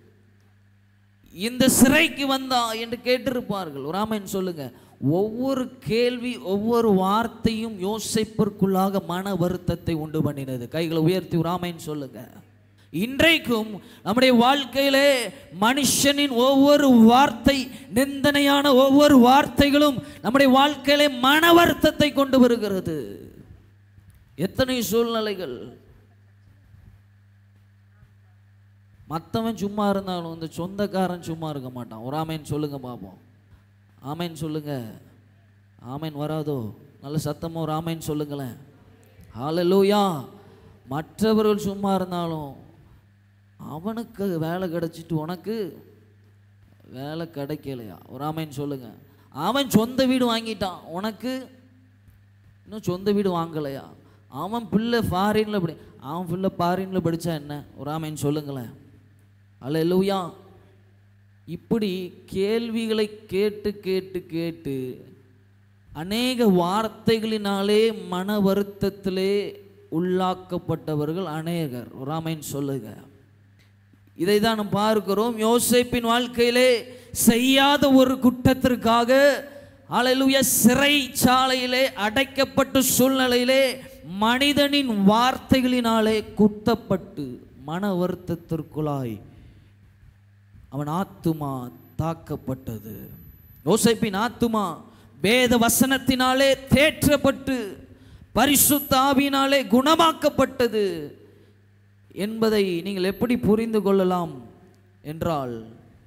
இந்த சிறைக்கு வந்தா என்று கேட்டிருப்பார்கள் ராமன் சொல்லுங்க ஒவ்வொரு கேள்வி ஒவ்வொரு வார்த்தையும் யோசிப்பிற்குள்ளாக மன வருத்தத்தை உண்டு பண்ணினது கைகளை உயர்த்தி ராமன் சொல்லுங்க இன்றைக்கும் நம்முடைய வாழ்க்கையிலே மனுஷனின் ஒவ்வொரு வார்த்தை நிந்தனையான ஒவ்வொரு வார்த்தைகளும் நம்முடைய வாழ்க்கையிலே மன வருத்தத்தை கொண்டு வருகிறது எத்தனை சூழ்நிலைகள் மற்றவன் சும்மா இருந்தாலும் இந்த சொந்தக்காரன் சும்மா இருக்க மாட்டான் ஒரு ஆமேன் சொல்லுங்க பார்ப்போம் ஆமேன் சொல்லுங்க ஆமேன் வராதோ நல்ல சத்தமா ஒரு ஆமேன் சொல்லுங்களேன் ஹalleluya மற்றவர்கள் சும்மா இருந்தாலும் அவனுக்கு வேலை கிடைச்சிட்டு உனக்கு வேலை கிடைக்கலையா ஒரு ஆமேன் சொல்லுங்க அவன் சொந்த வீடு வாங்கிட்டான் உனக்கு இன்னும் சொந்த வீடு வாங்கலையா அவன் பிள்ளை ஃபாரின்ல படி அவன் பிள்ளை ஃபாரின்ல படிச்சா என்ன ஒரு ஆமேன் சொல்லுங்களேன் அல்லேலூயா இப்படி கேள்விகளை கேட்டு கேட்டு கேட்டு அநேக வார்த்தைகளினாலே மன வருத்தத்திலே உள்ளாக்கப்பட்டவர்கள் அநேகர் ஒரு ஆமேன் சொல்லுங்க இதை தான் நாம் பார்க்கிறோம் யோசேப்பின் வாழ்க்கையிலே செய்யாத ஒரு குற்றத்திற்காக அலையிலுய சிறைச்சாலையிலே அடைக்கப்பட்ட சூழ்நிலையிலே மனிதனின் வார்த்தைகளினாலே குத்தப்பட்டு மன வருத்தத்திற்குள்ளாய் அவன் ஆத்துமா தாக்கப்பட்டது யோசேப்பின் ஆத்துமா வேத வசனத்தினாலே தேற்றப்பட்டு பரிசுத்த ஆவியினாலே குணமாக்கப்பட்டது என்பதை நீங்கள் எப்படி புரிந்து கொள்ளலாம் என்றால்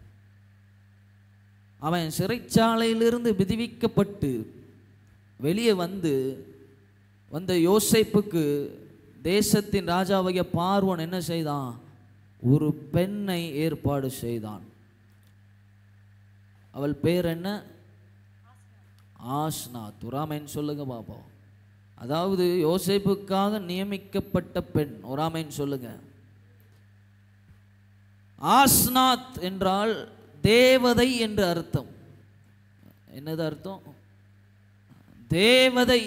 அவன் சிறைச்சாலையிலிருந்து விடுவிக்கப்பட்டு வெளியே வந்து வந்த யோசேப்புக்கு தேசத்தின் ராஜாவாகிய பார்வன் என்ன செய்தான் ஒரு பெண்ணை ஏற்பாடு செய்தான் அவள் பேர் என்ன ஆஸ்னா துராமைன்னு சொல்லுங்க பாப்போம் அதாவது யோசேப்புக்காக நியமிக்கப்பட்ட பெண் ஒராமைன்னு சொல்லுங்க ஆஸ்னாத் என்றால் தேவதை என்று அர்த்தம் என்னது அர்த்தம் தேவதை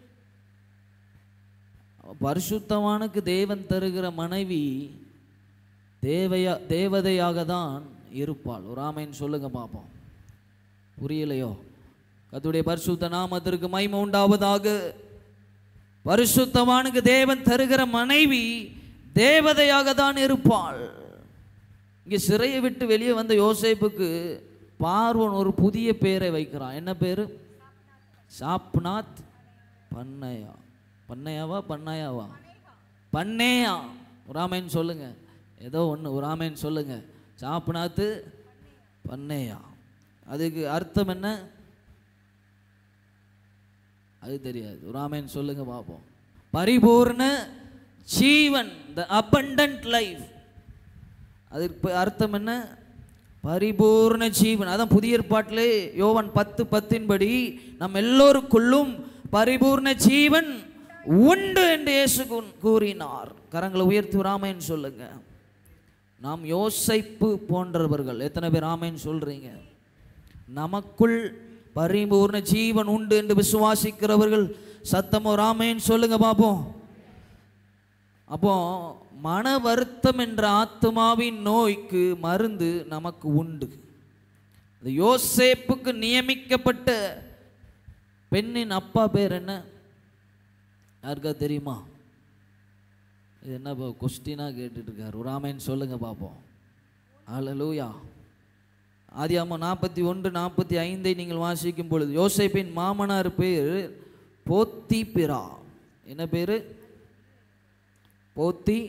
பரிசுத்தவானுக்கு தேவன் தருகிற மனைவி தேவையா தேவதையாக தான் இருப்பாள் ஒரு ஆமைன்னு சொல்லுங்க பார்ப்போம் புரியலையோ கத்துடைய பரிசுத்த நாமத்திற்கு மகிமை உண்டாவதாக பரிசுத்தவானுக்கு தேவன் தருகிற மனைவி தேவதையாக தான் இருப்பாள் இங்கே சிறையை விட்டு வெளியே வந்த யோசேப்புக்கு பார்வன் ஒரு புதிய பேரை வைக்கிறான் என்ன பேரு சாப்நாத் பண்ணையா பண்ணையாவா பண்ணையாவா பண்ணேயா உராமேன்னு சொல்லுங்க ஏதோ ஒன்று உராமேன்னு சொல்லுங்க சாப்நாத்து பண்ணையா அதுக்கு அர்த்தம் என்ன அது தெரியாது உராமேன்னு சொல்லுங்க பார்ப்போம் பரிபூர்ண ஜீவன் த abundant லைஃப் அதுக்கு அர்த்தம் என்ன பரிபூர்ண ஜீவன் அதான் புதிய ஏற்பாட்டிலே யோவான் பத்து பத்தின்படி நம் எல்லோருக்குள்ளும் பரிபூர்ண ஜீவன் உண்டு என்று இயேசு கூ- கூறினார் கரங்களை உயர்த்தி ராமேன்னு சொல்லுங்க நாம் யோசைப்பு போன்றவர்கள் எத்தனை பேர் ஆமேன்னு சொல்றீங்க நமக்குள் பரிபூர்ண ஜீவன் உண்டு என்று விசுவாசிக்கிறவர்கள் சத்தமோ ராமேன்னு சொல்லுங்க பாப்போம் அப்போ மன வருத்தம் என்ற ஆத்மாவின் நோய்க்கு மருந்து நமக்கு உண்டு இந்த யோசேப்புக்கு நியமிக்கப்பட்ட பெண்ணின் அப்பா பேர் என்ன யாருக்கா தெரியுமா இது என்ன கொஸ்டினாக கேட்டுட்டு இருக்காரு ஒரு ஆமைன்னு சொல்லுங்க பார்ப்போம் அல்லேலூயா ஆதியாமம் நாற்பத்தி ஒன்று நாற்பத்தி ஐந்தை நீங்கள் வாசிக்கும் பொழுது யோசேப்பின் மாமனார் பேர் போத்திபிரா என்ன பேர் போத்தி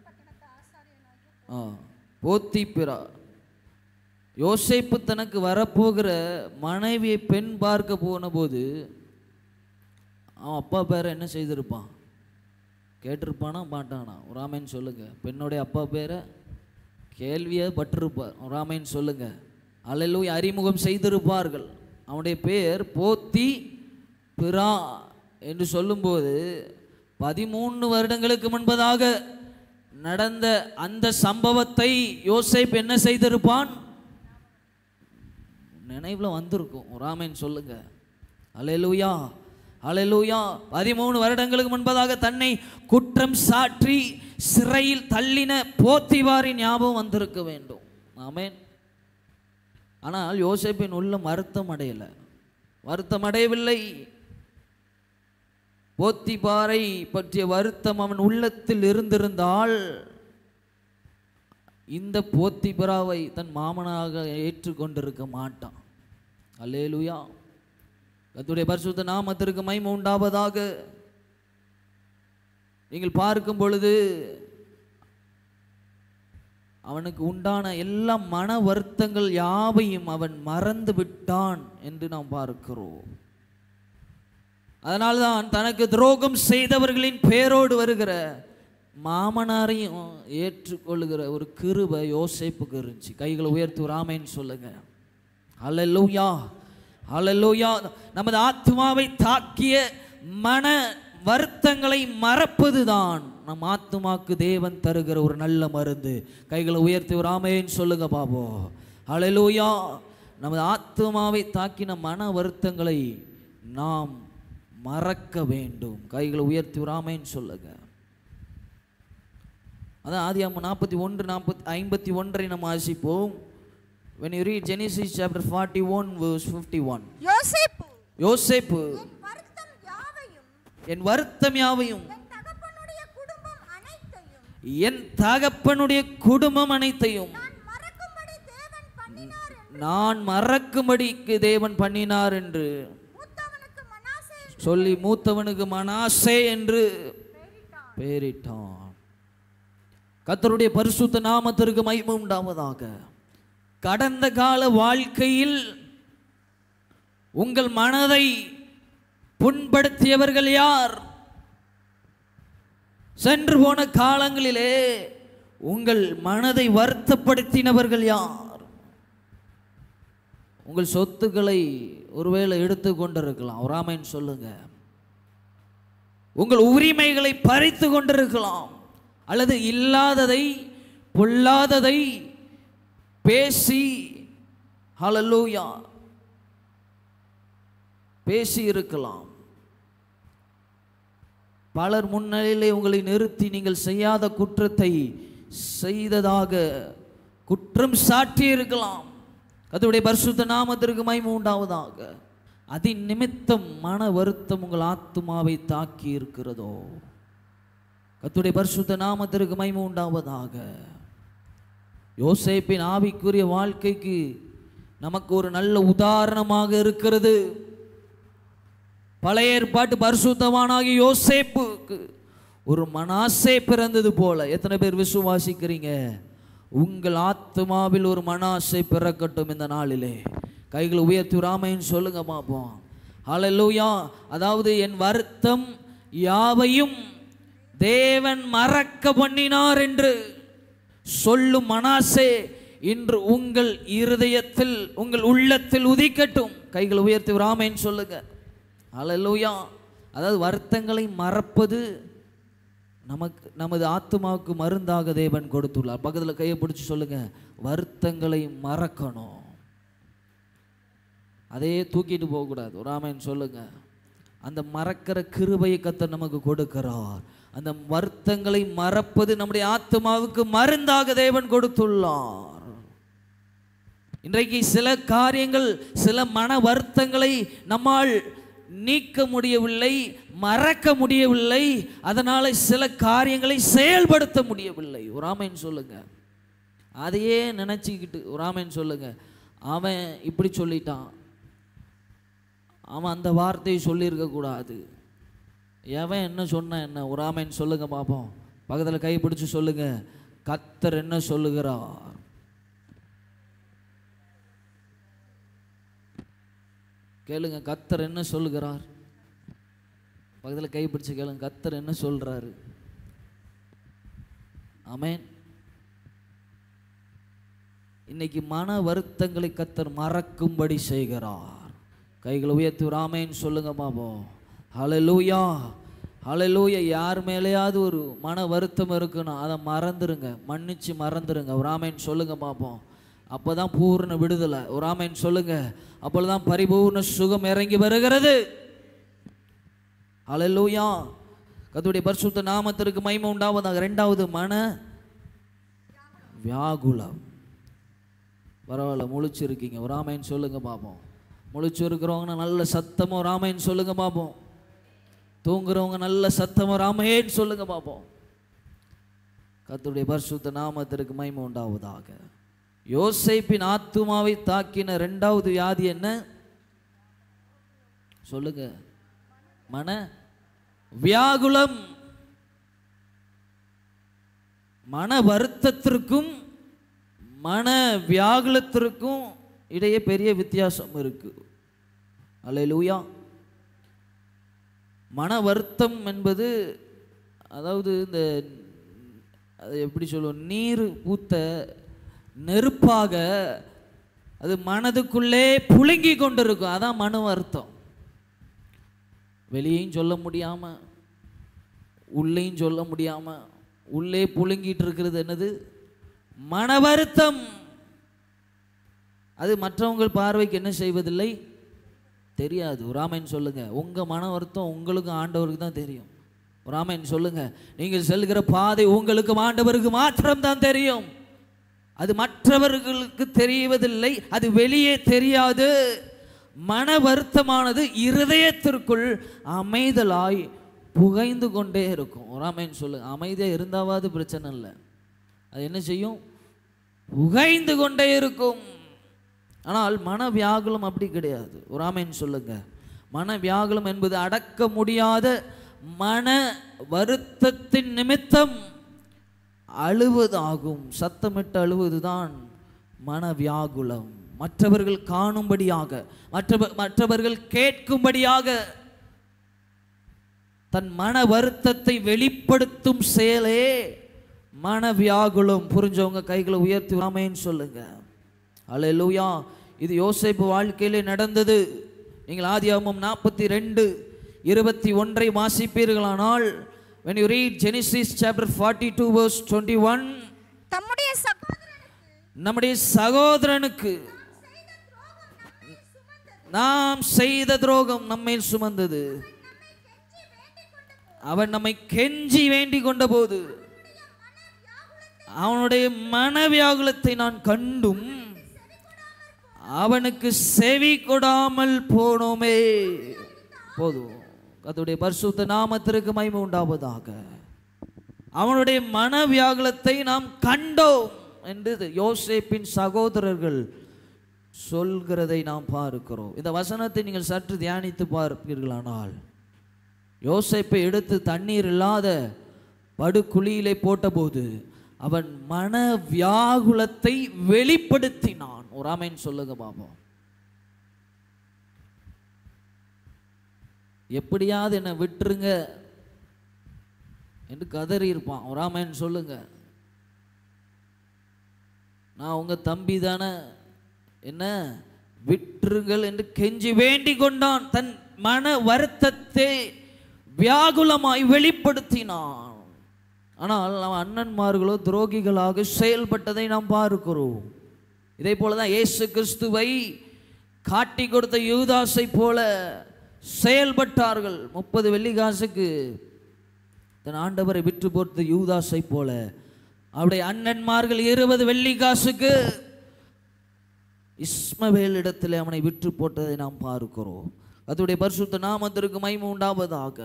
ஆ போத்திபிரா யோசேப்பு தனக்கு வரப்போகிற மனைவியை பெண் பார்க்க போன போது அவன் அப்பா பேரை என்ன செய்திருப்பான் கேட்டிருப்பானா மாட்டானா ஒரு ஆமைன்னு சொல்லுங்க பெண்ணுடைய அப்பா பேரை கேள்வியை பட்டிருப்பார் ஒரு ஆமைன்னு சொல்லுங்க அல்லேலூயா அறிமுகம் செய்திருப்பார்கள் அவனுடைய பேர் போத்தி பிரா என்று சொல்லும்போது பதிமூணு வருடங்களுக்கு முன்பதாக நடந்த அந்த சம்பவத்தை யோசேப் என்ன செய்திருப்பான் நினைவில் வந்திருக்கும் ஒரு ஆமைன்னு சொல்லுங்க அலையலூயா அலையலூயா பதிமூணு வருடங்களுக்கு முன்பதாக தன்னை குற்றம் சாற்றி சிறையில் தள்ளின போத்திவாரின் ஞாபகம் வந்திருக்க வேண்டும் ஆமென் ஆனால் யோசேப்பின் உள்ளம் வருத்தம் அடையல வருத்தம் அடையவில்லை போத்திபாரை பற்றிய வருத்தம் அவன் உள்ளத்தில் இருந்திருந்தால் இந்த போத்திபிராவை தன் மாமனாக ஏற்றுக்கொண்டிருக்க மாட்டான் அல்லேலுயா கர்த்தருடைய பரிசுத்த நாமத்திற்கு மகிமை உண்டாவதாக நீங்கள் பார்க்கும் பொழுது அவனுக்கு உண்டான எல்லா மன வருத்தங்கள் யாவையும் அவன் மறந்து விட்டான் என்று நாம் பார்க்கிறோம் அதனால்தான் தனக்கு துரோகம் செய்தவர்களின் பேரோடு வருகிற மாமனாரையும் ஏற்றுக்கொள்ளுகிற ஒரு கிருபை யோசேப்புக்கு இருந்துச்சு கைகளை உயர்த்தி ஒரு ஆமைன்னு சொல்லுங்க அல்லேலூயா அல்லேலூயா நமது ஆத்மாவை தாக்கிய மன வருத்தங்களை மறப்பதுதான் நம் ஆத்மாக்கு தேவன் தருகிற ஒரு நல்ல மருந்து கைகளை உயர்த்தி ஒரு ஆமைன்னு சொல்லுங்க பாபோ அல்லேலூயா நமது ஆத்மாவை தாக்கின மன வருத்தங்களை நாம் மறக்க வேண்டும் கைகளை உயர்த்தி ஒரு ஆமைன்னு சொல்லுங்க அதான் ஆதியாம நாற்பத்தி ஒன்று நாற்பத்தி ஐம்பத்தி ஒன்றை நம்ம வாசிப்போம் when you read genesis chapter 41 verse 51 யோசேப்பு யோசேப்பு என் வருத்தம் யாவையும் என் வருத்தம் யாவையும் என் தகப்பனுடைய குடும்பம் அனைத்தையும் என் தகப்பனுடைய குடும்பம் அனைத்தையும் நான் மறக்கும்படி தேவன் பண்ணினார் என்று நான் மறக்கும்படிக்கு தேவன் பண்ணினார் என்று மூத்தவனுக்கு மனாசே என்று சொல்லி மூத்தவனுக்கு மனாசே என்று பெயரிட்டான் பெயரிட்டான் கர்த்தருடைய பரிசுத்த நாமத்திற்கு மகிமை உண்டாவதாக கடந்த கால வாழ்க்கையில் உங்கள் மனதை புண்படுத்தியவர்கள் யார் சென்று போன காலங்களிலே உங்கள் மனதை வருத்தப்படுத்தினவர்கள் யார் உங்கள் சொத்துக்களை ஒருவேளை எடுத்து கொண்டிருக்கலாம் ஒரு ஆமைன்னு சொல்லுங்க உங்கள் உரிமைகளை பறித்து கொண்டிருக்கலாம் அல்லது இல்லாததை பொல்லாததை பேசி ஹalleluya பேசி இருக்கலாம் பலர் முன்னிலையிலே உங்களை நிறுத்தி நீங்கள் செய்யாத குற்றத்தை செய்ததாக குற்றம் சாட்டி இருக்கலாம் கர்த்தருடைய பரிசுத்த நாமத்திற்கு மகிமை உண்டாவதாக அதின் நிமித்தம் மன வருத்தம் உங்கள் ஆத்துமாவை தாக்கி இருக்கிறதோ கர்த்தருடைய பரிசுத்த நாமத்திற்கு மகிமை உண்டாவதாக யோசேப்பின் ஆவிக்குரிய வாழ்க்கைக்கு நமக்கு ஒரு நல்ல உதாரணமாக இருக்கிறது பழைய ஏற்பாட்டு பரிசுத்தவானாகிய யோசேப்புக்கு ஒரு மனாசே பிறந்தது போல எத்தனை பேர் விசுவாசிக்கிறீங்க உங்கள் ஆத்மாவில் ஒரு மனாசை பிறக்கட்டும் இந்த நாளிலே கைகளை உயர்த்தி ராமைன்னு சொல்லுங்க பார்ப்போம் ஹalleluya அதாவது என் வருத்தம் யாவையும் தேவன் மறக்க பண்ணினார் என்று சொல்லும் மனாசே இன்று உங்கள் இருதயத்தில் உங்கள் உள்ளத்தில் உதிக்கட்டும் கைகளை உயர்த்தி ராமேன்னு சொல்லுங்க அல்லேலூயா அதாவது வருத்தங்களை மறப்பது நமக்கு நமது ஆத்மாவுக்கு மருந்தாக தேவன் கொடுத்துள்ளார் பக்கத்தில் கையை பிடிச்சி சொல்லுங்க வருத்தங்களை மறக்கணும் அதையே தூக்கிட்டு போகக்கூடாது ஒரு ஆமேன்னு சொல்லுங்க அந்த மறக்கிற கிருபையை கத்தர் நமக்கு கொடுக்கிறார் அந்த வருத்தங்களை மறப்பது நம்முடைய ஆத்மாவுக்கு மருந்தாக தேவன் கொடுத்துள்ளார் இன்றைக்கு சில காரியங்கள் சில மன வருத்தங்களை நம்மால் நீக்க முடியவில்லை மறக்க முடியவில்லை அதனால சில காரியங்களை செயல்படுத்த முடியவில்லை ஒரு ஆமைன்னு சொல்லுங்க அதையே நினச்சிக்கிட்டு ஒரு ஆமைன்னு சொல்லுங்க அவன் இப்படி சொல்லிட்டான் அவன் அந்த வார்த்தையை சொல்லியிருக்க கூடாது எவன் என்ன சொன்ன என்ன ஒரு ஆமைன்னு சொல்லுங்க பார்ப்போம் பக்கத்தில் கை பிடிச்சு சொல்லுங்க கத்தர் என்ன சொல்லுகிறார் கேளுங்க கத்தர் என்ன சொல்லுகிறார் பக்கத்தில் கை பிடிச்சு கேளுங்க கத்தர் என்ன சொல்றாரு ஆமென் இன்னைக்கு மன வருத்தங்களை கத்தர் மறக்கும்படி செய்கிறார் கைகளை உயர்த்தி ஒரு ஆமேன்னு சொல்லுங்க பாப்போம் ஹalleluya ஹalleluya யார் மேலேயாவது ஒரு மன வருத்தம் இருக்குன்னா அதை மறந்துருங்க மன்னிச்சு மறந்துருங்க ஒரு ஆமேன்னு சொல்லுங்க பார்ப்போம் அப்போ தான் பூர்ண விடுதலை ஒரு ஆமேன்னு சொல்லுங்க அப்பொழுதுதான் பரிபூர்ண சுகம் இறங்கி வருகிறது ஹalleluya கர்த்தருடைய பரிசுத்த நாமத்திற்கு மகிமை உண்டாவதாக ரெண்டாவது மன வியாகுலம் பரவாயில்ல முழிச்சிருக்கீங்க ஒரு ஆமைன்னு சொல்லுங்க பார்ப்போம் முழிச்சு இருக்கிறவங்க நல்ல சத்தமா ஒரு ஆமைன்னு சொல்லுங்க பார்ப்போம் தூங்குறவங்க நல்ல சத்தமா ஒரு ஆமையேன்னு சொல்லுங்க பார்ப்போம் கர்த்தருடைய பரிசுத்த நாமத்திற்கு மகிமை உண்டாவதாக யோசேப்பின் ஆத்துமாவை தாக்கின ரெண்டாவது வியாதி என்ன சொல்லுங்க மன வியாகுலம் மன வருத்தத்திற்கும் மன வியாகுலத்திற்கும் இடையே பெரிய வித்தியாசம் இருக்கு அல்லேலூயா மன வருத்தம் என்பது அதாவது இந்த அது எப்படி சொல்லுவோம் நீர் பூத்த நெருப்பாக அது மனதுக்குள்ளே புழுங்கி கொண்டிருக்கும் அதான் மன வருத்தம் வெளியேயும் சொல்ல முடியாம உள்ளேயும் சொல்ல முடியாம உள்ளே புழுங்கிட்டு இருக்கிறது என்னது மன வருத்தம் அது மற்றவங்கள் பார்வைக்கு என்ன செய்வதில்லை தெரியாது ராமன் சொல்லுங்க உங்க மன வருத்தம் உங்களுக்கும் ஆண்டவருக்கு தான் தெரியும் ராமன் சொல்லுங்க நீங்கள் செல்கிற பாதை உங்களுக்கும் ஆண்டவருக்கு மாத்திரம் தான் தெரியும் அது மற்றவர்களுக்கு தெரிவதில்லை அது வெளியே தெரியாது மன வருத்தமானது இருதயத்திற்குள் அமைதலாய் புகைந்து கொண்டே இருக்கும் ராமன் சொல்லுங்க அமைதியாக இருந்தாவாது பிரச்சனை இல்லை அது என்ன செய்யும் புகைந்து கொண்டே இருக்கும் ஆனால் மன வியாகுலம் அப்படி கிடையாது ஒரு ஆமேன் சொல்லுங்க மன வியாகுலம் என்பது அடக்க முடியாத மன வருத்தத்தின் நிமித்தம் அழுவதாகும் சத்தமிட்டு அழுவதுதான் மன வியாகுலம் மற்றவர்கள் காணும்படியாக மற்ற மற்றவர்கள் கேட்கும்படியாக தன் மன வருத்தத்தை வெளிப்படுத்தும் செயலே மன வியாகுலம் புரிஞ்சவங்க கைகளை உயர்த்தி ராமேன்னு சொல்லுங்க அல்லேலூயா இது யோசேப்பு வாழ்க்கையிலே நடந்தது நீங்கள் ஆதியாகமம் நாற்பத்தி ரெண்டு இருபத்தி ஒன்றை வாசிப்பீர்களானால் when you read genesis chapter 42 verse 21 தம்முடைய சகோதரனுக்கு நம்முடைய சகோதரனுக்கு நாம் செய்த துரோகம் நம்மேல் சுமந்தது அவன் நம்மை கெஞ்சி வேண்டிக் கொண்ட போது அவனுடைய மனவியாகுலத்தை நான் கண்டும் அவனுக்கு செவி கொடாமல் போனோமே போதும் கர்த்தருடைய பரிசுத்த நாமத்திற்கு மகிமை உண்டாவதாக அவனுடைய மனவியாகுலத்தை நாம் கண்டோம் என்று யோசேப்பின் சகோதரர்கள் சொல்கிறதை நாம் பார்க்கிறோம் இந்த வசனத்தை நீங்கள் சற்று தியானித்து பார்ப்பீர்களானால் யோசேப்பை எடுத்து தண்ணீர் இல்லாத படுகுழியிலே போட்டபோது அவன் மன வியாகுலத்தை வெளிப்படுத்தினான் ஒரு ஆமேன் சொல்லுங்க பாப்போம் எப்படியாவது என்னை விட்டுருங்க என்று கதறி இருப்பான் ஒரு ஆமேன் சொல்லுங்க நான் உங்க தம்பி தானே என்ன விட்டுருங்கள் என்று கெஞ்சி வேண்டிக் கொண்டான் தன் மன வருத்தத்தை வியாகுலமாய் வெளிப்படுத்தினான் ஆனால் அவன் அண்ணன்மார்களோ துரோகிகளாக செயல்பட்டதை நாம் பார்க்கிறோம் இதே போல தான் இயேசு கிறிஸ்துவை காட்டி கொடுத்த யூதாசை போல செயல்பட்டார்கள் முப்பது வெள்ளிக்காசுக்கு தன் ஆண்டவரை விற்று போட்ட யூதாசை போல அவருடைய அண்ணன்மார்கள் இருபது வெள்ளிக்காசுக்கு இஸ்மவேல் இடத்தில் அவனை விற்று போட்டதை நாம் பார்க்கிறோம் அதோடைய பரிசுத்த நாமத்திற்கு மகிமை உண்டாவதாக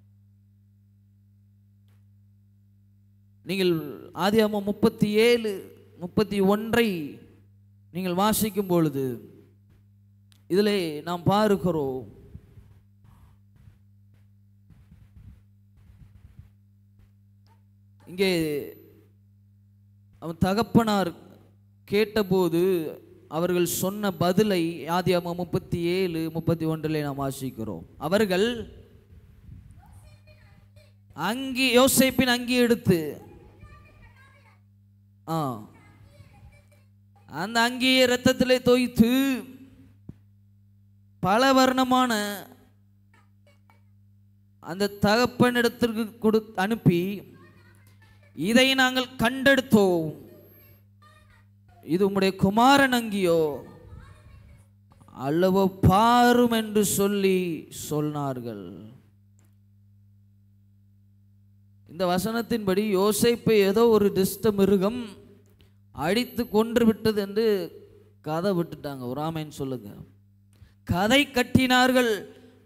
நீங்கள் ஆதியாமம் முப்பத்தி ஏழு முப்பத்தி ஒன்றை நீங்கள் வாசிக்கும் பொழுது இதிலே நாம் பார்க்கிறோம் இங்கே அவன் தகப்பனார் கேட்டபோது அவர்கள் சொன்ன பதிலை ஆதியாமம் முப்பத்தி ஏழு முப்பத்தி ஒன்றிலே நாம் வாசிக்கிறோம் அவர்கள் அங்கி யோசேப்பின் அங்கி எடுத்து ஆ அந்த அங்கியை இரத்தத்திலே தோய்த்து பல வர்ணமான அந்த தகப்பனிடத்திற்கு கொடு அனுப்பி இதை நாங்கள் கண்டெடுத்தோம் இது உம்முடைய குமாரன் அங்கியோ அல்லவோ பாரும் என்று சொல்லி சொன்னார்கள் இந்த வசனத்தின்படி யோசேப்பை ஏதோ ஒரு துஷ்ட மிருகம் அடித்து கொன்று விட்டது என்று கதை விட்டுட்டாங்க ஒரு ஆமேன்னு சொல்லுங்க கதை கட்டினார்கள்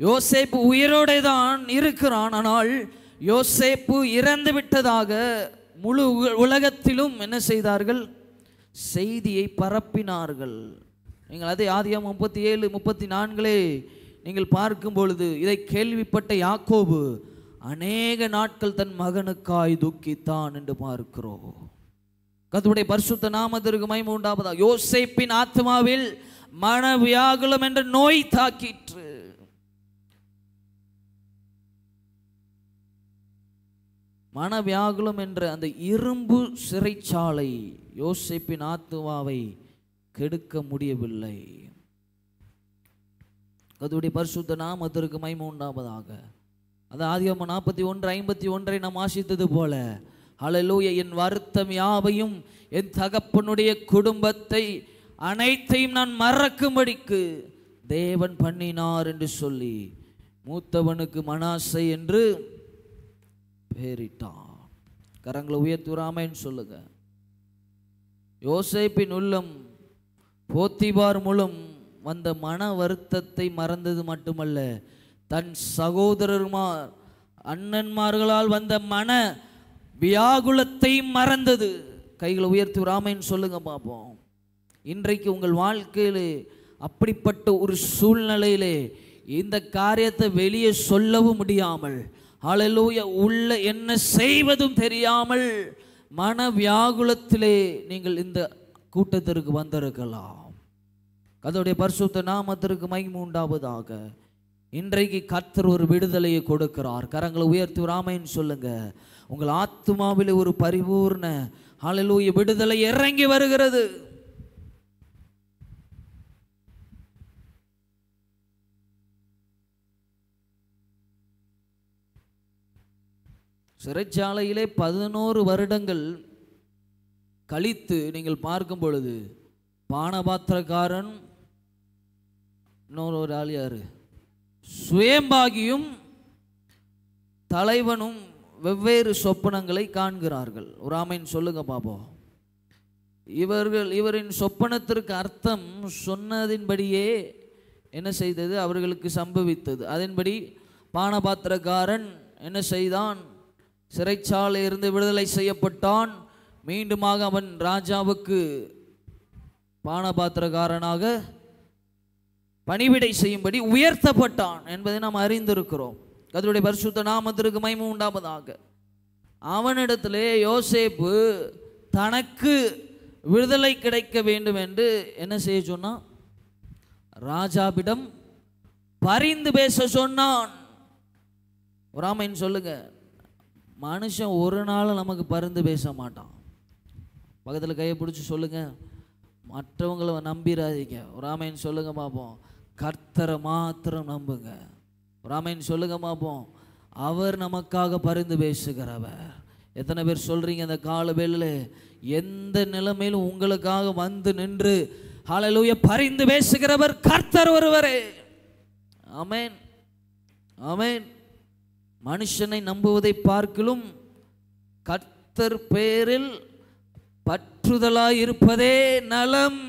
யோசேப்பு உயிரோடே தான் இருக்கிறான் ஆனால் யோசேப்பு இறந்து விட்டதாக முழு உ- உலகத்திலும் என்ன செய்தார்கள் செய்தியை பரப்பினார்கள் நீங்கள் அதே ஆதியாம் முப்பத்தி ஏழு முப்பத்தி நான்களே நீங்கள் பார்க்கும் பொழுது இதை கேள்விப்பட்ட யாக்கோபு அநேக நாட்கள் தன் மகனுக்காய் துக்கித்தான் என்று பார்க்கிறோம் கர்த்தருடைய பரிசுத்த நாமத்திற்கு மகிமை உண்டாவதா யோசேப்பின் ஆத்மாவில் மனவியாகுலம் என்ற நோய் தாக்கிற்று மனவியாகுலம் என்ற அந்த இரும்பு சிறைச்சாலை யோசேப்பின் ஆத்மாவை கெடுக்க முடியவில்லை கர்த்தருடைய பரிசுத்த நாமத்திற்கு மகிமை உண்டாவதாக அது ஆதியாகமம் நாற்பத்தி ஒன்று ஐம்பத்தி ஒன்றை நாம் ஆசித்தது போல ஹalleluya என் வருத்தம் யாவையும் என் தகப்பனுடைய குடும்பத்தை அனைத்தையும் நான் மறக்கும்படிக்கு தேவன் பண்ணினார் என்று சொல்லி மூத்தவனுக்கு மனாசை என்று பேரிட்டான் கரங்களை உயர்த்துறாமேன்னு சொல்லுங்க யோசேப்பின் உள்ளம் போத்திபார் மூலம் வந்த மன வருத்தத்தை மறந்தது மட்டுமல்ல தன் சகோதரர்மார் அண்ணன்மார்களால் வந்த மன வியாகுலத்தை மறந்தது கைகளை உயர்த்தி ராமைன்னு சொல்லுங்க பார்ப்போம் இன்றைக்கு உங்கள் வாழ்க்கையிலே அப்படிப்பட்ட ஒரு சூழ்நிலையிலே இந்த காரியத்தை வெளியே சொல்லவும் முடியாமல் ஹalleluya உள்ள என்ன செய்வதும் தெரியாமல் மன வியாகுலத்திலே நீங்கள் இந்த கூட்டத்திற்கு வந்திருக்கலாம் அதோடைய பரிசுத்த நாமத்திற்கு மகிமை உண்டாவதாக இன்றைக்கு கர்த்தர் ஒரு விடுதலையை கொடுக்கிறார் கரங்களை உயர்த்தி ராமைன்னு சொல்லுங்க உங்கள் ஆத்மாவிலே ஒரு பரிபூர்ண ஹalleluya விடுதலை இறங்கி வருகிறது சிறைச்சாலையிலே பதினோரு வருடங்கள் கழித்து நீங்கள் பார்க்கும் பொழுது பானபாத்திரக்காரன் இன்னொரு ஒரு ஆள் யாரு சுயம்பாகியும் தலைவனும் வெவ்வேறு சொப்பனங்களை காண்கிறார்கள் ஒரு ஆமைன்னு சொல்லுங்க பாப்போம் இவர்கள் இவரின் சொப்பனத்திற்கு அர்த்தம் சொன்னதின்படியே என்ன செய்தது அவர்களுக்கு சம்பவித்தது அதன்படி பானபாத்திரக்காரன் என்ன செய்தான் சிறைச்சாலையிலிருந்து விடுதலை செய்யப்பட்டான் மீண்டுமாக அவன் ராஜாவுக்கு பானபாத்திரக்காரனாக பணிவிடை செய்யும்படி உயர்த்தப்பட்டான் என்பதை நாம் அறிந்திருக்கிறோம் கர்த்தருடைய பரிசுத்த நாமத்திற்கு மகிமை உண்டாவதாக அவனிடத்திலே யோசேப்பு தனக்கு விடுதலை கிடைக்க வேண்டும் என்று என்ன செய்ய சொன்னான் ராஜாவிடம் பரிந்து பேச சொன்னான் ராமைன்னு சொல்லுங்க மனுஷன் ஒரு நாள் நமக்கு பரிந்து பேச மாட்டான் பக்கத்தில் கையை பிடிச்சி சொல்லுங்க மற்றவங்களை நம்பிடாதீங்க ராமைன்னு சொல்லுங்க பார்ப்போம் கர்த்தரை மாத்திரம் நம்புங்க ராமைன்னு சொல்லுங்க பார்ப்போம் அவர் நமக்காக பரிந்து பேசுகிறவர் எத்தனை பேர் சொல்றீங்க அந்த கால வேளையில எந்த நிலைமையிலும் உங்களுக்காக வந்து நின்று ஹalleluya பரிந்து பேசுகிறவர் கர்த்தர் ஒருவரே ஆமென் ஆமென் மனுஷனை நம்புவதை பார்க்கிலும் கர்த்தர் பேரில் பற்றுதலாய் இருப்பதே நலம்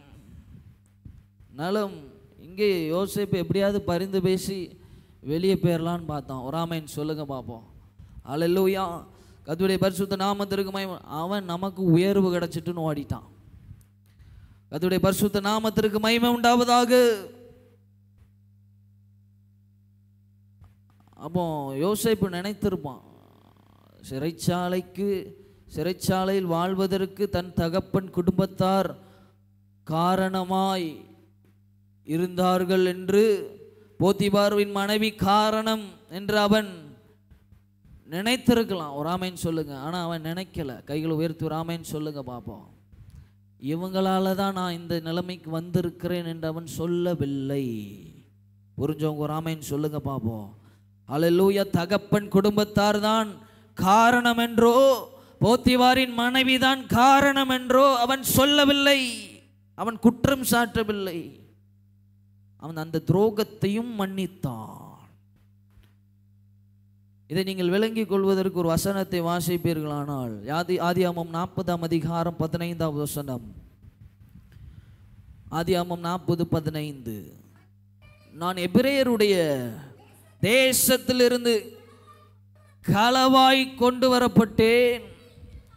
நலம் இங்கே யோசேப்பு எப்படியாவது பரிந்து பேசி வெளியே போயிடலான்னு பார்த்தோம் ஒராமைன்னு சொல்லுங்க பார்ப்போம் அல்லூயா கத்துடைய பரிசுத்த நாமத்திற்கு மகிமை அவன் நமக்கு உயர்வு கிடைச்சிட்டுன்னு ஓடிட்டான் கத்துடைய பரிசுத்த நாமத்திற்கு மகிமை உண்டாவதாக அப்போ யோசேப்பு நினைத்திருப்பான் சிறைச்சாலைக்கு சிறைச்சாலையில் வாழ்வதற்கு தன் தகப்பன் குடும்பத்தார் காரணமாய் இருந்தார்கள் என்று போத்திபார்வின் மனைவி காரணம் என்று அவன் நினைத்திருக்கலாம் ஒரு ஆமைன்னு சொல்லுங்க ஆனால் அவன் நினைக்கல கைகளை உயர்த்தி ஒரு ஆமைன்னு சொல்லுங்க பார்ப்போம் இவங்களால தான் நான் இந்த நிலைமைக்கு வந்திருக்கிறேன் என்று அவன் சொல்லவில்லை புரிஞ்சவங்க ஒரு ஆமைன்னு சொல்லுங்க பார்ப்போம் அல்லேலூயா தகப்பன் குடும்பத்தார் தான் காரணம் என்றோ போத்திவாரின் மனைவி தான் காரணம் என்றோ அவன் சொல்லவில்லை அவன் குற்றம் சாட்டவில்லை அவன் அந்த துரோகத்தையும் மன்னித்தான் இதை நீங்கள் விளங்கிக் கொள்வதற்கு ஒரு வசனத்தை வாசிப்பீர்களானால் ஆதி ஆதியாமம் நாற்பதாம் அதிகாரம் பதினைந்தாவது வசனம் ஆதியாமம் நாற்பது பதினைந்து நான் எபிரேயருடைய தேசத்திலிருந்து களவாய் கொண்டு வரப்பட்டேன்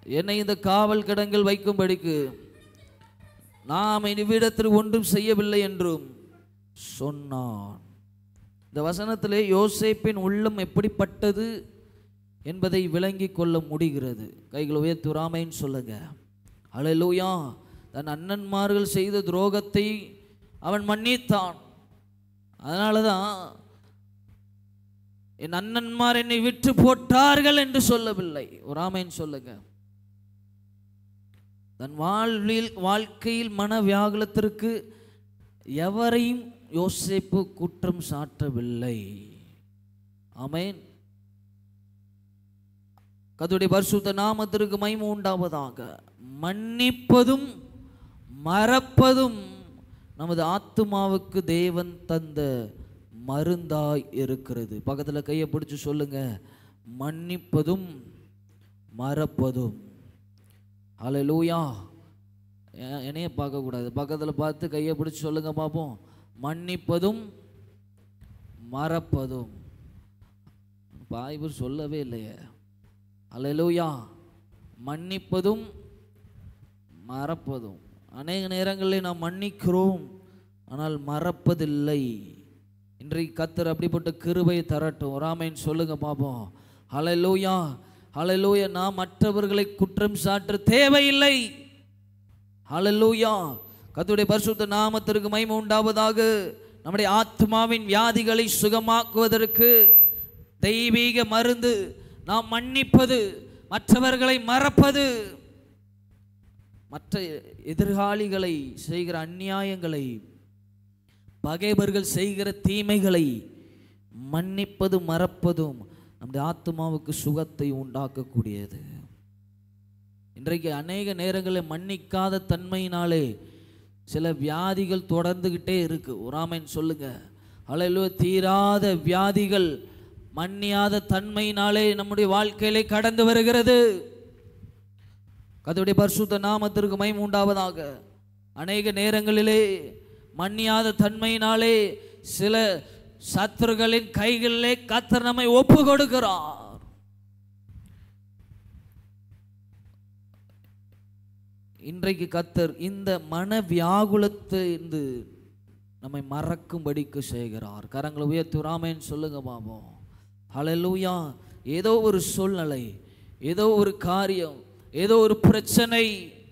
என்னை இந்த காவல் கிடங்கில் வைக்கும்படிக்கு நாம் இவ்விடத்தில் ஒன்றும் செய்யவில்லை என்றும் சொன்னான் இந்த வசனத்திலே யோசேப்பின் உள்ளம் எப்படிப்பட்டது என்பதை விளங்கி கொள்ள முடிகிறது கைகளை உயர்த்துறாமைன்னு சொல்லுங்க அலையலூயா தன் அண்ணன்மார்கள் செய்த துரோகத்தை அவன் மன்னித்தான் அதனால தான் என் அண்ணன்மார் என்னை விற்று போட்டார்கள் என்று சொல்லவில்லை ஒரு ஆமைன்னு சொல்லுங்க தன் வாழ்வில் வாழ்க்கையில் மன வியாகுலத்திற்கு எவரையும் யோசேப்பு குற்றம் சாட்டவில்லை ஆமென் கதுடைய பரிசுத்த நாமத்திற்கு மைம உண்டாவதாக மன்னிப்பதும் மறப்பதும் நமது ஆத்துமாவுக்கு தேவன் தந்த மருந்தாய் இருக்கிறது பக்கத்தில் கையை பிடிச்சு சொல்லுங்க மன்னிப்பதும் மறப்பதும் ஹalleluya எ- என்னைய பார்க்கக்கூடாது பக்கத்தில் பார்த்து கையை பிடிச்சு சொல்லுங்க பார்ப்போம் மன்னிப்பதும் மறப்பதும் பாய்வர் சொல்லவே இல்லையே ஹalleluya மன்னிப்பதும் மறப்பதும் அநேக நேரங்களில் நாம் மன்னிக்கிறோம் ஆனால் மறப்பதில்லை இன்றைக்கு கத்தர் அப்படிப்பட்ட கிருபையை தரட்டும் ராமேன் சொல்லுங்க பார்ப்போம் ஹalleluya ஹalleluya நாம் மற்றவர்களை குற்றம் சாற்ற தேவையில்லை ஹalleluya கர்த்தருடைய பரிசுத்த நாமத்திற்கு மகிமை உண்டாவதாக நம்முடைய ஆத்மாவின் வியாதிகளை சுகமாக்குவதற்கு தெய்வீக மருந்து நாம் மன்னிப்பது மற்றவர்களை மறப்பது மற்ற எதிர்காலிகளை செய்கிற அநியாயங்களை பகைவர்கள் செய்கிற தீமைகளை மன்னிப்பது மறப்பதும் நம்முடைய ஆத்மாவுக்கு சுகத்தை உண்டாக்கக்கூடியது இன்றைக்கு அநேக நேரங்களில் மன்னிக்காத தன்மையினாலே சில வியாதிகள் தொடர்ந்துகிட்டே இருக்கு உராமன் சொல்லுங்க அலையிலோ தீராத வியாதிகள் மன்னியாத தன்மையினாலே நம்முடைய வாழ்க்கையிலே கடந்து வருகிறது கர்த்தருடைய பரிசுத்த நாமத்திற்கு மகிமை உண்டாவதாக அநேக நேரங்களிலே மன்னியாத தன்மையினாலே சில சத்துருகளின் கைகளிலே கத்தர் நம்மை ஒப்பு கொடுக்கிறார் இன்றைக்கு கத்தர் இந்த மன வியாகுலத்தை இருந்து நம்மை மறக்கும்படிக்கு செய்கிறார் கரங்களை உயர்த்தி ராமேன்னு சொல்லுங்க பாப்போம் ஹalleluya ஏதோ ஒரு சூழ்நிலை ஏதோ ஒரு காரியம் ஏதோ ஒரு பிரச்சனை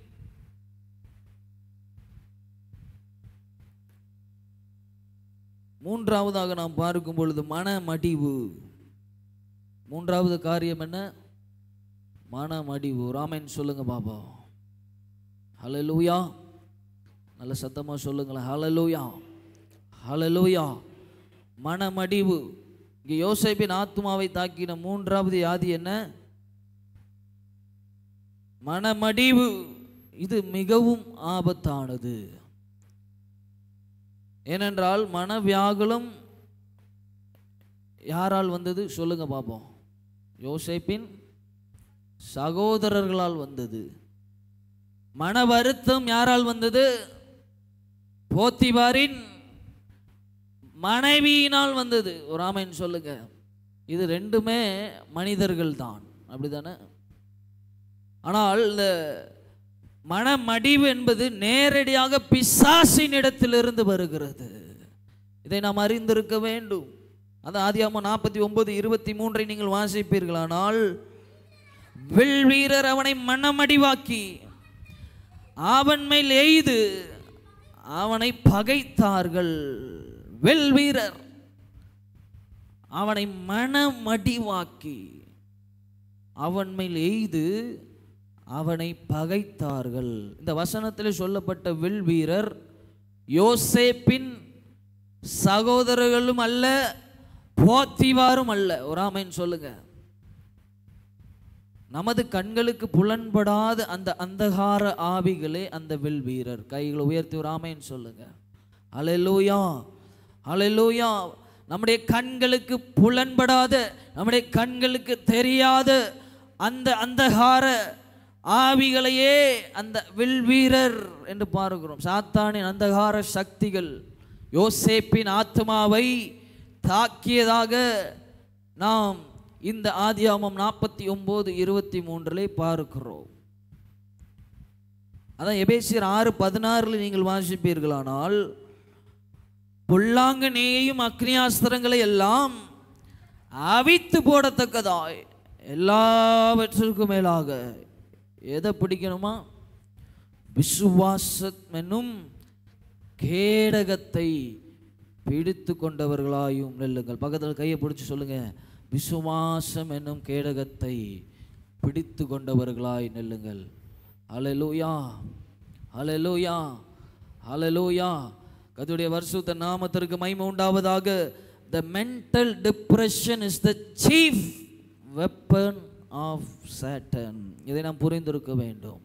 மூன்றாவதாக நாம் பார்க்கும் பொழுது மன மடிவு மூன்றாவது காரியம் என்ன மன மடிவு ராமன் சொல்லுங்க பாபா ஹalleluya நல்ல சத்தமா சொல்லுங்களேன் ஹalleluya ஹalleluya மனமடிவு இங்கே யோசேப்பின் ஆத்மாவை தாக்கின மூன்றாவது வியாதி என்ன மனமடிவு இது மிகவும் ஆபத்தானது ஏனென்றால் மனவியாகுலம் யாரால் வந்தது சொல்லுங்க பார்ப்போம் யோசேப்பின் சகோதரர்களால் வந்தது மன வருத்தம் யாரால் வந்தது போத்திபாரின் மனைவியினால் வந்தது ஒரு ஆமைன்னு சொல்லுங்க இது ரெண்டுமே மனிதர்கள் தான் அப்படிதானே ஆனால் இந்த மனமடிவு என்பது நேரடியாக பிசாசின் இடத்திலிருந்து வருகிறது இதை நாம் அறிந்திருக்க வேண்டும் அது ஆதியாம நாற்பத்தி ஒன்பது இருபத்தி மூன்றை நீங்கள் வாசிப்பீர்களானால் வில் வீரர் அவனை மனமடிவாக்கி அவன் மேல் எய்து அவனை பகைத்தார்கள் வில் வீரர் அவனை மனமடிவாக்கி அவன் மேல் எய்து அவனை பகைத்தார்கள் இந்த வசனத்தில் சொல்லப்பட்ட வில் வீரர் யோசேப்பின் சகோதரர்களும் அல்ல போத்திவாரும் அல்ல ஒரு ஆமைன்னு சொல்லுங்க நமது கண்களுக்கு புலன்படாத அந்த அந்தகார ஆவிகளே அந்த வில் வீரர் கைகளை உயர்த்தி ஒரு ஆமைன்னு சொல்லுங்க அலையலூயா அலையலூயா நம்முடைய கண்களுக்கு புலன்படாத நம்முடைய கண்களுக்கு தெரியாத அந்த அந்தகார ஆவிகளையே அந்த வில் வீரர் என்று பார்க்கிறோம் சாத்தானின் அந்தகார சக்திகள் யோசேப்பின் ஆத்மாவை தாக்கியதாக நாம் இந்த ஆதியாமம் நாற்பத்தி ஒன்பது இருபத்தி மூன்றிலே பார்க்கிறோம் அதான் எபேசியர் ஆறு பதினாறில் நீங்கள் வாசிப்பீர்களானால் பொல்லாங்க நேயும் அக்னியாஸ்திரங்களை எல்லாம் அவித்து போடத்தக்கதாய் எல்லாவற்றிற்கும் மேலாக எதை பிடிக்கணுமா விசுவாசம் என்னும் கேடகத்தை பிடித்து கொண்டவர்களாயும் நெல்லுங்கள் பக்கத்தில் கையை பிடிச்சு சொல்லுங்க விசுவாசம் என்னும் கேடகத்தை பிடித்து கொண்டவர்களாய் நெல்லுங்கள் அலலூயா அலலூயா அலலூயா கதுடைய வருஷத்த நாமத்திற்கு மகிமை உண்டாவதாக the mental depression is the chief weapon of Satan இதை நாம் புரிந்திருக்க வேண்டும்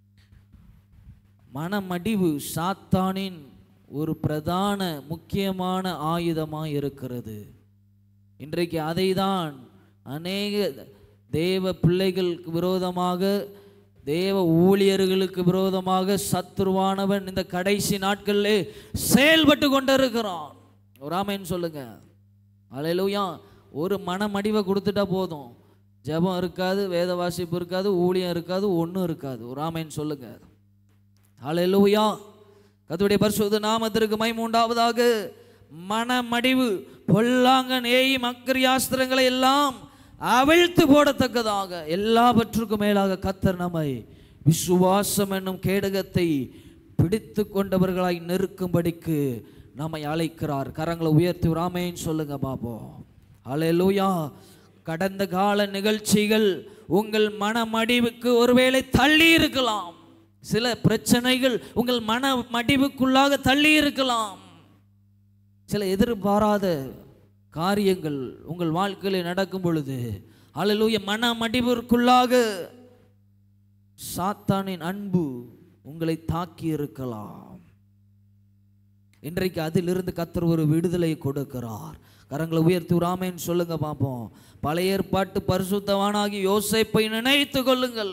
மனமடிவு சாத்தானின் ஒரு பிரதான முக்கியமான ஆயுதமாக இருக்கிறது இன்றைக்கு அதைதான் அநேக தேவ பிள்ளைகளுக்கு விரோதமாக தேவ ஊழியர்களுக்கு விரோதமாக சத்துருவானவன் இந்த கடைசி நாட்களிலே செயல்பட்டு கொண்டிருக்கிறான் ஒரு ஆமைன்னு சொல்லுங்க அலையிலூயா ஒரு மனமடிவை கொடுத்துட்டா போதும் ஜெபம் இருக்காது வேத வாசிப்பு இருக்காது ஊழியம் இருக்காது ஒன்றும் இருக்காது ஒரு ஆமைன்னு சொல்லுங்க ஹalleluya கர்த்தருடைய பரிசுத்த நாமத்திற்கு மகிமை உண்டாவதாக மனமடிவு பொல்லாங்க நேயி மக்கரியாஸ்திரங்களை எல்லாம் அவிழ்த்து போடத்தக்கதாக எல்லாவற்றுக்கும் மேலாக கத்தர் நம்மை விசுவாசம் என்னும் கேடகத்தை பிடித்து கொண்டவர்களாய் நெருக்கும்படிக்கு நம்மை அழைக்கிறார் கரங்களை உயர்த்தி ராமேன்னு சொல்லுங்க பாப்போம் ஹalleluya கடந்த கால நிகழ்ச்சிகள் உங்கள் மனமடிவுக்கு ஒருவேளை தள்ளி இருக்கலாம் சில பிரச்சனைகள் உங்கள் மன மடிவுக்குள்ளாக தள்ளி இருக்கலாம் சில எதிர்பாராத காரியங்கள் உங்கள் வாழ்க்கையில் நடக்கும் பொழுது அல்லேலூயா மன மடிவிற்குள்ளாக சாத்தானின் அன்பு உங்களை தாக்கி இருக்கலாம் இன்றைக்கு அதிலிருந்து கத்தர் ஒரு விடுதலை கொடுக்கிறார் கரங்களை உயர்த்தி ராமேன்னு சொல்லுங்க பார்ப்போம் பழைய ஏற்பாட்டு பரிசுத்தவானாகி யோசேப்பை நினைத்து கொள்ளுங்கள்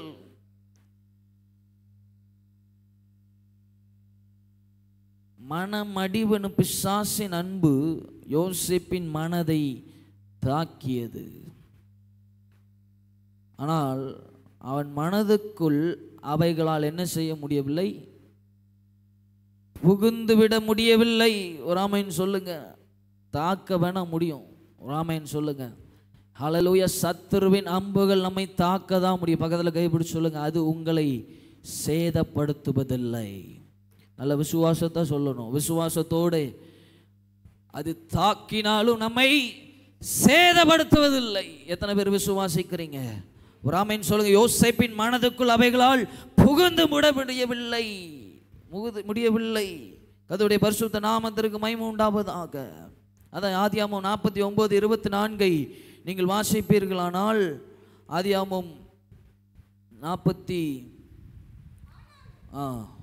மனமடிவனு பிசாசின் அன்பு யோசேப்பின் மனதை தாக்கியது ஆனால் அவன் மனதுக்குள் அவைகளால் என்ன செய்ய முடியவில்லை புகுந்து விட முடியவில்லை ஒரு ஆமைன்னு சொல்லுங்க தாக்க வேணா முடியும் ஒரு ஆமைன்னு சொல்லுங்க ஹalleluya சத்துருவின் அம்புகள் நம்மை தாக்க தான் முடியும் பக்கத்தில் கைப்பிடிச்சு சொல்லுங்க அது உங்களை சேதப்படுத்துவதில்லை நல்ல விசுவாசத்தை சொல்லணும் விசுவாசத்தோடு அது தாக்கினாலும் நம்மை சேதப்படுத்துவதில்லை எத்தனை பேர் விசுவாசிக்கிறீங்க ஒரு ஆமைன்னு சொல்லுங்க யோசேப்பின் மனதுக்குள் அவைகளால் புகுந்து முட முடியவில்லை முகுது முடியவில்லை கதுடைய பரிசுத்த நாமத்திற்கு மகிமை உண்டாவதாக அதான் ஆதியாமம் நாற்பத்தி ஒன்பது இருபத்தி நான்கை நீங்கள் வாசிப்பீர்களானால் ஆதியாமம் நாற்பத்தி ஆ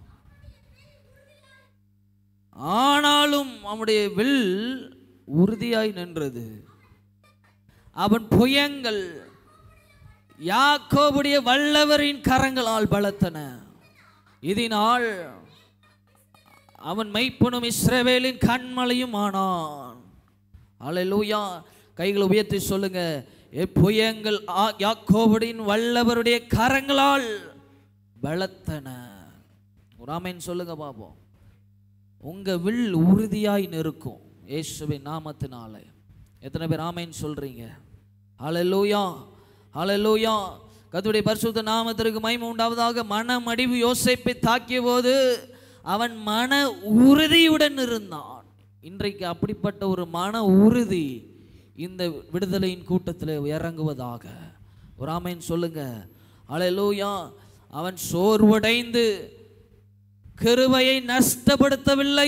ஆனாலும் அவனுடைய வில் உறுதியாய் நின்றது அவன் புயங்கள் யாக்கோபுடைய வல்லவரின் கரங்களால் பலத்தன இதனால் அவன் மெய்ப்பனும் இஸ்ரவேலின் கண்மலையும் ஆனான் அல்லேலூயா கைகளை உயர்த்தி சொல்லுங்க புயங்கள் யாக்கோபுடின் வல்லவருடைய கரங்களால் பலத்தன ஒரு ஆமேன் சொல்லுங்க பாப்போம் உங்க வில் உறுதியாய் நிற்கும் இயேசுவின் நாமத்தினால எத்தனை பேர் ஆமேன்னு சொல்றீங்க ஹalleluya ஹalleluya கர்த்தருடைய பரிசுத்த நாமத்திற்கு மகிமை உண்டாவதாக மனமடிவு யோசேப்பை தாக்கிய போது அவன் மன உறுதியுடன் இருந்தான் இன்றைக்கு அப்படிப்பட்ட ஒரு மன உறுதி இந்த விடுதலையின் கூட்டத்தில் இறங்குவதாக ஒரு ஆமேன் சொல்லுங்க ஹalleluya அவன் சோர்வடைந்து கிருபையை நஷ்டப்படுத்தவில்லை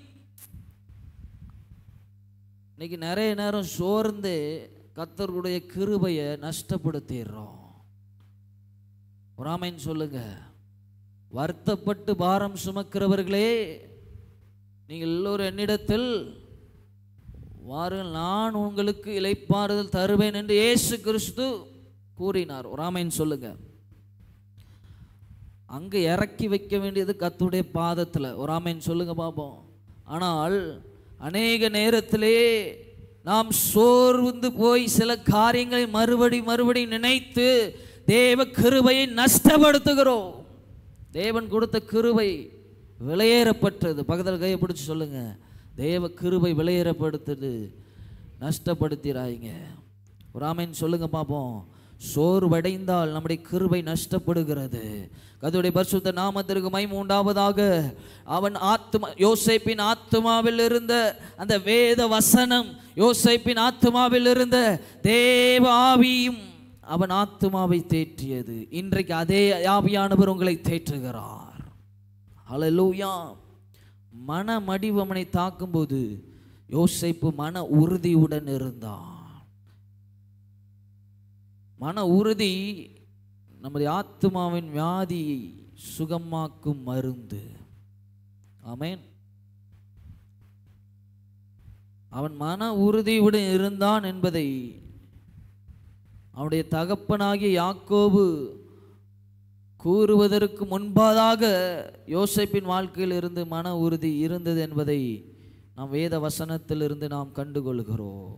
இன்னைக்கு நிறைய நேரம் சோர்ந்து கத்தருடைய கிருபையை நஷ்டப்படுத்திடுறோம் ராமைன் சொல்லுங்க வருத்தப்பட்டு பாரம் சுமக்கிறவர்களே நீங்கள் எல்லோரும் என்னிடத்தில் வாருங்கள் நான் உங்களுக்கு இலைப்பாறுதல் தருவேன் என்று இயேசு கிறிஸ்து கூறினார் ராமைன் சொல்லுங்க அங்கே இறக்கி வைக்க வேண்டியது கத்துடைய பாதத்தில் ஒரு ஆமேன் சொல்லுங்க பார்ப்போம் ஆனால் அநேக நேரத்திலே நாம் சோர்ந்து போய் சில காரியங்களை மறுபடி மறுபடி நினைத்து தேவ கிருபையை நஷ்டப்படுத்துகிறோம் தேவன் கொடுத்த கிருபை விலையேறப்பட்டது பக்கத்தில் கையை பிடிச்சி சொல்லுங்க தேவ கிருபை விலையேறப்படுத்துது நஷ்டப்படுத்திடாதீங்க ஒரு ஆமீன் சொல்லுங்க பார்ப்போம் சோர்வடைந்தால் நம்முடைய கிருபை நஷ்டப்படுகிறது கர்த்தருடைய பரிசுத்த நாமத்திற்கு மைம் உண்டாவதாக அவன் ஆத்மா யோசேப்பின் ஆத்மாவில் இருந்த அந்த வேத வசனம் யோசேப்பின் ஆத்மாவில் இருந்த தேவ ஆவியும் அவன் ஆத்மாவை தேற்றியது இன்றைக்கு அதே ஆவியானவர் உங்களை தேற்றுகிறார் ஹalleluya மன மடிவமனை தாக்கும்போது யோசேப்பு மன உறுதியுடன் இருந்தான் மன உறுதி நம்முடைய ஆத்மாவின் வியாதியை சுகமாக்கும் மருந்து ஆமென் அவன் மன உறுதியுடன் இருந்தான் என்பதை அவனுடைய தகப்பனாகிய யாக்கோபு கூறுவதற்கு முன்பதாக யோசேப்பின் வாழ்க்கையில் இருந்து மன உறுதி இருந்தது என்பதை நாம் வேத வசனத்திலிருந்து நாம் கண்டுகொள்கிறோம்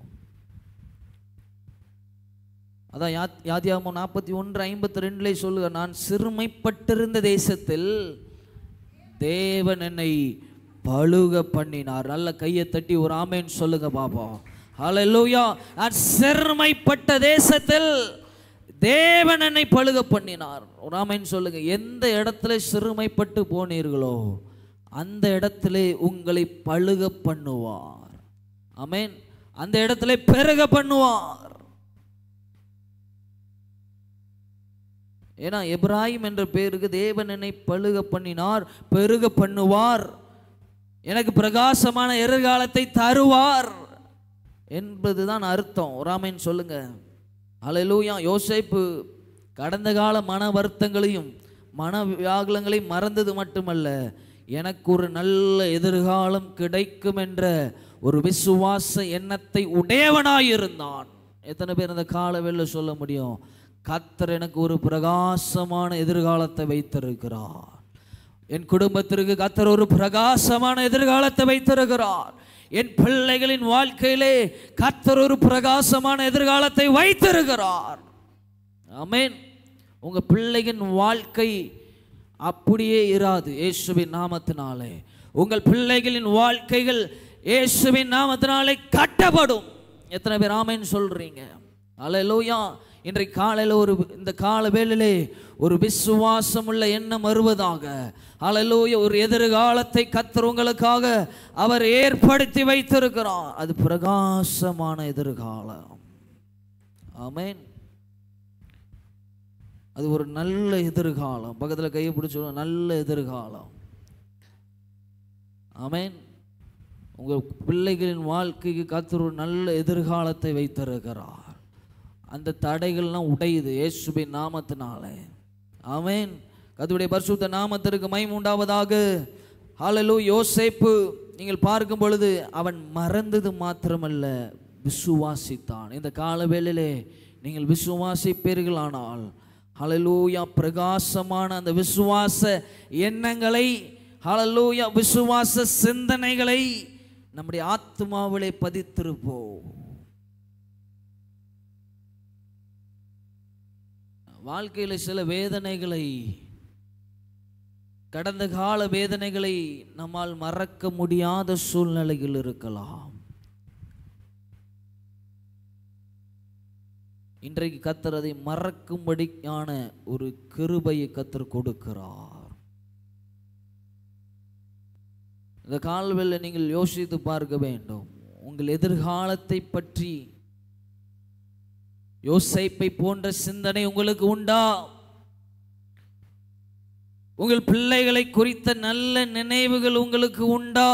அதான் யா யாதியாமோ நாற்பத்தி ஒன்று ஐம்பத்தி ரெண்டுல சொல்லுக நான் சிறுமைப்பட்டிருந்த தேசத்தில் தேவன் என்னை பழுக பண்ணினார் நல்ல கையை தட்டி ஒரு ஆமேன்னு சொல்லுங்க பாப்போம் ஹalleluya நான் சிறுமைப்பட்ட தேசத்தில் தேவன் என்னை பழுக பண்ணினார் ஒரு ஆமேன்னு சொல்லுங்க எந்த இடத்துல சிறுமைப்பட்டு போனீர்களோ அந்த இடத்திலே உங்களை பழுக பண்ணுவார் ஆமென் அந்த இடத்துல பெருக பண்ணுவார் ஏன்னா எப்ராஹிம் என்ற பேருக்கு தேவன் என்னை பழுக பண்ணினார் பெருக பண்ணுவார் எனக்கு பிரகாசமான எதிர்காலத்தை தருவார் என்பதுதான் அர்த்தம் ராமன் சொல்லுங்க அலையிலூயா யோசேப்பு கடந்த கால மன வருத்தங்களையும் மன வியாகுலங்களையும் மறந்தது மட்டுமல்ல எனக்கு ஒரு நல்ல எதிர்காலம் கிடைக்கும் என்ற ஒரு விசுவாச எண்ணத்தை உடையவனாயிருந்தான் எத்தனை பேர் அந்த காலவெளியில் சொல்ல முடியும் கத்தர் எனக்கு ஒரு பிரகாசமான எதிர்காலத்தை வைத்திருக்கிறார் என் குடும்பத்திற்கு கத்தர் ஒரு பிரகாசமான எதிர்காலத்தை வைத்திருக்கிறார் என் பிள்ளைகளின் வாழ்க்கையிலே கத்தர் ஒரு பிரகாசமான எதிர்காலத்தை வைத்திருக்கிறார் ஆமென் உங்க பிள்ளையின் வாழ்க்கை அப்படியே இராது இயேசுவின் நாமத்தினாலே உங்கள் பிள்ளைகளின் வாழ்க்கைகள் இயேசுவின் நாமத்தினாலே கட்டப்படும் எத்தனை பேர் ஆமென் சொல்றீங்க அல்லேலூயா இன்றைக்கு காலையில் ஒரு இந்த கால வேளையிலே ஒரு விசுவாசம் உள்ள எண்ணம் வருவதாக அல்லேலூயா ஒரு எதிர்காலத்தை கத்தர் உங்களுக்காக அவர் ஏற்படுத்தி வைத்திருக்கிறார் அது பிரகாசமான எதிர்காலம் ஆமென் அது ஒரு நல்ல எதிர்காலம் பக்கத்தில் கையை பிடிச்சி சொல்லுங்க, நல்ல எதிர்காலம் ஆமென் உங்கள் பிள்ளைகளின் வாழ்க்கைக்கு கத்தர் ஒரு நல்ல எதிர்காலத்தை வைத்திருக்கிறார் அந்த தடைகள்லாம் உடையுது இயேசுவின் நாமத்தினாலே ஆமென் கர்த்தருடைய பரிசுத்த நாமத்திற்கு மகிமை உண்டாவதாக ஹalleluya யோசேப்பு நீங்கள் பார்க்கும் பொழுது அவன் மறந்தது மாத்திரமல்ல விசுவாசித்தான் இந்த கால வேளையிலே நீங்கள் விசுவாசிப்பீர்களானால் ஹalleluya பிரகாசமான அந்த விசுவாச எண்ணங்களை ஹalleluya விசுவாச சிந்தனைகளை நம்முடைய ஆத்மாவிலே பதித்திருப்போம் வாழ்க்கையில் சில வேதனைகளை கடந்த கால வேதனைகளை நம்மால் மறக்க முடியாத சூழ்நிலைகள் இருக்கலாம் இன்றைக்கு கத்தர் அதை மறக்கும்படியான ஒரு கிருபையை கத்தர் கொடுக்கிறார் இந்த கால்வெல்ல நீங்கள் யோசித்து பார்க்க வேண்டும் உங்கள் எதிர்காலத்தை பற்றி யோசைப்பை போன்ற சிந்தனை உங்களுக்கு உண்டா உங்கள் பிள்ளைகளை குறித்த நல்ல நினைவுகள் உங்களுக்கு உண்டா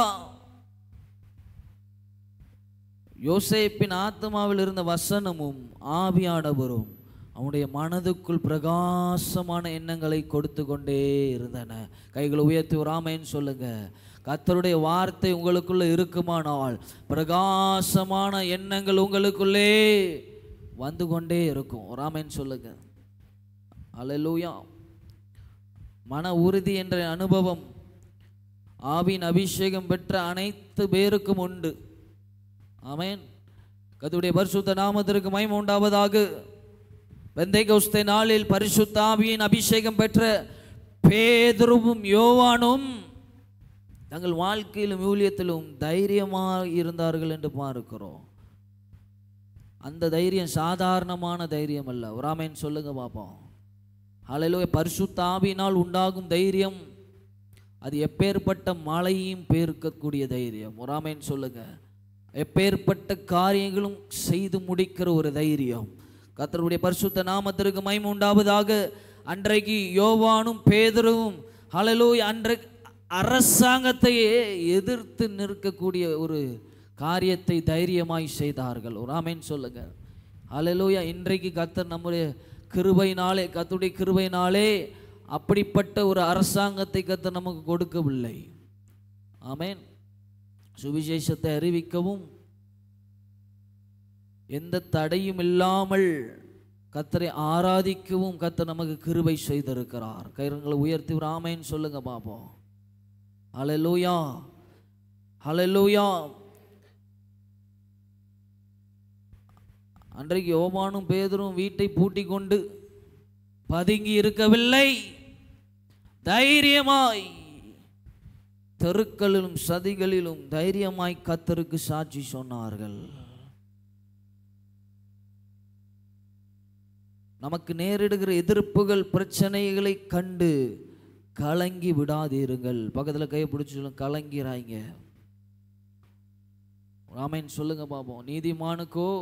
யோசேப்பின் ஆத்மாவில் இருந்த வசனமும் ஆவியானவரும் அவனுடைய மனதுக்குள் பிரகாசமான எண்ணங்களை கொடுத்து கொண்டே இருந்தன கைகளை உயர்த்தி ஒரு ஆமைன்னு சொல்லுங்க கர்த்தருடைய வார்த்தை உங்களுக்குள்ள இருக்குமானால் பிரகாசமான எண்ணங்கள் உங்களுக்குள்ளே வந்து கொண்டே இருக்கும் ஒரு ஆமைன்னு சொல்லுங்க அல்லேலூயா மன உறுதி என்ற அனுபவம் ஆவின் அபிஷேகம் பெற்ற அனைத்து பேருக்கும் உண்டு ஆமென் கர்த்தருடைய பரிசுத்த நாமத்திற்கு மகிமை உண்டாவதாக வெந்தை நாளில் பரிசுத்த ஆவியின் அபிஷேகம் பெற்ற பேதுருவும் யோவானும் தங்கள் வாழ்க்கையிலும் ஊழியத்திலும் தைரியமாக இருந்தார்கள் என்று பார்க்கிறோம் அந்த தைரியம் சாதாரணமான தைரியம் அல்ல ஒரு ஆமேன் சொல்லுங்க பார்ப்போம் ஹalleluya பரிசுத்த ஆவியினால் உண்டாகும் தைரியம் அது எப்பேற்பட்ட மழையும் பேர்க்கக்கூடிய தைரியம் ஒரு ஆமேன் சொல்லுங்க எப்பேற்பட்ட காரியங்களும் செய்து முடிக்கிற ஒரு தைரியம் கர்த்தருடைய பரிசுத்த நாமத்திற்கு மகிமை உண்டாவதாக அன்றைக்கு யோவானும் பேதரும் ஹalleluya அன்றைக்கு அரசாங்கத்தையே எதிர்த்து நிற்கக்கூடிய ஒரு காரியத்தை தைரியமாய் செய்தார்கள் ஒரு ஆமேன் சொல்லுங்க ஹalleluya இன்றைக்கு கர்த்தர் நம்முடைய கிருபையினாலே கர்த்தருடைய கிருபையினாலே அப்படிப்பட்ட ஒரு அரசாங்கத்தை கர்த்தர் நமக்கு கொடுக்கவில்லை ஆமென் சுவிசேஷத்தை அறிவிக்கவும் எந்த தடையும் இல்லாமல் கத்தரை ஆராதிக்கவும் கத்தர் நமக்கு கிருபை செய்திருக்கிறார் கயிறுங்களை உயர்த்தி ஒரு ஆமைன்னு சொல்லுங்க பாப்போம் ஹalleluya ஹalleluya அன்றைக்கு யோவானும் பேதரும் வீட்டை பூட்டி கொண்டு பதுங்கி இருக்கவில்லை தைரியமாய் தெருக்களிலும் சதிகளிலும் தைரியமாய் கத்தருக்கு சாட்சி சொன்னார்கள் நமக்கு நேரிடுகிற எதிர்ப்புகள் பிரச்சனைகளை கண்டு கலங்கி விடாதீருங்கள் பக்கத்தில் கையை பிடிச்சி சொல்லுங்க கலங்கிறாங்க ராமேன் சொல்லுங்க பாப்போம் நீதிமானுக்கோ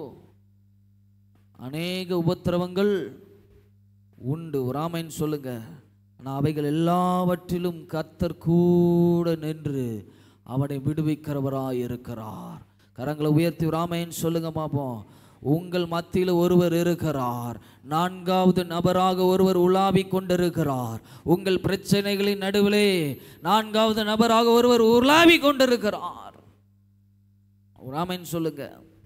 அநேக உபத்திரவங்கள் உண்டு ராமேன் சொல்லுங்க ஆனால் அவைகள் எல்லாவற்றிலும் கர்த்தர் கூட நின்று அவனை விடுவிக்கிறவராய் இருக்கிறார் கரங்களை உயர்த்தி ராமேன் சொல்லுங்க பாப்போம் உங்கள் மத்தியில் ஒருவர் இருக்கிறார் நான்காவது நபராக ஒருவர் உலாவிக் கொண்டிருக்கிறார் உங்கள் பிரச்சனைகளின் நடுவிலே நான்காவது நபராக ஒருவர் உலாவிக் கொண்டிருக்கிறார் ராமன் சொல்லுங்க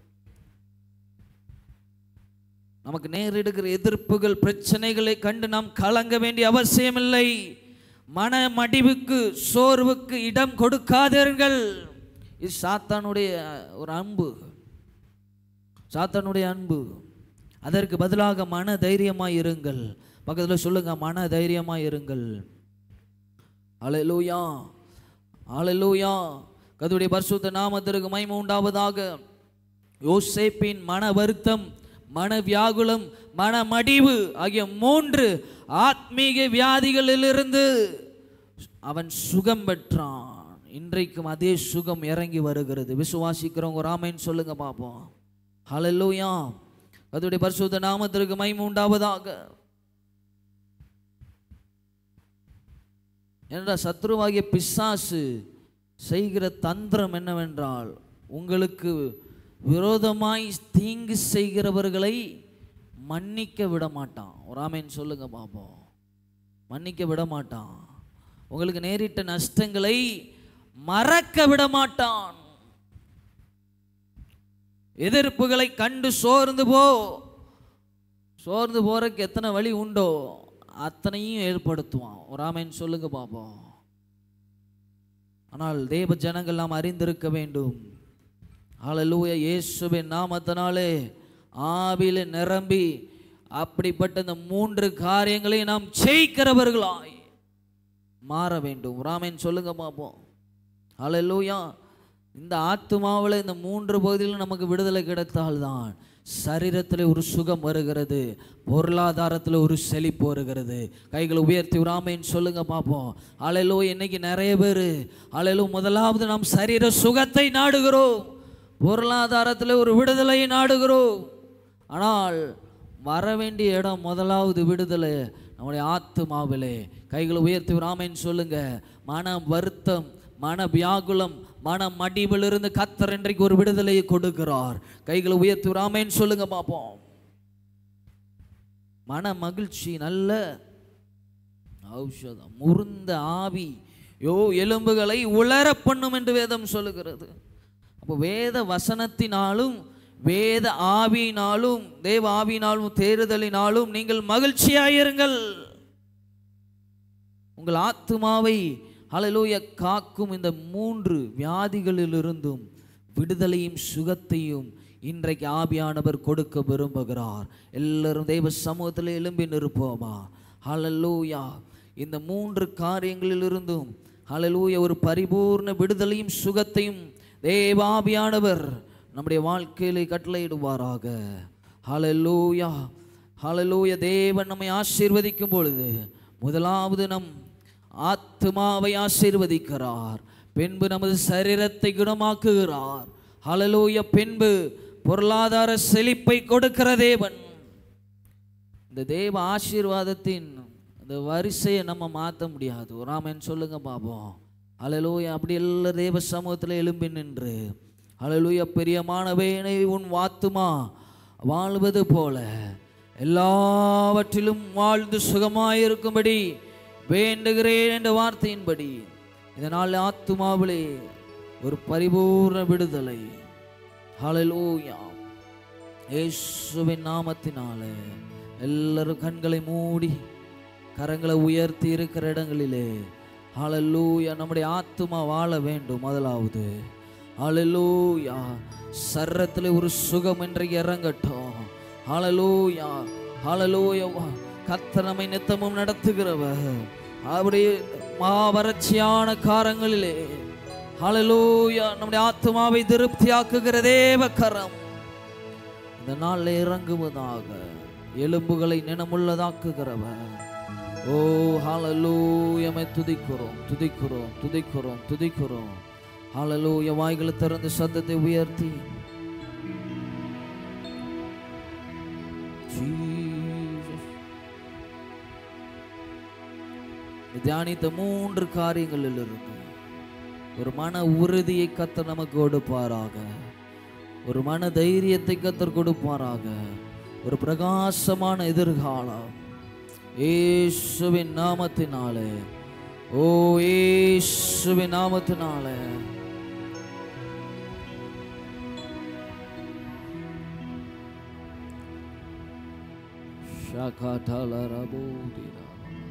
நமக்கு நேரிடுகிற எதிர்ப்புகள் பிரச்சனைகளை கண்டு நாம் கலங்க வேண்டிய அவசியமில்லை மன மடிவுக்கு சோர்வுக்கு இடம் கொடுக்காதீர்கள் இது சாத்தானுடைய ஒரு அன்பு சாத்தானுடைய அன்பு அதற்கு பதிலாக மன தைரியமாய் இருங்கள் பக்கத்தில் சொல்லுங்க மன தைரியமாய் இருங்கள் அலையலூயா அலையலூயா கதுடைய பரிசுத்த நாமத்திற்கு மகிமை உண்டாவதாக யோசேப்பின் மன வருத்தம் மன வியாகுலம் மன மடிவு ஆகிய மூன்று ஆத்மீக வியாதிகளிலிருந்து அவன் சுகம் பெற்றான் இன்றைக்கும் அதே சுகம் இறங்கி வருகிறது விசுவாசிக்கிறவங்க ராமன் சொல்லுங்க பார்ப்போம் ஹalleluya அதோடைய பரிசுத்த நாமத்திற்கு மகிமை உண்டாவதாக என்ற சத்ருவாகிய பிசாசு செய்கிற தந்திரம் என்னவென்றால் உங்களுக்கு விரோதமாய் தீங்கு செய்கிறவர்களை மன்னிக்க விட மாட்டான் ஒரு ஆமேன் சொல்லுங்க பாப்போம் மன்னிக்க விட மாட்டான் உங்களுக்கு நேரிட்ட நஷ்டங்களை மறக்க விட மாட்டான் எதிர்ப்புகளை கண்டு சோர்ந்து போ சோர்ந்து போறதுக்கு எத்தனை வழி உண்டோ அத்தனையும் ஏற்படுத்துவான் ஒரு ஆமேன் சொல்லுங்க பாப்போம் ஆனால் தேவ ஜனங்கள் நாம் அறிந்திருக்க வேண்டும் ஹalleluya இயேசுவின் நாமத்தினாலே ஆவில நிரம்பி அப்படிப்பட்ட இந்த மூன்று காரியங்களை நாம் ஜெயிக்கிறவர்களாய் மாற வேண்டும் ராமேன் சொல்லுங்க பார்ப்போம் ஹalleluya இந்த ஆத்துமாவில் இந்த மூன்று பகுதியிலும் நமக்கு விடுதலை கிடைத்தால்தான் சரீரத்தில் ஒரு சுகம் வருகிறது பொருளாதாரத்தில் ஒரு செழிப்பு வருகிறது கைகளை உயர்த்தி விடாமேன்னு சொல்லுங்க பார்ப்போம் அலையிலோ இன்னைக்கு நிறைய பேர் அலையிலோ முதலாவது நாம் சரீர சுகத்தை நாடுகிறோம் பொருளாதாரத்தில் ஒரு விடுதலையை நாடுகிறோம் ஆனால் வர வேண்டிய இடம் முதலாவது விடுதலை நம்முடைய ஆத்துமாவிலே கைகளை உயர்த்தி விடாமேன்னு சொல்லுங்க மன வருத்தம் மன வியாகுலம் மன மடிவிலிருந்து கத்தர் இன்றைக்கு ஒரு விடுதலையை கொடுக்கிறார் கைகளை உயர்த்தி விடாமேன்னு சொல்லுங்க பார்ப்போம் மன மகிழ்ச்சி நல்ல ஔஷதம் முருந்த ஆவி யோ எலும்புகளை உலர பண்ணும் என்று வேதம் சொல்லுகிறது அப்போ வேத வசனத்தினாலும் வேத ஆவியினாலும் தேவ ஆவியினாலும் தேறுதலினாலும் நீங்கள் மகிழ்ச்சியாயிருங்கள் உங்கள் ஆத்துமாவை ஹalleluya காக்கும் இந்த மூன்று வியாதிகளிலிருந்தும் விடுதலையும் சுகத்தையும் இன்றைக்கு ஆவியானவர் கொடுக்க விரும்புகிறார் எல்லாரும் தெய்வ சமூகத்தில் எழும்பி நிற்போமா ஹalleluya இந்த மூன்று காரியங்களிலிருந்தும் ஹalleluya ஒரு பரிபூர்ண விடுதலையும் சுகத்தையும் தேவாபியானவர் நம்முடைய வாழ்க்கையிலே கட்டளையிடுவாராக ஹalleluya ஹalleluya தேவன் நம்மை ஆசீர்வதிக்கும் பொழுது முதலாவது நம் ஆத்மாவை ஆசீர்வதிக்கிறார் பின்பு நமது சரீரத்தை குணமாக்குகிறார் ஹalleluya பின்பு பொருளாதார செழிப்பை கொடுக்கிற தேவன் இந்த தேவ ஆசீர்வாதத்தின் இந்த வரிசையை நம்ம மாற்ற முடியாது ஒரு ஆமென் சொல்லுங்க பாப்போம் அலலூயா அப்படி எல்லா தேவ சமூகத்தில் எழும்பி நின்று அலலூயா பெரியமானவேனை உன் வாத்துமா வாழ்வது போல எல்லாவற்றிலும் வாழ்ந்து சுகமாயிருக்கும்படி வேண்டுகிறேன் என்ற வார்த்தையின்படி இதனால் ஆத்துமாவிலே ஒரு பரிபூர்ண விடுதலை ஹalleluya இயேசுவின் நாமத்தினாலே எல்லாரும் கண்களை மூடி கரங்களை உயர்த்தி இருக்கிற இடங்களிலே ஹalleluya நம்முடைய ஆத்துமா வாழ வேண்டும் முதலாவது ஹalleluya சர்ரத்தில் ஒரு சுகம் இன்றைக்கு இறங்கட்டும் ஹalleluya ஹalleluya கர்த்தர் நம்மை நித்தமும் நடத்துகிறவர் அவருடைய மாவறட்சியான காரங்களிலே ஹalleluya நம்முடைய ஆத்துமாவை திருப்தியாக்குகிற தேவ கரம் இந்த நாளில் இறங்குவதாக எலும்புகளை நினமுள்ளதாக்குகிறவர் ஓ ஹalleluya துதிக்கிறோம் துதிக்கிறோம் துதிக்கிறோம் துதிக்கிறோம் ஹalleluya வாய்களை திறந்து சத்தத்தை உயர்த்தி Jesus. தியானித்த மூன்று காரியங்களில் இருந்து ஒரு மன உறுதியை கத்தர் நமக்கு கொடுப்பாராக ஒரு மன தைரியத்தை கத்தர் கொடுப்பாராக ஒரு பிரகாசமான எதிர்காலம் இயேசுவின் நாமத்தினாலே ஓ இயேசுவின் நாமத்தினாலே ஷகடலரபோதிரா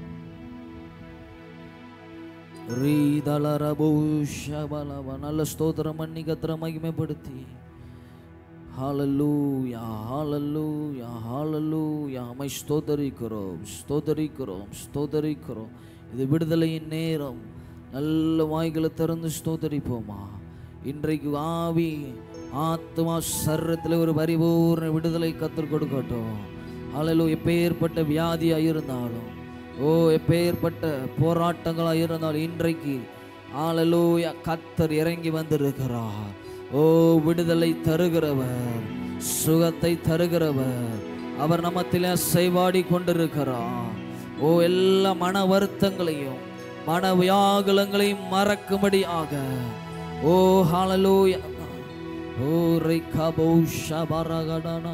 ரீதலரபூஷபலவ நல்ல ஸ்தோத்திரம் பண்ணி கத்திர மகிமைப்படுத்தி ஹalleluya ஹalleluya ஹalleluya மை ஸ்தோத்தரிக்கிறோம் ஸ்தோத்தரிக்கிறோம் ஸ்தோத்தரிக்கிறோம் இது விடுதலையின் நேரம் நல்ல வாய்களை திறந்து ஸ்தோத்தரிப்போமா இன்றைக்கு ஆவி ஆத்மா சர்ரத்தில் ஒரு பரிபூர்ண விடுதலை கற்றுக் கொடுக்கட்டும் அழலு எப்பேற்பட்ட வியாதியாக இருந்தாலும் ஓ எப்பேற்பட்ட போராட்டங்களாக இருந்தாலும் இன்றைக்கு ஆளலூயா கத்தர் இறங்கி வந்திருக்கிறார் ஓ விடுதலை தருகிறவர் சுகத்தை தருகிறவர் அவர் நமத்திலே செய்வாடி கொண்டிருக்கிறார் ஓ எல்லா மன வருத்தங்களையும் மன வியாகுலங்களையும் மறக்கும்படியாக ஓ ஹalleluya ஓ ரைகபோ ஷபரகடனா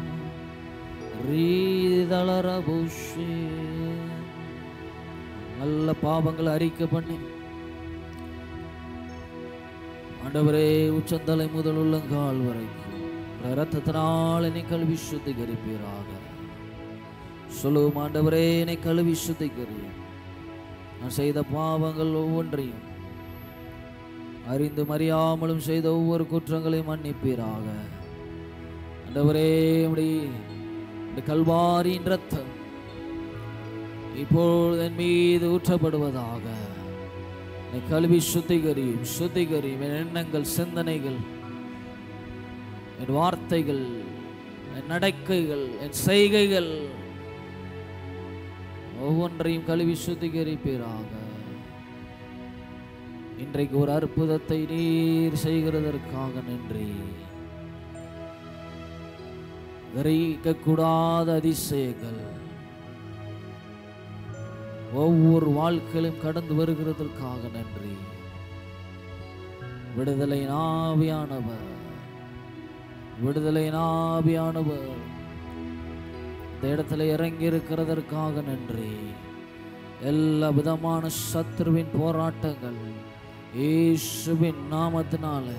ரீதளரபுஷே நல்ல பாவங்களை அறிக்கை பண்ணி ஆண்டவரே உச்சந்தலை முதல் உள்ளங்கால் வரைக்கும் ரத்தத்தினால் என்னை கழுவி சுத்திகரிப்பீராக சொல்லுவோம் ஆண்டவரே என்னை கழுவி சுத்திகரி நான் செய்த பாவங்கள் ஒவ்வொன்றையும் அறிந்தும் அறியாமலும் செய்த ஒவ்வொரு குற்றங்களையும் மன்னிப்பீராக ஆண்டவரே உம்முடைய இந்த கல்வாரியின் ரத்தம் இப்பொழுது என் மீது ஊற்றப்படுவதாக என்னை கழுவி சுத்திகரியும் சுத்திகரியும் என் எண்ணங்கள் சிந்தனைகள் என் வார்த்தைகள் என் நடக்கைகள் என் செய்கைகள் ஒவ்வொன்றையும் கழுவி சுத்திகரிப்பீராக இன்றைக்கு ஒரு அற்புதத்தை நீர் செய்கிறதற்காக நன்றி கூடாத அதிசயங்கள் ஒவ்வொரு வாழ்க்கையிலும் கடந்து வருகிறதற்காக நன்றி விடுதலை ஆவியானவர் விடுதலை ஆவியானவர் இந்த இடத்துல இறங்கி இருக்கிறதற்காக நன்றி எல்லா விதமான சத்ருவின் போராட்டங்கள் இயேசுவின் நாமத்தினாலே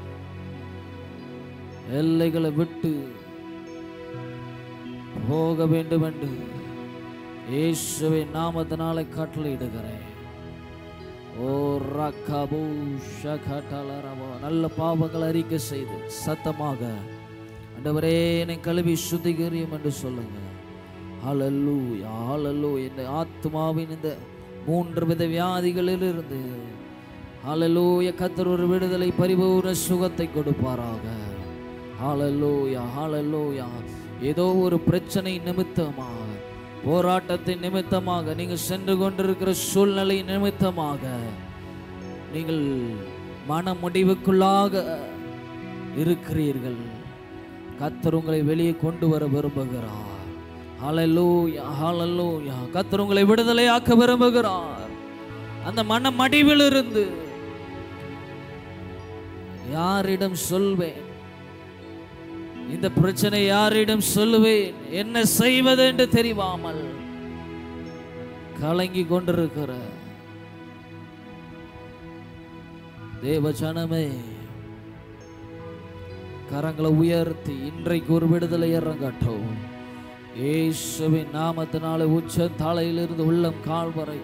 எல்லைகளை விட்டு போக வேண்டும் என்று இயேசுவின் நாமத்தினாலே கட்டளையிடுகிறேன் ஓ ரக்கபூ ஷகடலரபோ நல்ல பாவங்கள் அறிக்கை செய்து சத்தமாக ஆண்டவரே என்னை கழுவி சுத்திகரியும் என்று சொல்லுங்க ஹalleluya ஹalleluya இந்த ஆத்மாவின் இந்த மூன்று வித வியாதிகளிலிருந்து ஹalleluya கத்தர் ஒரு விடுதலை பரிபூர்ண சுகத்தை கொடுப்பாராக ஹalleluya ஹalleluya ஏதோ ஒரு பிரச்சனை நிமித்தமாக போராட்டத்தின் நிமித்தமாக நீங்கள் சென்று கொண்டிருக்கிற சூழ்நிலை நிமித்தமாக நீங்கள் மன முடிவுக்குள்ளாக இருக்கிறீர்கள் கத்தர் உங்களை வெளியே கொண்டு வர விரும்புகிறார் ஹalleluya ஹalleluya கத்தர் உங்களை விடுதலையாக்க விரும்புகிறார் அந்த மன மடிவிலிருந்து யாரிடம் சொல்வேன் இந்த பிரச்சனை யாரிடம் சொல்லுவேன் என்ன செய்வது என்று தெரியாமல் கலங்கி கொண்டிருக்கிற தேவஜனமே கரங்களை உயர்த்தி இன்றைக்கு ஒரு விடுதலை இறங்கட்டும் இயேசுவின் நாமத்தினாலே உச்ச தலையிலிருந்து உள்ளம் கால் வரை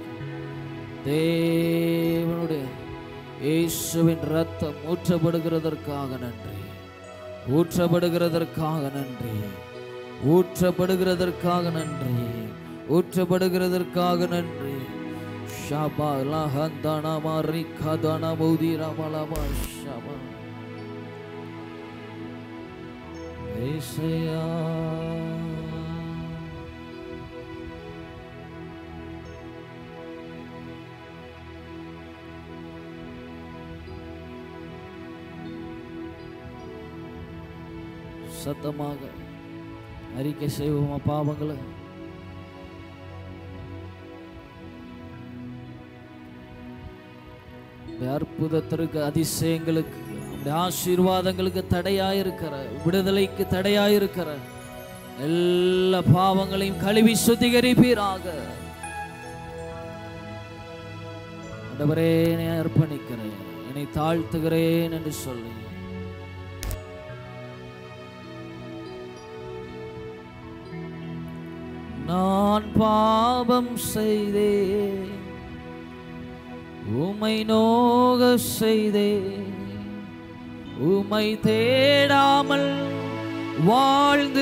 தேவனுடைய இயேசுவின் ரத்தம் ஊற்றப்படுகிறதற்காக நன்றி ஊற்றப்படுகிறதற்காக நன்றி ஊற்றப்படுகிறதற்காக நன்றி ஊற்றப்படுகிறதற்காக நன்றி ஷபா லஹந்தன மாரி கதன பௌதி ரமலமா ஷபா ஏசையா சத்தமாக அறிக்கை செய்வோமா பாவங்களை இந்த அற்புதத்திற்கு அதிசயங்களுக்கு இந்த ஆசீர்வாதங்களுக்கு தடையாயிருக்கிற விடுதலைக்கு தடையாயிருக்கிற எல்லா பாவங்களையும் கழுவி சுத்திகரிப்பீராக ஆண்டவரே என்னை அர்ப்பணிக்கிறேன் என்னை தாழ்த்துகிறேன் என்று சொல்லி நான் பாவம் செய்தேன் உமை நோக செய்தேன் உமை தேடாமல் வாழ்ந்து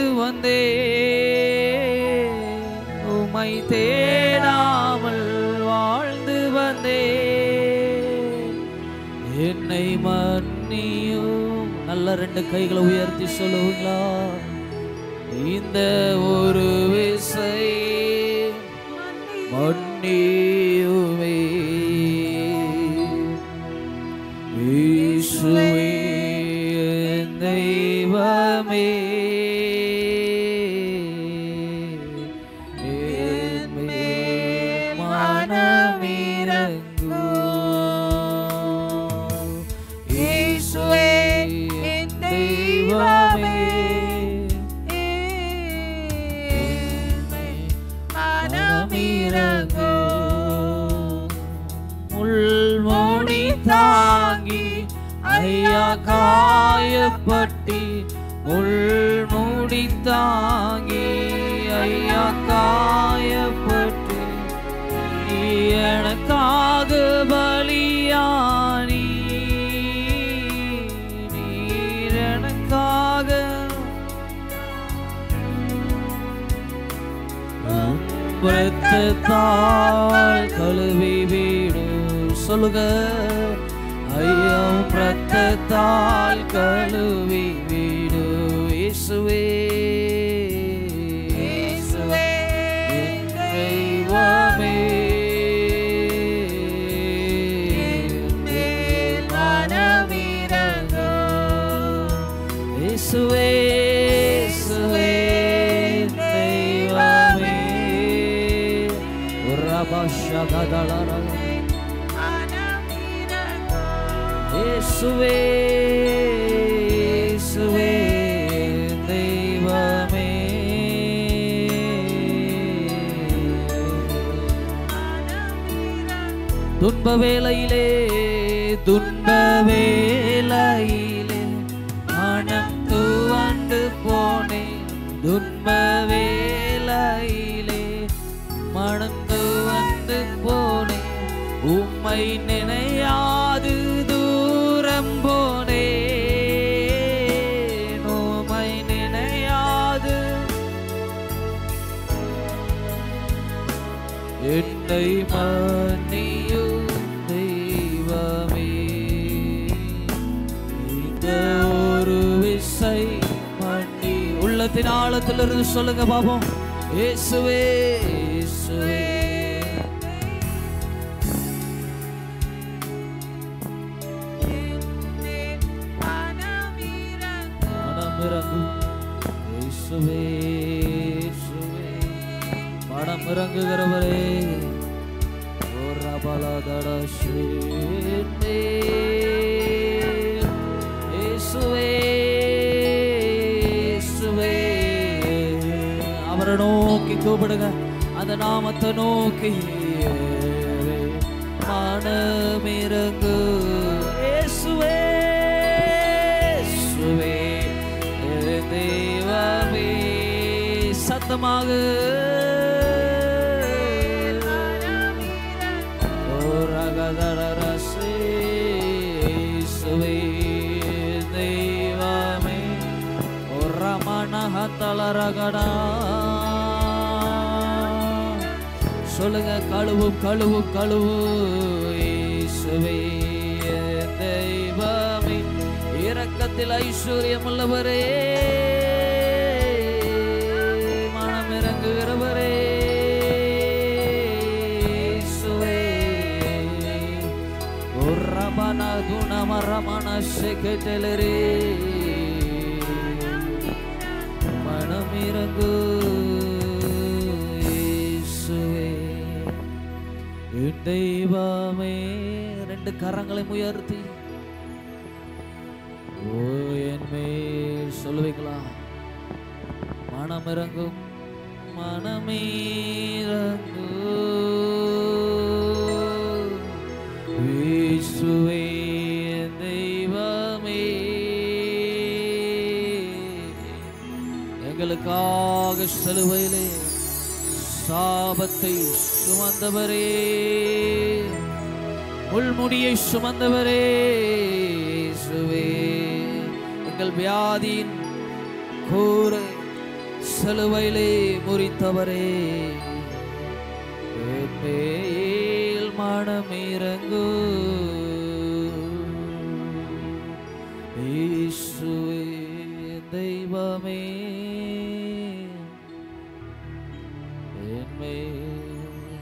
வந்தேன் உமை தேடாமல் வாழ்ந்து வந்தேன் என்னை மன்னியும் நல்ல ரெண்டு கைகளை உயர்த்தி சொல்லுவீங்களா இந்த ஒரு விசை மன்னியுமே இயேசுவே என் தெய்வமே என் மேல் மனமிரங்கு. இயேசுவே என் தெய்வமே மனமிரங்கு. முள்மூடி தாங்கி ஐயா காயப்பட்டி முள்மூடி தாங்கி ஐயா காயப்பட்டு நீ எனக்காக பலியானி நீர் எனக்காக ரத்தத்தால் கழுவி வீடு சொல்லுங்க ஐயோ ரத்தத்தால் கழுவி வீடு இயேசுவே இயேசுவே என் தெய்வமே மேல் மனமிரங்கோ இயேசுவே இயேசுவே தெய்வமே உரபஷகதளர இயேசுவே இயேசுவே தெய்வமே துன்ப வேளையிலே துன்ப வேளையிலே மனம் துவண்டு போனேன் துன்ப வேளையிலே மனம் துவண்டு போனேன் உம்மை நினையாது தூரம் போனேன் உம்மை நினையாது என்னை மன்னியும் இருதயத்தின் ஆழத்திலிருந்து சொல்லுங்க பாப்போம் இயேசுவே இயேசுவே மனம் இறங்கும் இயேசுவே இயேசுவே மனம் இறங்குகிறவரே ஒரு பலதட ஸ்ரீனே இயேசுவே இயேசுவே அவரை நோக்கி கூப்பிடுங்க அந்த நாமத்தை நோக்கி மனமிறங்கு இயேசுவே இயேசுவே என் தெய்வமே சத்தமாக ஓ ரகதரரசே இயேசுவே தெய்வமே ஓ ரமணஹத்தலரகடா சொல்லுங்க கழுவும் கழுவும் கழுவு இயேசுவே என் தெய்வமே இரக்கத்தில் ஐஸ்வர்யம் உள்ளவரே மனம் இறங்குகிறவரே இயேசுவே ஓ ரமண குணம ரமண செகட்டலரே மனமிறங்கு இயேசுவே என் தெய்வமே ரெண்டு கரங்களை உயர்த்தி ஓ என் மேல் சொல்லுவீங்களா மனமிறங்கும் மனமிறங்கு இயேசுவே என் தெய்வமே எங்களுக்காக சிலுவையிலே சாபத்தை சுமந்தவரே முள்முடியை சுமந்தவரே இயேசுவே எங்கள் வியாதியின் கூரை சிலுவையிலே முறித்தவரே என் மேல் மனமிறங்கு இயேசுவே தெய்வமே என் மேல்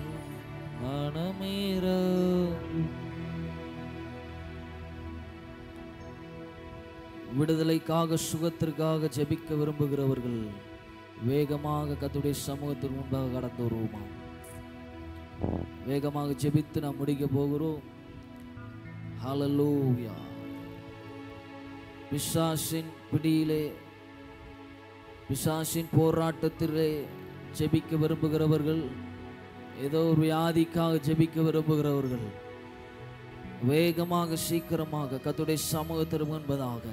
மனமிறங்கு விடுதலைக்காக சுகத்திற்காக ஜெபிக்க விரும்புகிறவர்கள் வேகமாக கத்துடைய சமூகத்திற்கு முன்பாக கடந்து வருவோமா வேகமாக ஜெபித்து நாம் முடிக்க போகிறோம் ஹalleluya பிசாசின் பிடியிலே பிசாசின் போராட்டத்திலே ஜெபிக்க விரும்புகிறவர்கள் ஏதோ ஒரு வியாதிக்காக ஜெபிக்க விரும்புகிறவர்கள் வேகமாக சீக்கிரமாக கத்துடைய சமூகத்திற்கு முன்பதாக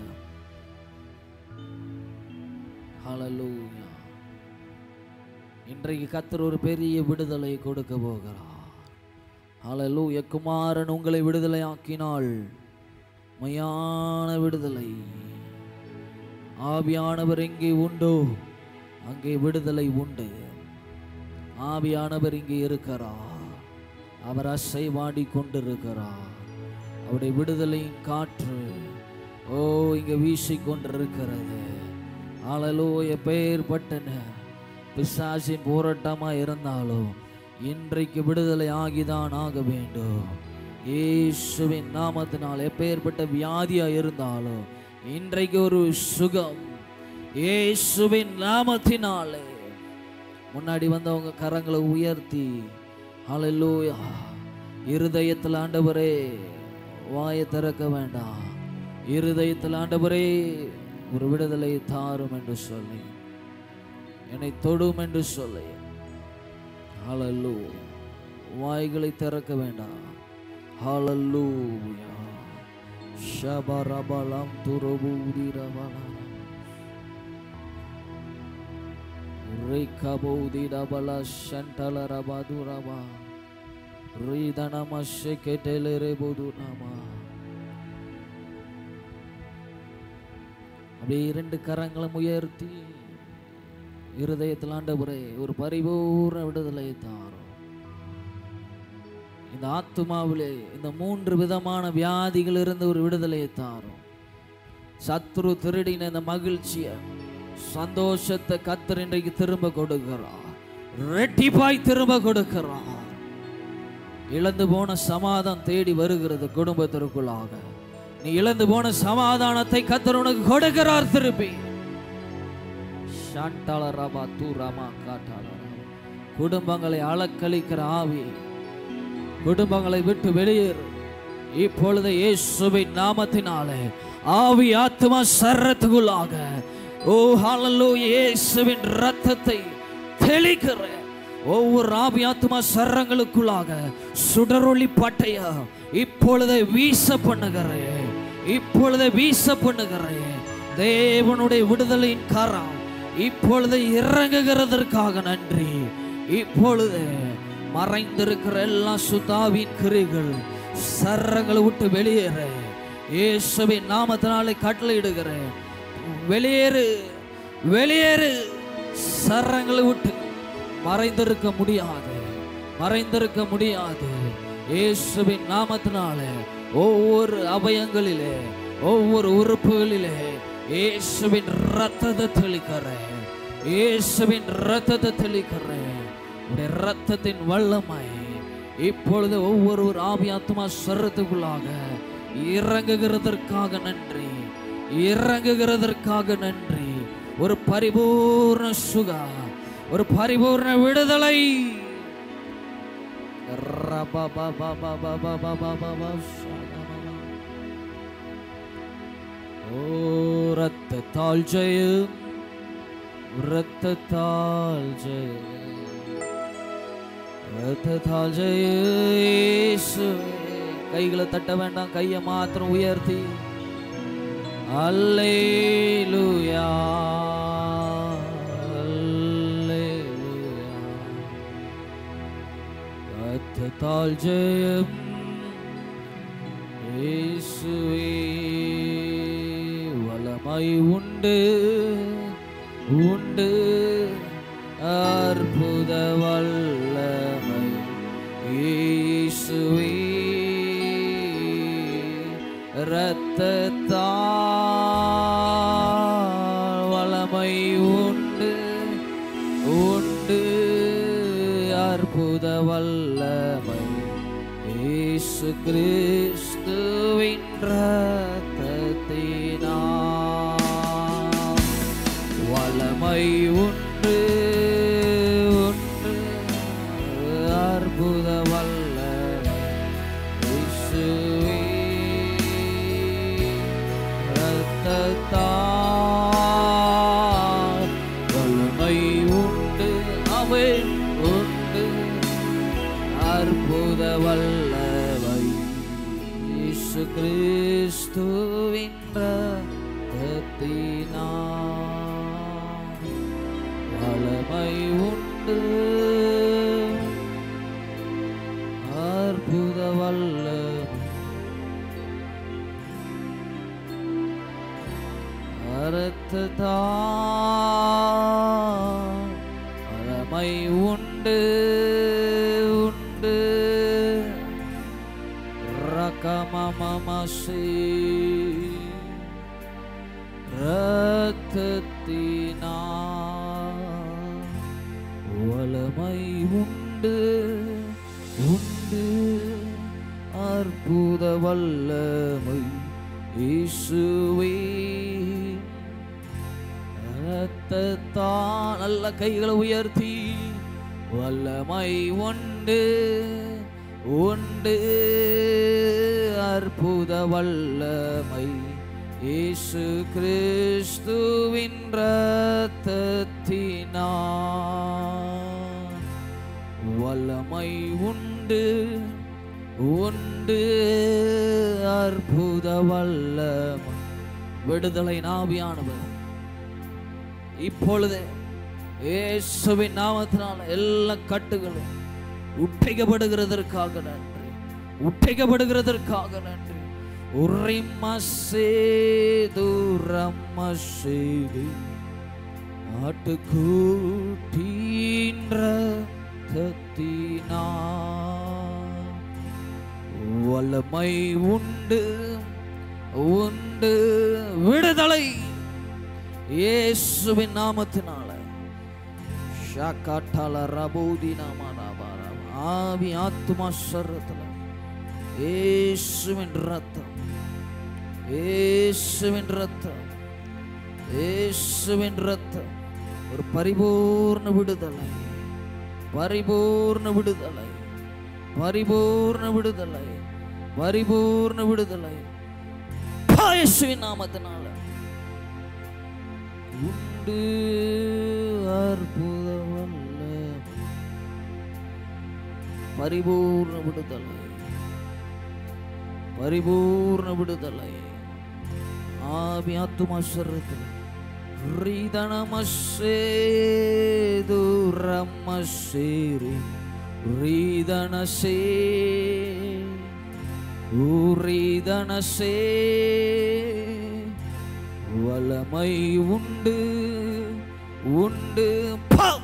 ஹalleluya இன்றைக்கு கத்தர் ஒரு பெரிய விடுதலை கொடுக்க போகிறார் ஹalleluya குமாரன் உங்களை விடுதலை ஆக்கினாள் மையான விடுதலை ஆவியானவர் எங்கே உண்டோ அங்கே விடுதலை உண்டு ஆவியானவர் இங்கே இருக்கிறார் அவர் அசைவாடி கொண்டிருக்கிறார் அவருடைய விடுதலையின் காற்று ஓ இங்கே வீசிக் கொண்டிருக்கிறது ஆளலோய பெயர் பட்டன பிசாசின் போராட்டமாக இருந்தாலும் இன்றைக்கு விடுதலை ஆகிதான் ஆக வேண்டும் இயேசுவின் நாமத்தினால் எப்பேற்பட்ட வியாதியா இருந்தாலும் இன்றைக்கு ஒரு சுகம் இயேசுவின் நாமத்தினாலே முன்னாடி வந்தவங்க கரங்களை உயர்த்தி ஹalleluya இருதயத்தில் ஆண்டவரே வாயை திறக்க வேண்டாம் இருதயத்தில் ஆண்டவரே ஒரு விடுதலை தாரும் என்று சொல்லி என்னை தொடும் என்று சொல்லி ஹalleluya வாய்களை திறக்க வேண்டாம் ஹalleluya ஷபரபலம் துரபூதிரபலம் ரிகபௌதிரபல ஷண்டலரபதுரபா ரிதனம ஷெகெடெலெரெபுதுனமா அப்படியே இரண்டு கரங்களும் உயர்த்தி இருதயத்தில் ஆண்டவரே ஒரு பரிபூர்ண விடுதலை தாரும் இந்த ஆத்துமாவிலே இந்த மூன்று விதமான வியாதிகள் இருந்து ஒரு விடுதலையை தாரும் சத்ரு திருடின இந்த மகிழ்ச்சியை சந்தோஷத்தை கத்தர் இன்றைக்கு திரும்ப கொடுக்கிறார் ரெட்டிப்பாய் திரும்ப கொடுக்கிறார் இழந்து போன சமாதானம் தேடி வருகிறது குடும்பத்திற்குள்ளாக நீ இழந்து போன சமாதானத்தை கத்தர் உனக்கு கொடுக்கிறார் திருப்பி ஷாண்டால ரபா தூ ராமா காட்டால ராமா. குடும்பங்களை அளக்களிக்கிற ஆவி குடும்பங்களை விட்டு வெளியேறு இப்பொழுது இயேசுவின் நாமத்தினாலே ஆவி ஆத்மா சரத்துக்குள்ளாக ஓ ஹalleluya இயேசுவின் ரத்தத்தை தெளிக்கிற ஒவ்வொரு ஆவி ஆத்மா சரங்களுக்குள்ளாக சுடரொளி பட்டைய இப்பொழுதே வீச பண்ணுகிறேன் இப்பொழுதே வீச பண்ணுகிறேன் தேவனுடைய விடுதலையின் கரம் இப்பொழுது இறங்குகிறதற்காக நன்றி இப்பொழுது மறைந்திருக்கிற எல்லா சுதாவின் கிரிகள் சரங்களை விட்டு வெளியேற இயேசுவின் நாமத்தினாலே கட்டளையிடுகிறேன் வெளியேறு வெளியேறு சரங்களை விட்டு மறைந்திருக்க முடியாது மறைந்திருக்க முடியாது இயேசுவின் நாமத்தினாலே ஒவ்வொரு அபயங்களிலே ஒவ்வொரு உறுப்புகளிலே இயேசுவின் ரத்தத்தை தெளிக்கிறேன் இயேசுவின் ரத்தத்தை தெளிக்கிறேன் உடைய ரத்தத்தின் வல்லமை இப்பொழுது ஒவ்வொரு ஒரு ஆவி ஆத்மா சரத்துக்குள்ளாக இறங்குகிறதற்காக நன்றி இறங்குகிறதற்காக நன்றி ஒரு பரிபூர்ண சுகா ஒரு பரிபூர்ண விடுதலை ரபபபபபபபபபப ஷாதபப. ஓ ரத்தத்தால் ஜெயம் ரத்தத்தால் ஜெயம் ரத்தத்தால் ஜெயேசுவே கைகளை தட்ட வேண்டாம் கையை மாத்திரம் உயர்த்தி அல்லேலூயா அல்லேலூயா ரத்தத்தால் ஜெயம் இயேசுவே வல்லமை உண்டு உண்டு அற்புத வல்லமை இயேசுவே இரத்தத்தால் வல்லமை உண்டு உண்டு அற்புத வல்லமை இயேசு கிறிஸ்துவின் ரத்தத்தினால் வல்லமை உண்டு உண்டு அற்புத வல்லமை இயேசுவே ரத்தத்தால் வல்லமை உண்டு அவன் உண்டு அற்புத வல்லமை இயேசு கிறிஸ்துவின் ரத்தத்தினால் வல்லமை உண்டு அற்புத வல்லமை அறத்ததான் அறமை உண்டு உண்டு ரகமமசி ரத்தத்தினால் வலமை உண்டு உண்டு அற்புத வல்லமை இயேசுவே ரத்தத்தான் நல்ல கைகளை உயர்த்தி வல்லமை உண்டு உண்டு அற்புத வல்லமை இயேசு கிறிஸ்துவின் ரத்தத்தினால் வல்லமை உண்டு உண்டு அற்புத வல்லமை விடுதலை நாவியானவர் இப்பொழுது இயேசுவின் நாமத்தினால் எல்லா கட்டுகளும் உட்டைக்கப்படுகிறதற்காக நன்றி உட்டைக்கப்படுகிறதற்காக நன்றி உரிமசேதுரம்மசேது ஆட்டுக்கூட்டின்ற தத்தினா வல்லமை உண்டு உண்டு விடுதலை இயேசுவின் நாமத்தினால ஷாக்காட்டால ரபூதி நாமாராபாரா ஆவி ஆத்துமா சர்ரத்துல இயேசுவின் ரத்தம் இயேசுவின் ரத்தம் இயேசுவின் ரத்தம் ஒரு பரிபூர்ண விடுதலை பரிபூர்ண விடுதலை பரிபூர்ண விடுதலை பரிபூர்ண விடுதலை இயேசுவின் நாமத்தினால உண்டு அற்புதமல்ல பரிபூர்ண விடுதலை பரிபூர்ண விடுதலை ஆவி ஆத்துமா சரத்தில் ரீதனமசேதுரமசேரி ரீதனசே ஊரீதனசே வலமை உண்டு உண்டு பம்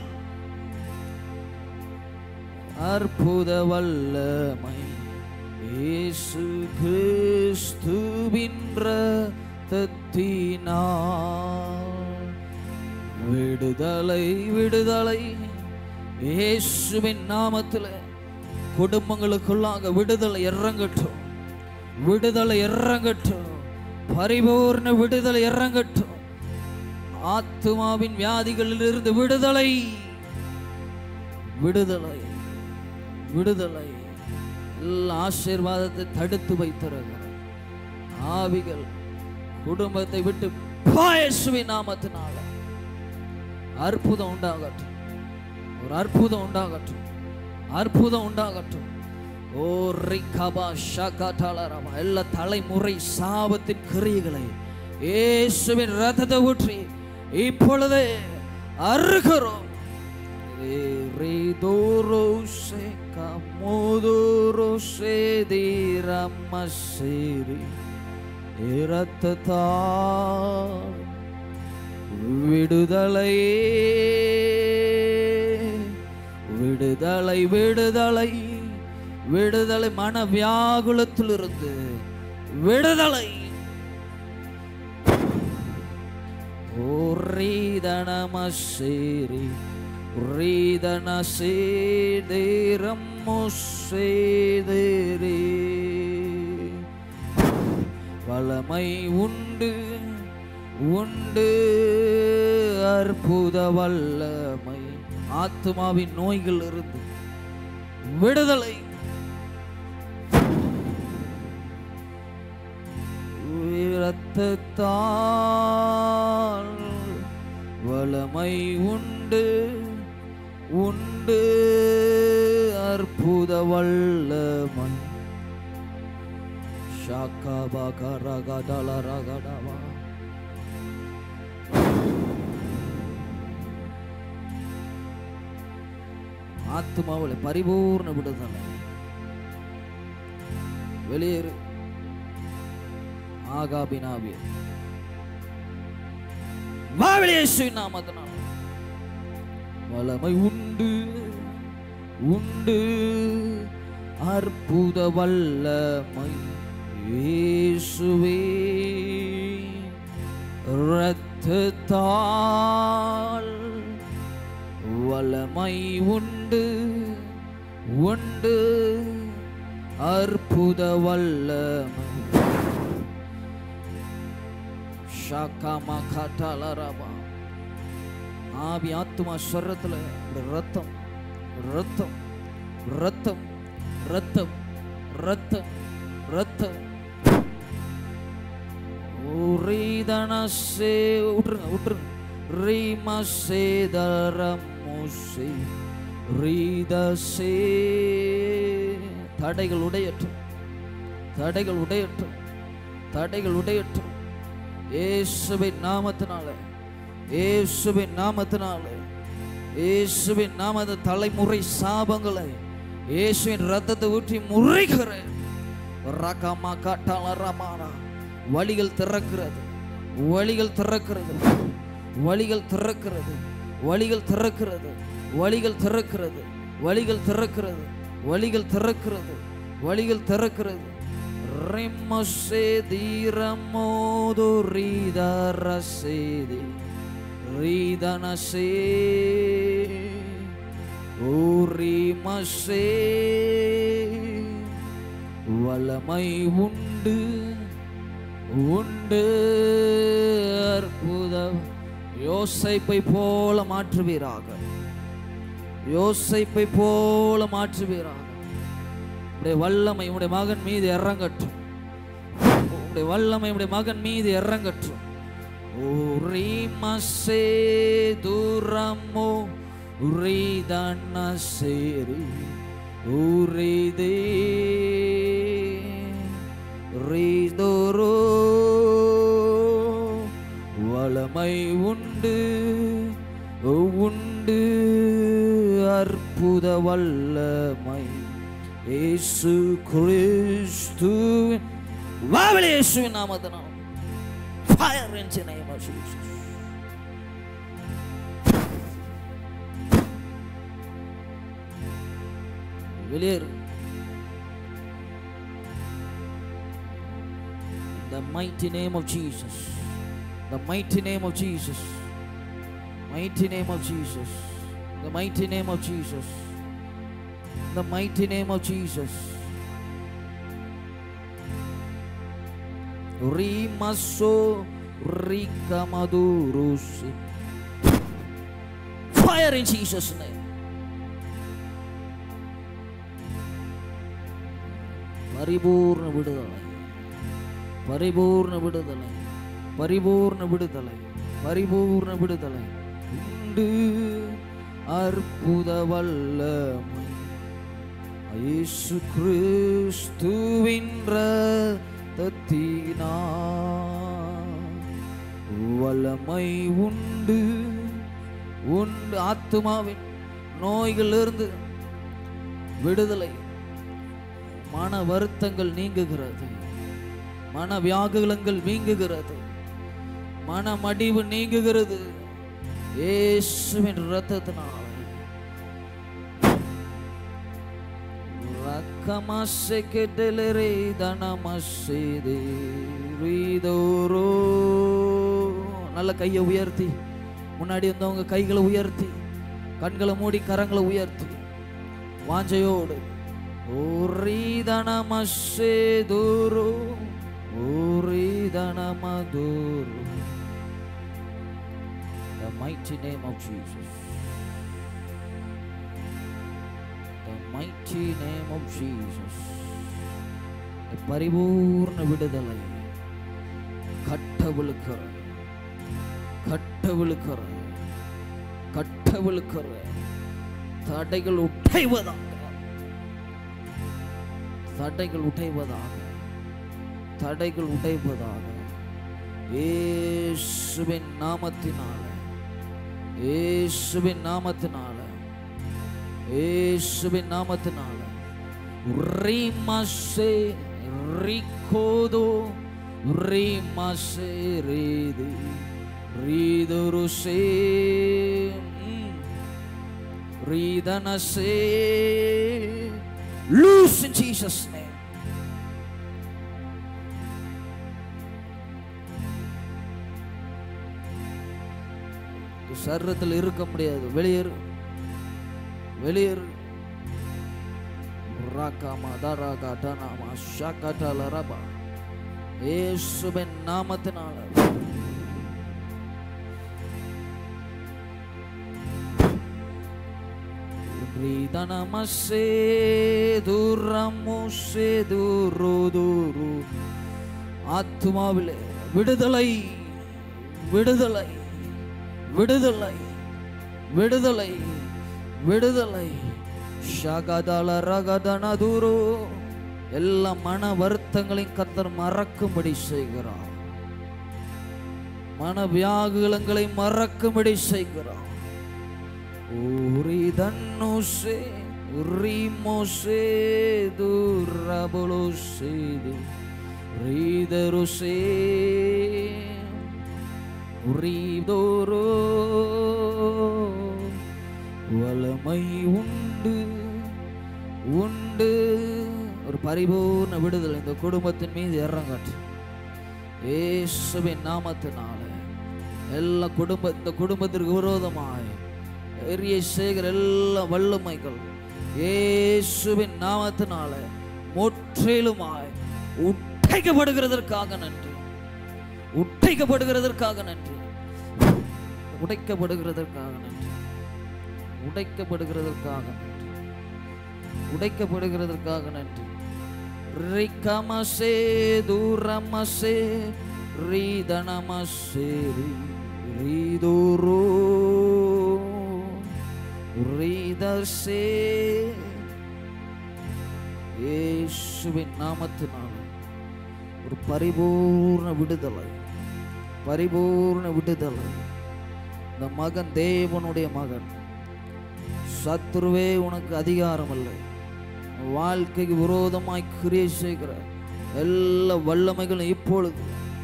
அற்புத வல்லமை இயேசு கிறிஸ்துவின் ரத்தத்தினால் விடுதலை விடுதலை இயேசுவின் நாமத்தில் குடும்பங்களுக்குள்ளாக விடுதலை இறங்கட்டும் விடுதலை இறங்கட்டும் பரிபூர்ண விடுதலை இறங்கட்டும் ஆத்துமாவின் வியாதிகளிலிருந்து விடுதலை விடுதலை விடுதலை எல்லா ஆசீர்வாதத்தை தடுத்து வைத்திருக்கிறார் ஆவிகள் குடும்பத்தை விட்டு பாயசுவின் நாமத்தினால அற்புதம் உண்டாகட்டும் ஒரு அற்புதம் உண்டாகட்டும் அற்புதம் உண்டாகட்டும் ஓ ரிகபா ஷகடலரமா எல்லா தலைமுறை சாபத்தின் கிரியைகளை இயேசுவின் ரத்தத்தை ஊற்றி இப்பொழுதே அருகிறோம் Ridorose camodorose diramasiri இரத்தத்தால் விடுதலையே விடுதலை விடுதலை விடுதலை மன வியாகுலத்திலிருந்து விடுதலை ஓரீதனமசேரி ரீதன சேதேரம்மோ சேதேரே வளமை உண்டு உண்டு அற்புத வல்லமை ஆத்மாவின் நோய்கள் இருந்து விடுதலை இரத்தத்தால் வளமை உண்டு உண்டு அற்புத வல்லமை ஷாக்காபாகா ரகடல ரகடவா ஆத்மாவில் பரிபூர்ண விடுதலை வெளியேறு ஆகாபினாவிய மாவளியேசுவின் நாமத்தினால் வல்லமை உண்டு உண்டு அற்புத வல்லமை இயேசுவே இரத்தத்தால் வல்லமை உண்டு உண்டு அற்புத வல்லமை ஷாக்காமா காட்டாலரபா ஆவி ஆத்துமா ஸ்வரத்துல ரத்தம் ரத்தம் ரத்தம் ரத்தம் ரத்தம் ரத்தம் ரீதனசே விட்டுருங்க விட்டுருங்க ரீமசேதரமுசே ரீதசே தடைகள் உடையட்டும் தடைகள் உடையட்டும் தடைகள் உடையட்டும் இயேசுவின் நாமத்தினால இயேசுவின் நாமத்தினால இயேசுவின் நாமத தலைமுறை சாபங்களை இயேசுவின் ரத்தத்தை ஊற்றி முறைகிறேன் ரகமா காட்டால ரமானா வழிகள் திறக்கிறது வழிகள் திறக்கிறது வழிகள் திறக்கிறது வழிகள் திறக்கிறது வழிகள் திறக்கிறது வழிகள் திறக்கிறது வழிகள் திறக்கிறது வழிகள் திறக்கிறது ரிம்மசே தீரமோது ரீதரசேதி ரீதனசே ஊரிமசே வல்லமை உண்டு உண்டு அற்புதம் யோசைப்பை போல மாற்றுவீராக யோசைப்பை போல மாற்றுவீராக உடைய வல்லமை உடைய மகன் மீது இறங்கட்டும் உடைய வல்லமை உடைய மகன் மீது இறங்கட்டும் உரிமசே தூரமோ உரிதனசேரி உரிதே ரீதோரோ வளமை உண்டு உண்டு அற்புத வல்லமை இயேசு கிறிஸ்துவின் வாவலே இயேசுவின் நாமத்தினால் fire in the name of Jesus வெளியேறு the mighty name of Jesus the mighty name of Jesus mighty name of Jesus the mighty name of Jesus the mighty name of Jesus Rimaso Rikamadurus Fire in Jesus' name பரிபூர்ண விடுதலை பரிபூர்ண விடுதலை பரிபூர்ண விடுதலை பரிபூர்ண விடுதலை உண்டு அற்புத வல்லமை இயேசு கிறிஸ்துவின் ரத்தத்தினா வல்லமை உண்டு உண்டு ஆத்துமாவின் நோய்களிலிருந்து விடுதலை மன வருத்தங்கள் நீங்குகிறது மன வியாகுலங்கள் நீங்குகிறது மன மடிவு நீங்குகிறது இயேசுவின் ரத்தத்தினால் ரக்கமஸ்ஸே கெட்டலரே தனமஸ்ஸேதே ரீதோரோ நல்ல கையை உயர்த்தி முன்னாடி இருந்தவங்க கைகளை உயர்த்தி கண்களை மூடி கரங்களை உயர்த்தி வாஞ்சையோடு ஓரீதனமஸ்ஸே தூரோ ஓரீதனமதூரோ The mighty name of Jesus. The mighty name of Jesus. The பரிபூர்ண விடுதலை கட்டவிழுக்கிற கட்டவிழுக்கிற கட்டவிழுக்கிற தடைகள் உடைவதாக தடைகள் உடைவதாக தடைகள் உடைவதாக இயேசுவின் நாமத்தினால இயேசுவின் நாமத்தினால இயேசுவின் நாமத்தினால ரீமசே ரிகோதோ ரீமசே ரீதி ரீதுருசே ரீதனசே Loose in Jesus' name. சரீரத்தில் இருக்க முடியாது வெளியேறு வெளியேறு ராகாமா தாராகா டனாமா ஷாகாட்டால ரபா இயேசுவின் நாமத்தினால Ridanamasé துரமுசே துரு துரு ஆத்மாவிலே விடுதலை விடுதலை விடுதலை விடுதலை விடுதலை ஷகதல ரகதன தூரு எல்லா மன வருத்தங்களையும் கத்தர் மறக்கும்படி செய்கிறார் மன வியாகுலங்களை மறக்கும்படி செய்கிறார் Uridanose, rimose, durabulose, riderose, உரிதோரோ வலமை உண்டு உண்டு ஒரு பரிபூர்ண விடுதலை இந்த குடும்பத்தின் மீது இறங்கட்டும் இயேசுவின் நாமத்தினால எல்லா குடும்ப இந்த குடும்பத்திற்கு விரோதமாய் எரிய செய்கிற எல்லா வல்லமைகள் இயேசுவின் நாமத்தினால முற்றிலுமாய் உடைக்கப்படுகிறதற்காக நன்றி உடைக்கப்படுகிறதற்காக நன்றி உடைக்கப்படுகிறதற்காக நன்றி உடைக்கப்படுகிறதற்காக நன்றி உடைக்கப்படுகிறதற்காக நன்றி ரிகமசே தூரமசே ரீதனமசே ரீதூரு ரீதசே இயேசுவின் நாமத்தினால் ஒரு பரிபூர்ண விடுதலை பரிபூர்ண விடுதலை இந்த மகன் தேவனுடைய மகன் சத்துருவே உனக்கு அதிகாரம் இல்லை வாழ்க்கைக்கு விரோதமாய் கிரியை செய்கிற எல்லா வல்லமைகளும் இப்பொழுது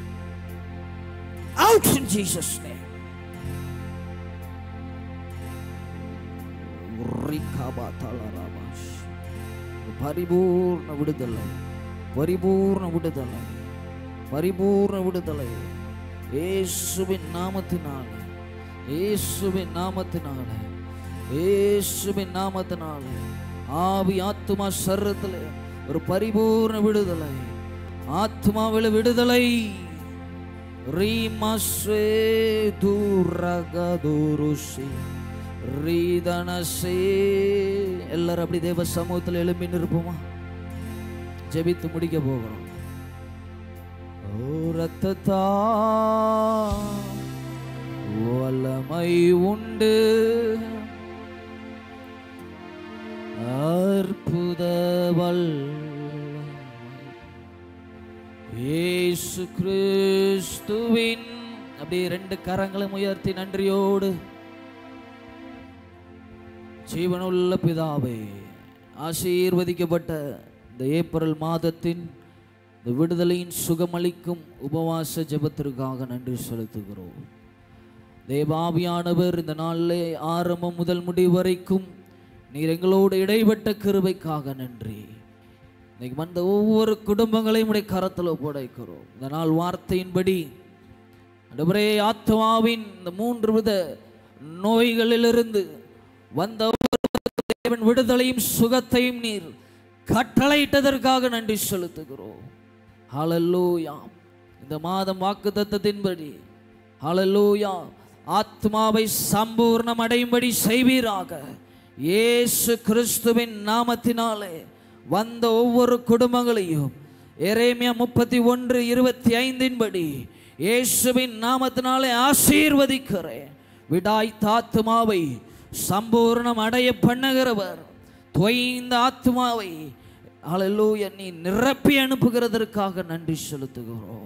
out in Jesus name ரிகாபா தலராபாஷ். பரிபூர்ண விடுதலை பரிபூர்ண விடுதலை பரிபூர்ண விடுதலை இயேசுவின் நாமத்தினால இயேசுவின் நாமத்தினால இயேசுவின் நாமத்தினால ஆவி ஆத்துமா சர்றத்துல ஒரு பரிபூர்ண விடுதலை ஆத்மாவில் விடுதலை ரீமஸ்வே தூரகதுருஷி ரீதனசே எல்லாரும் அப்படி தேவ சமூகத்தில் எழுப்பி நிற்போமா ஜெபித்து முடிக்க போகிறோம் ஓ ரத்தத்தா வல்லமை உண்டு அற்புத வல்லமை இயேசு கிறிஸ்துவின் அப்படியே ரெண்டு கரங்களும் உயர்த்தி நன்றியோடு ஜீவனுள்ள பிதாவே ஆசீர்வதிக்கப்பட்ட இந்த ஏப்ரல் மாதத்தின் இந்த விடுதலையின் சுகமளிக்கும் உபவாச ஜெபத்திற்காக நன்றி செலுத்துகிறோம் தேவாவியானவர் இந்த நாளிலே ஆரம்பம் முதல் முடிவு வரைக்கும் நீர் எங்களோடு இடைப்பட்ட கிருபைக்காக நன்றி இன்னைக்கு வந்த ஒவ்வொரு குடும்பங்களையும் உடைய கரத்தில் ஒப்படைக்கிறோம் இந்த நாள் வார்த்தையின்படி ஆண்டவரே ஆத்மாவின் இந்த மூன்று வித நோய்களிலிருந்து வந்த ஒவ்வொருவருக்கும் தேவன் விடுதலையும் சுகத்தையும் நீர் கட்டளையிட்டதற்காக நன்றி செலுத்துகிறோம் ஹalleluya இந்த மாதம் வாக்கு தத்தத்தின்படி ஹalleluya ஆத்மாவை சம்பூர்ணம் அடையும்படி செய்வீராக இயேசு கிறிஸ்துவின் நாமத்தினாலே வந்த ஒவ்வொரு குடும்பங்களையும் எரேமியா முப்பத்தி ஒன்று இருபத்தி ஐந்தின் படி இயேசுவின் நாமத்தினாலே ஆசீர்வதிக்கிறேன் விடாய்த்த ஆத்மாவை சம்பூர்ணம் அடைய பண்ணுகிறவர் தொய்ந்த ஆத்மாவை ஹalleluya நீ நிரப்பி அனுப்புகிறதற்காக நன்றி செலுத்துகிறோம்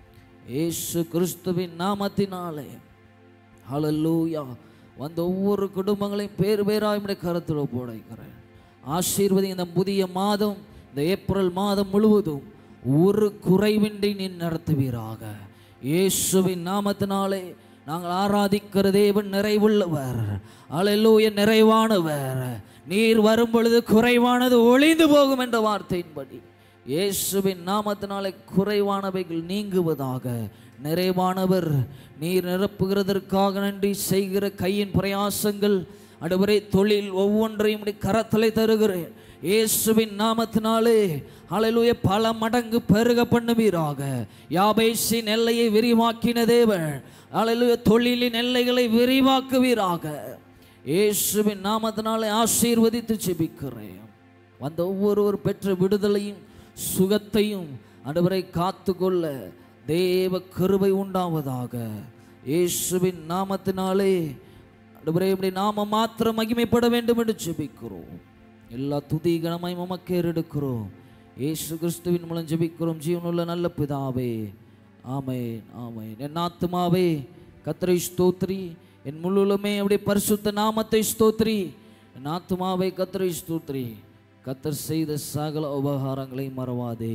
இயேசு கிறிஸ்துவின் நாமத்தினாலே ஹalleluya வந்த ஒவ்வொரு குடும்பங்களையும் பேர் பேராய் உம்முடைய கருத்தில் ஒப்படைக்கிறேன் ஆசீர்வதி இந்த புதிய மாதம் இந்த ஏப்ரல் மாதம் முழுவதும் ஒரு குறைவின்றி நீ நடத்துவீராக இயேசுவின் நாமத்தினாலே நாங்கள் ஆராதிக்கிற தேவன் நிறைவுள்ளவர் அலலூய நிறைவானவர் நீர் வரும் பொழுது குறைவானது ஒளிந்து போகும் என்ற வார்த்தையின்படி இயேசுவின் நாமத்தினாலே குறைவானவைகள் நீங்குவதாக நிறைவானவர் நீர் நிரப்புகிறதற்காக நன்றி செய்கிற கையின் பிரயாசங்கள் அடுவரை தொழில் ஒவ்வொன்றையும் உம்முடைய கரத்தலை தருகிறேன் இயேசுவின் நாமத்தினாலே ஹalleluya பல மடங்கு பெருக பண்ணுவீராக யாபேசின் எல்லையை விரிவாக்கின தேவன் ஹalleluya தொழிலின் எல்லைகளை விரிவாக்குவீராக இயேசுவின் நாமத்தினாலே ஆசீர்வதித்து ஜெபிக்கிறேன் வந்த ஒவ்வொருவர் பெற்ற விடுதலையும் சுகத்தையும் அடுவரை காத்துக்கொள்ள தேவ கிருபை உண்டாவதாக இயேசுவின் நாமத்தினாலே அடுவரே இப்படி நாம மாத்திரம் மகிமைப்பட வேண்டும் என்று ஜெபிக்கிறோம் எல்லா துதி கனமாய் உமக்கே எடுக்கிறோம் இயேசு கிறிஸ்துவின் மூலம் ஜெபிக்கிறோம் ஜீவனுள்ள நல்ல பிதாவே ஆமென் ஆமென் என் ஆத்துமாவே கத்தரை ஸ்தோத்ரி என் முழுலுமே அப்படியே பரிசுத்த நாமத்தை ஸ்தோத்ரி என் ஆத்துமாவை கத்தரை ஸ்தோத்ரி கத்தர் செய்த சகல உபகாரங்களை மறவாதே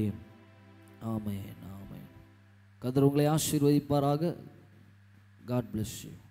ஆமென் ஆமென் கத்தர் உங்களை ஆசீர்வதிப்பாராக காட் bless you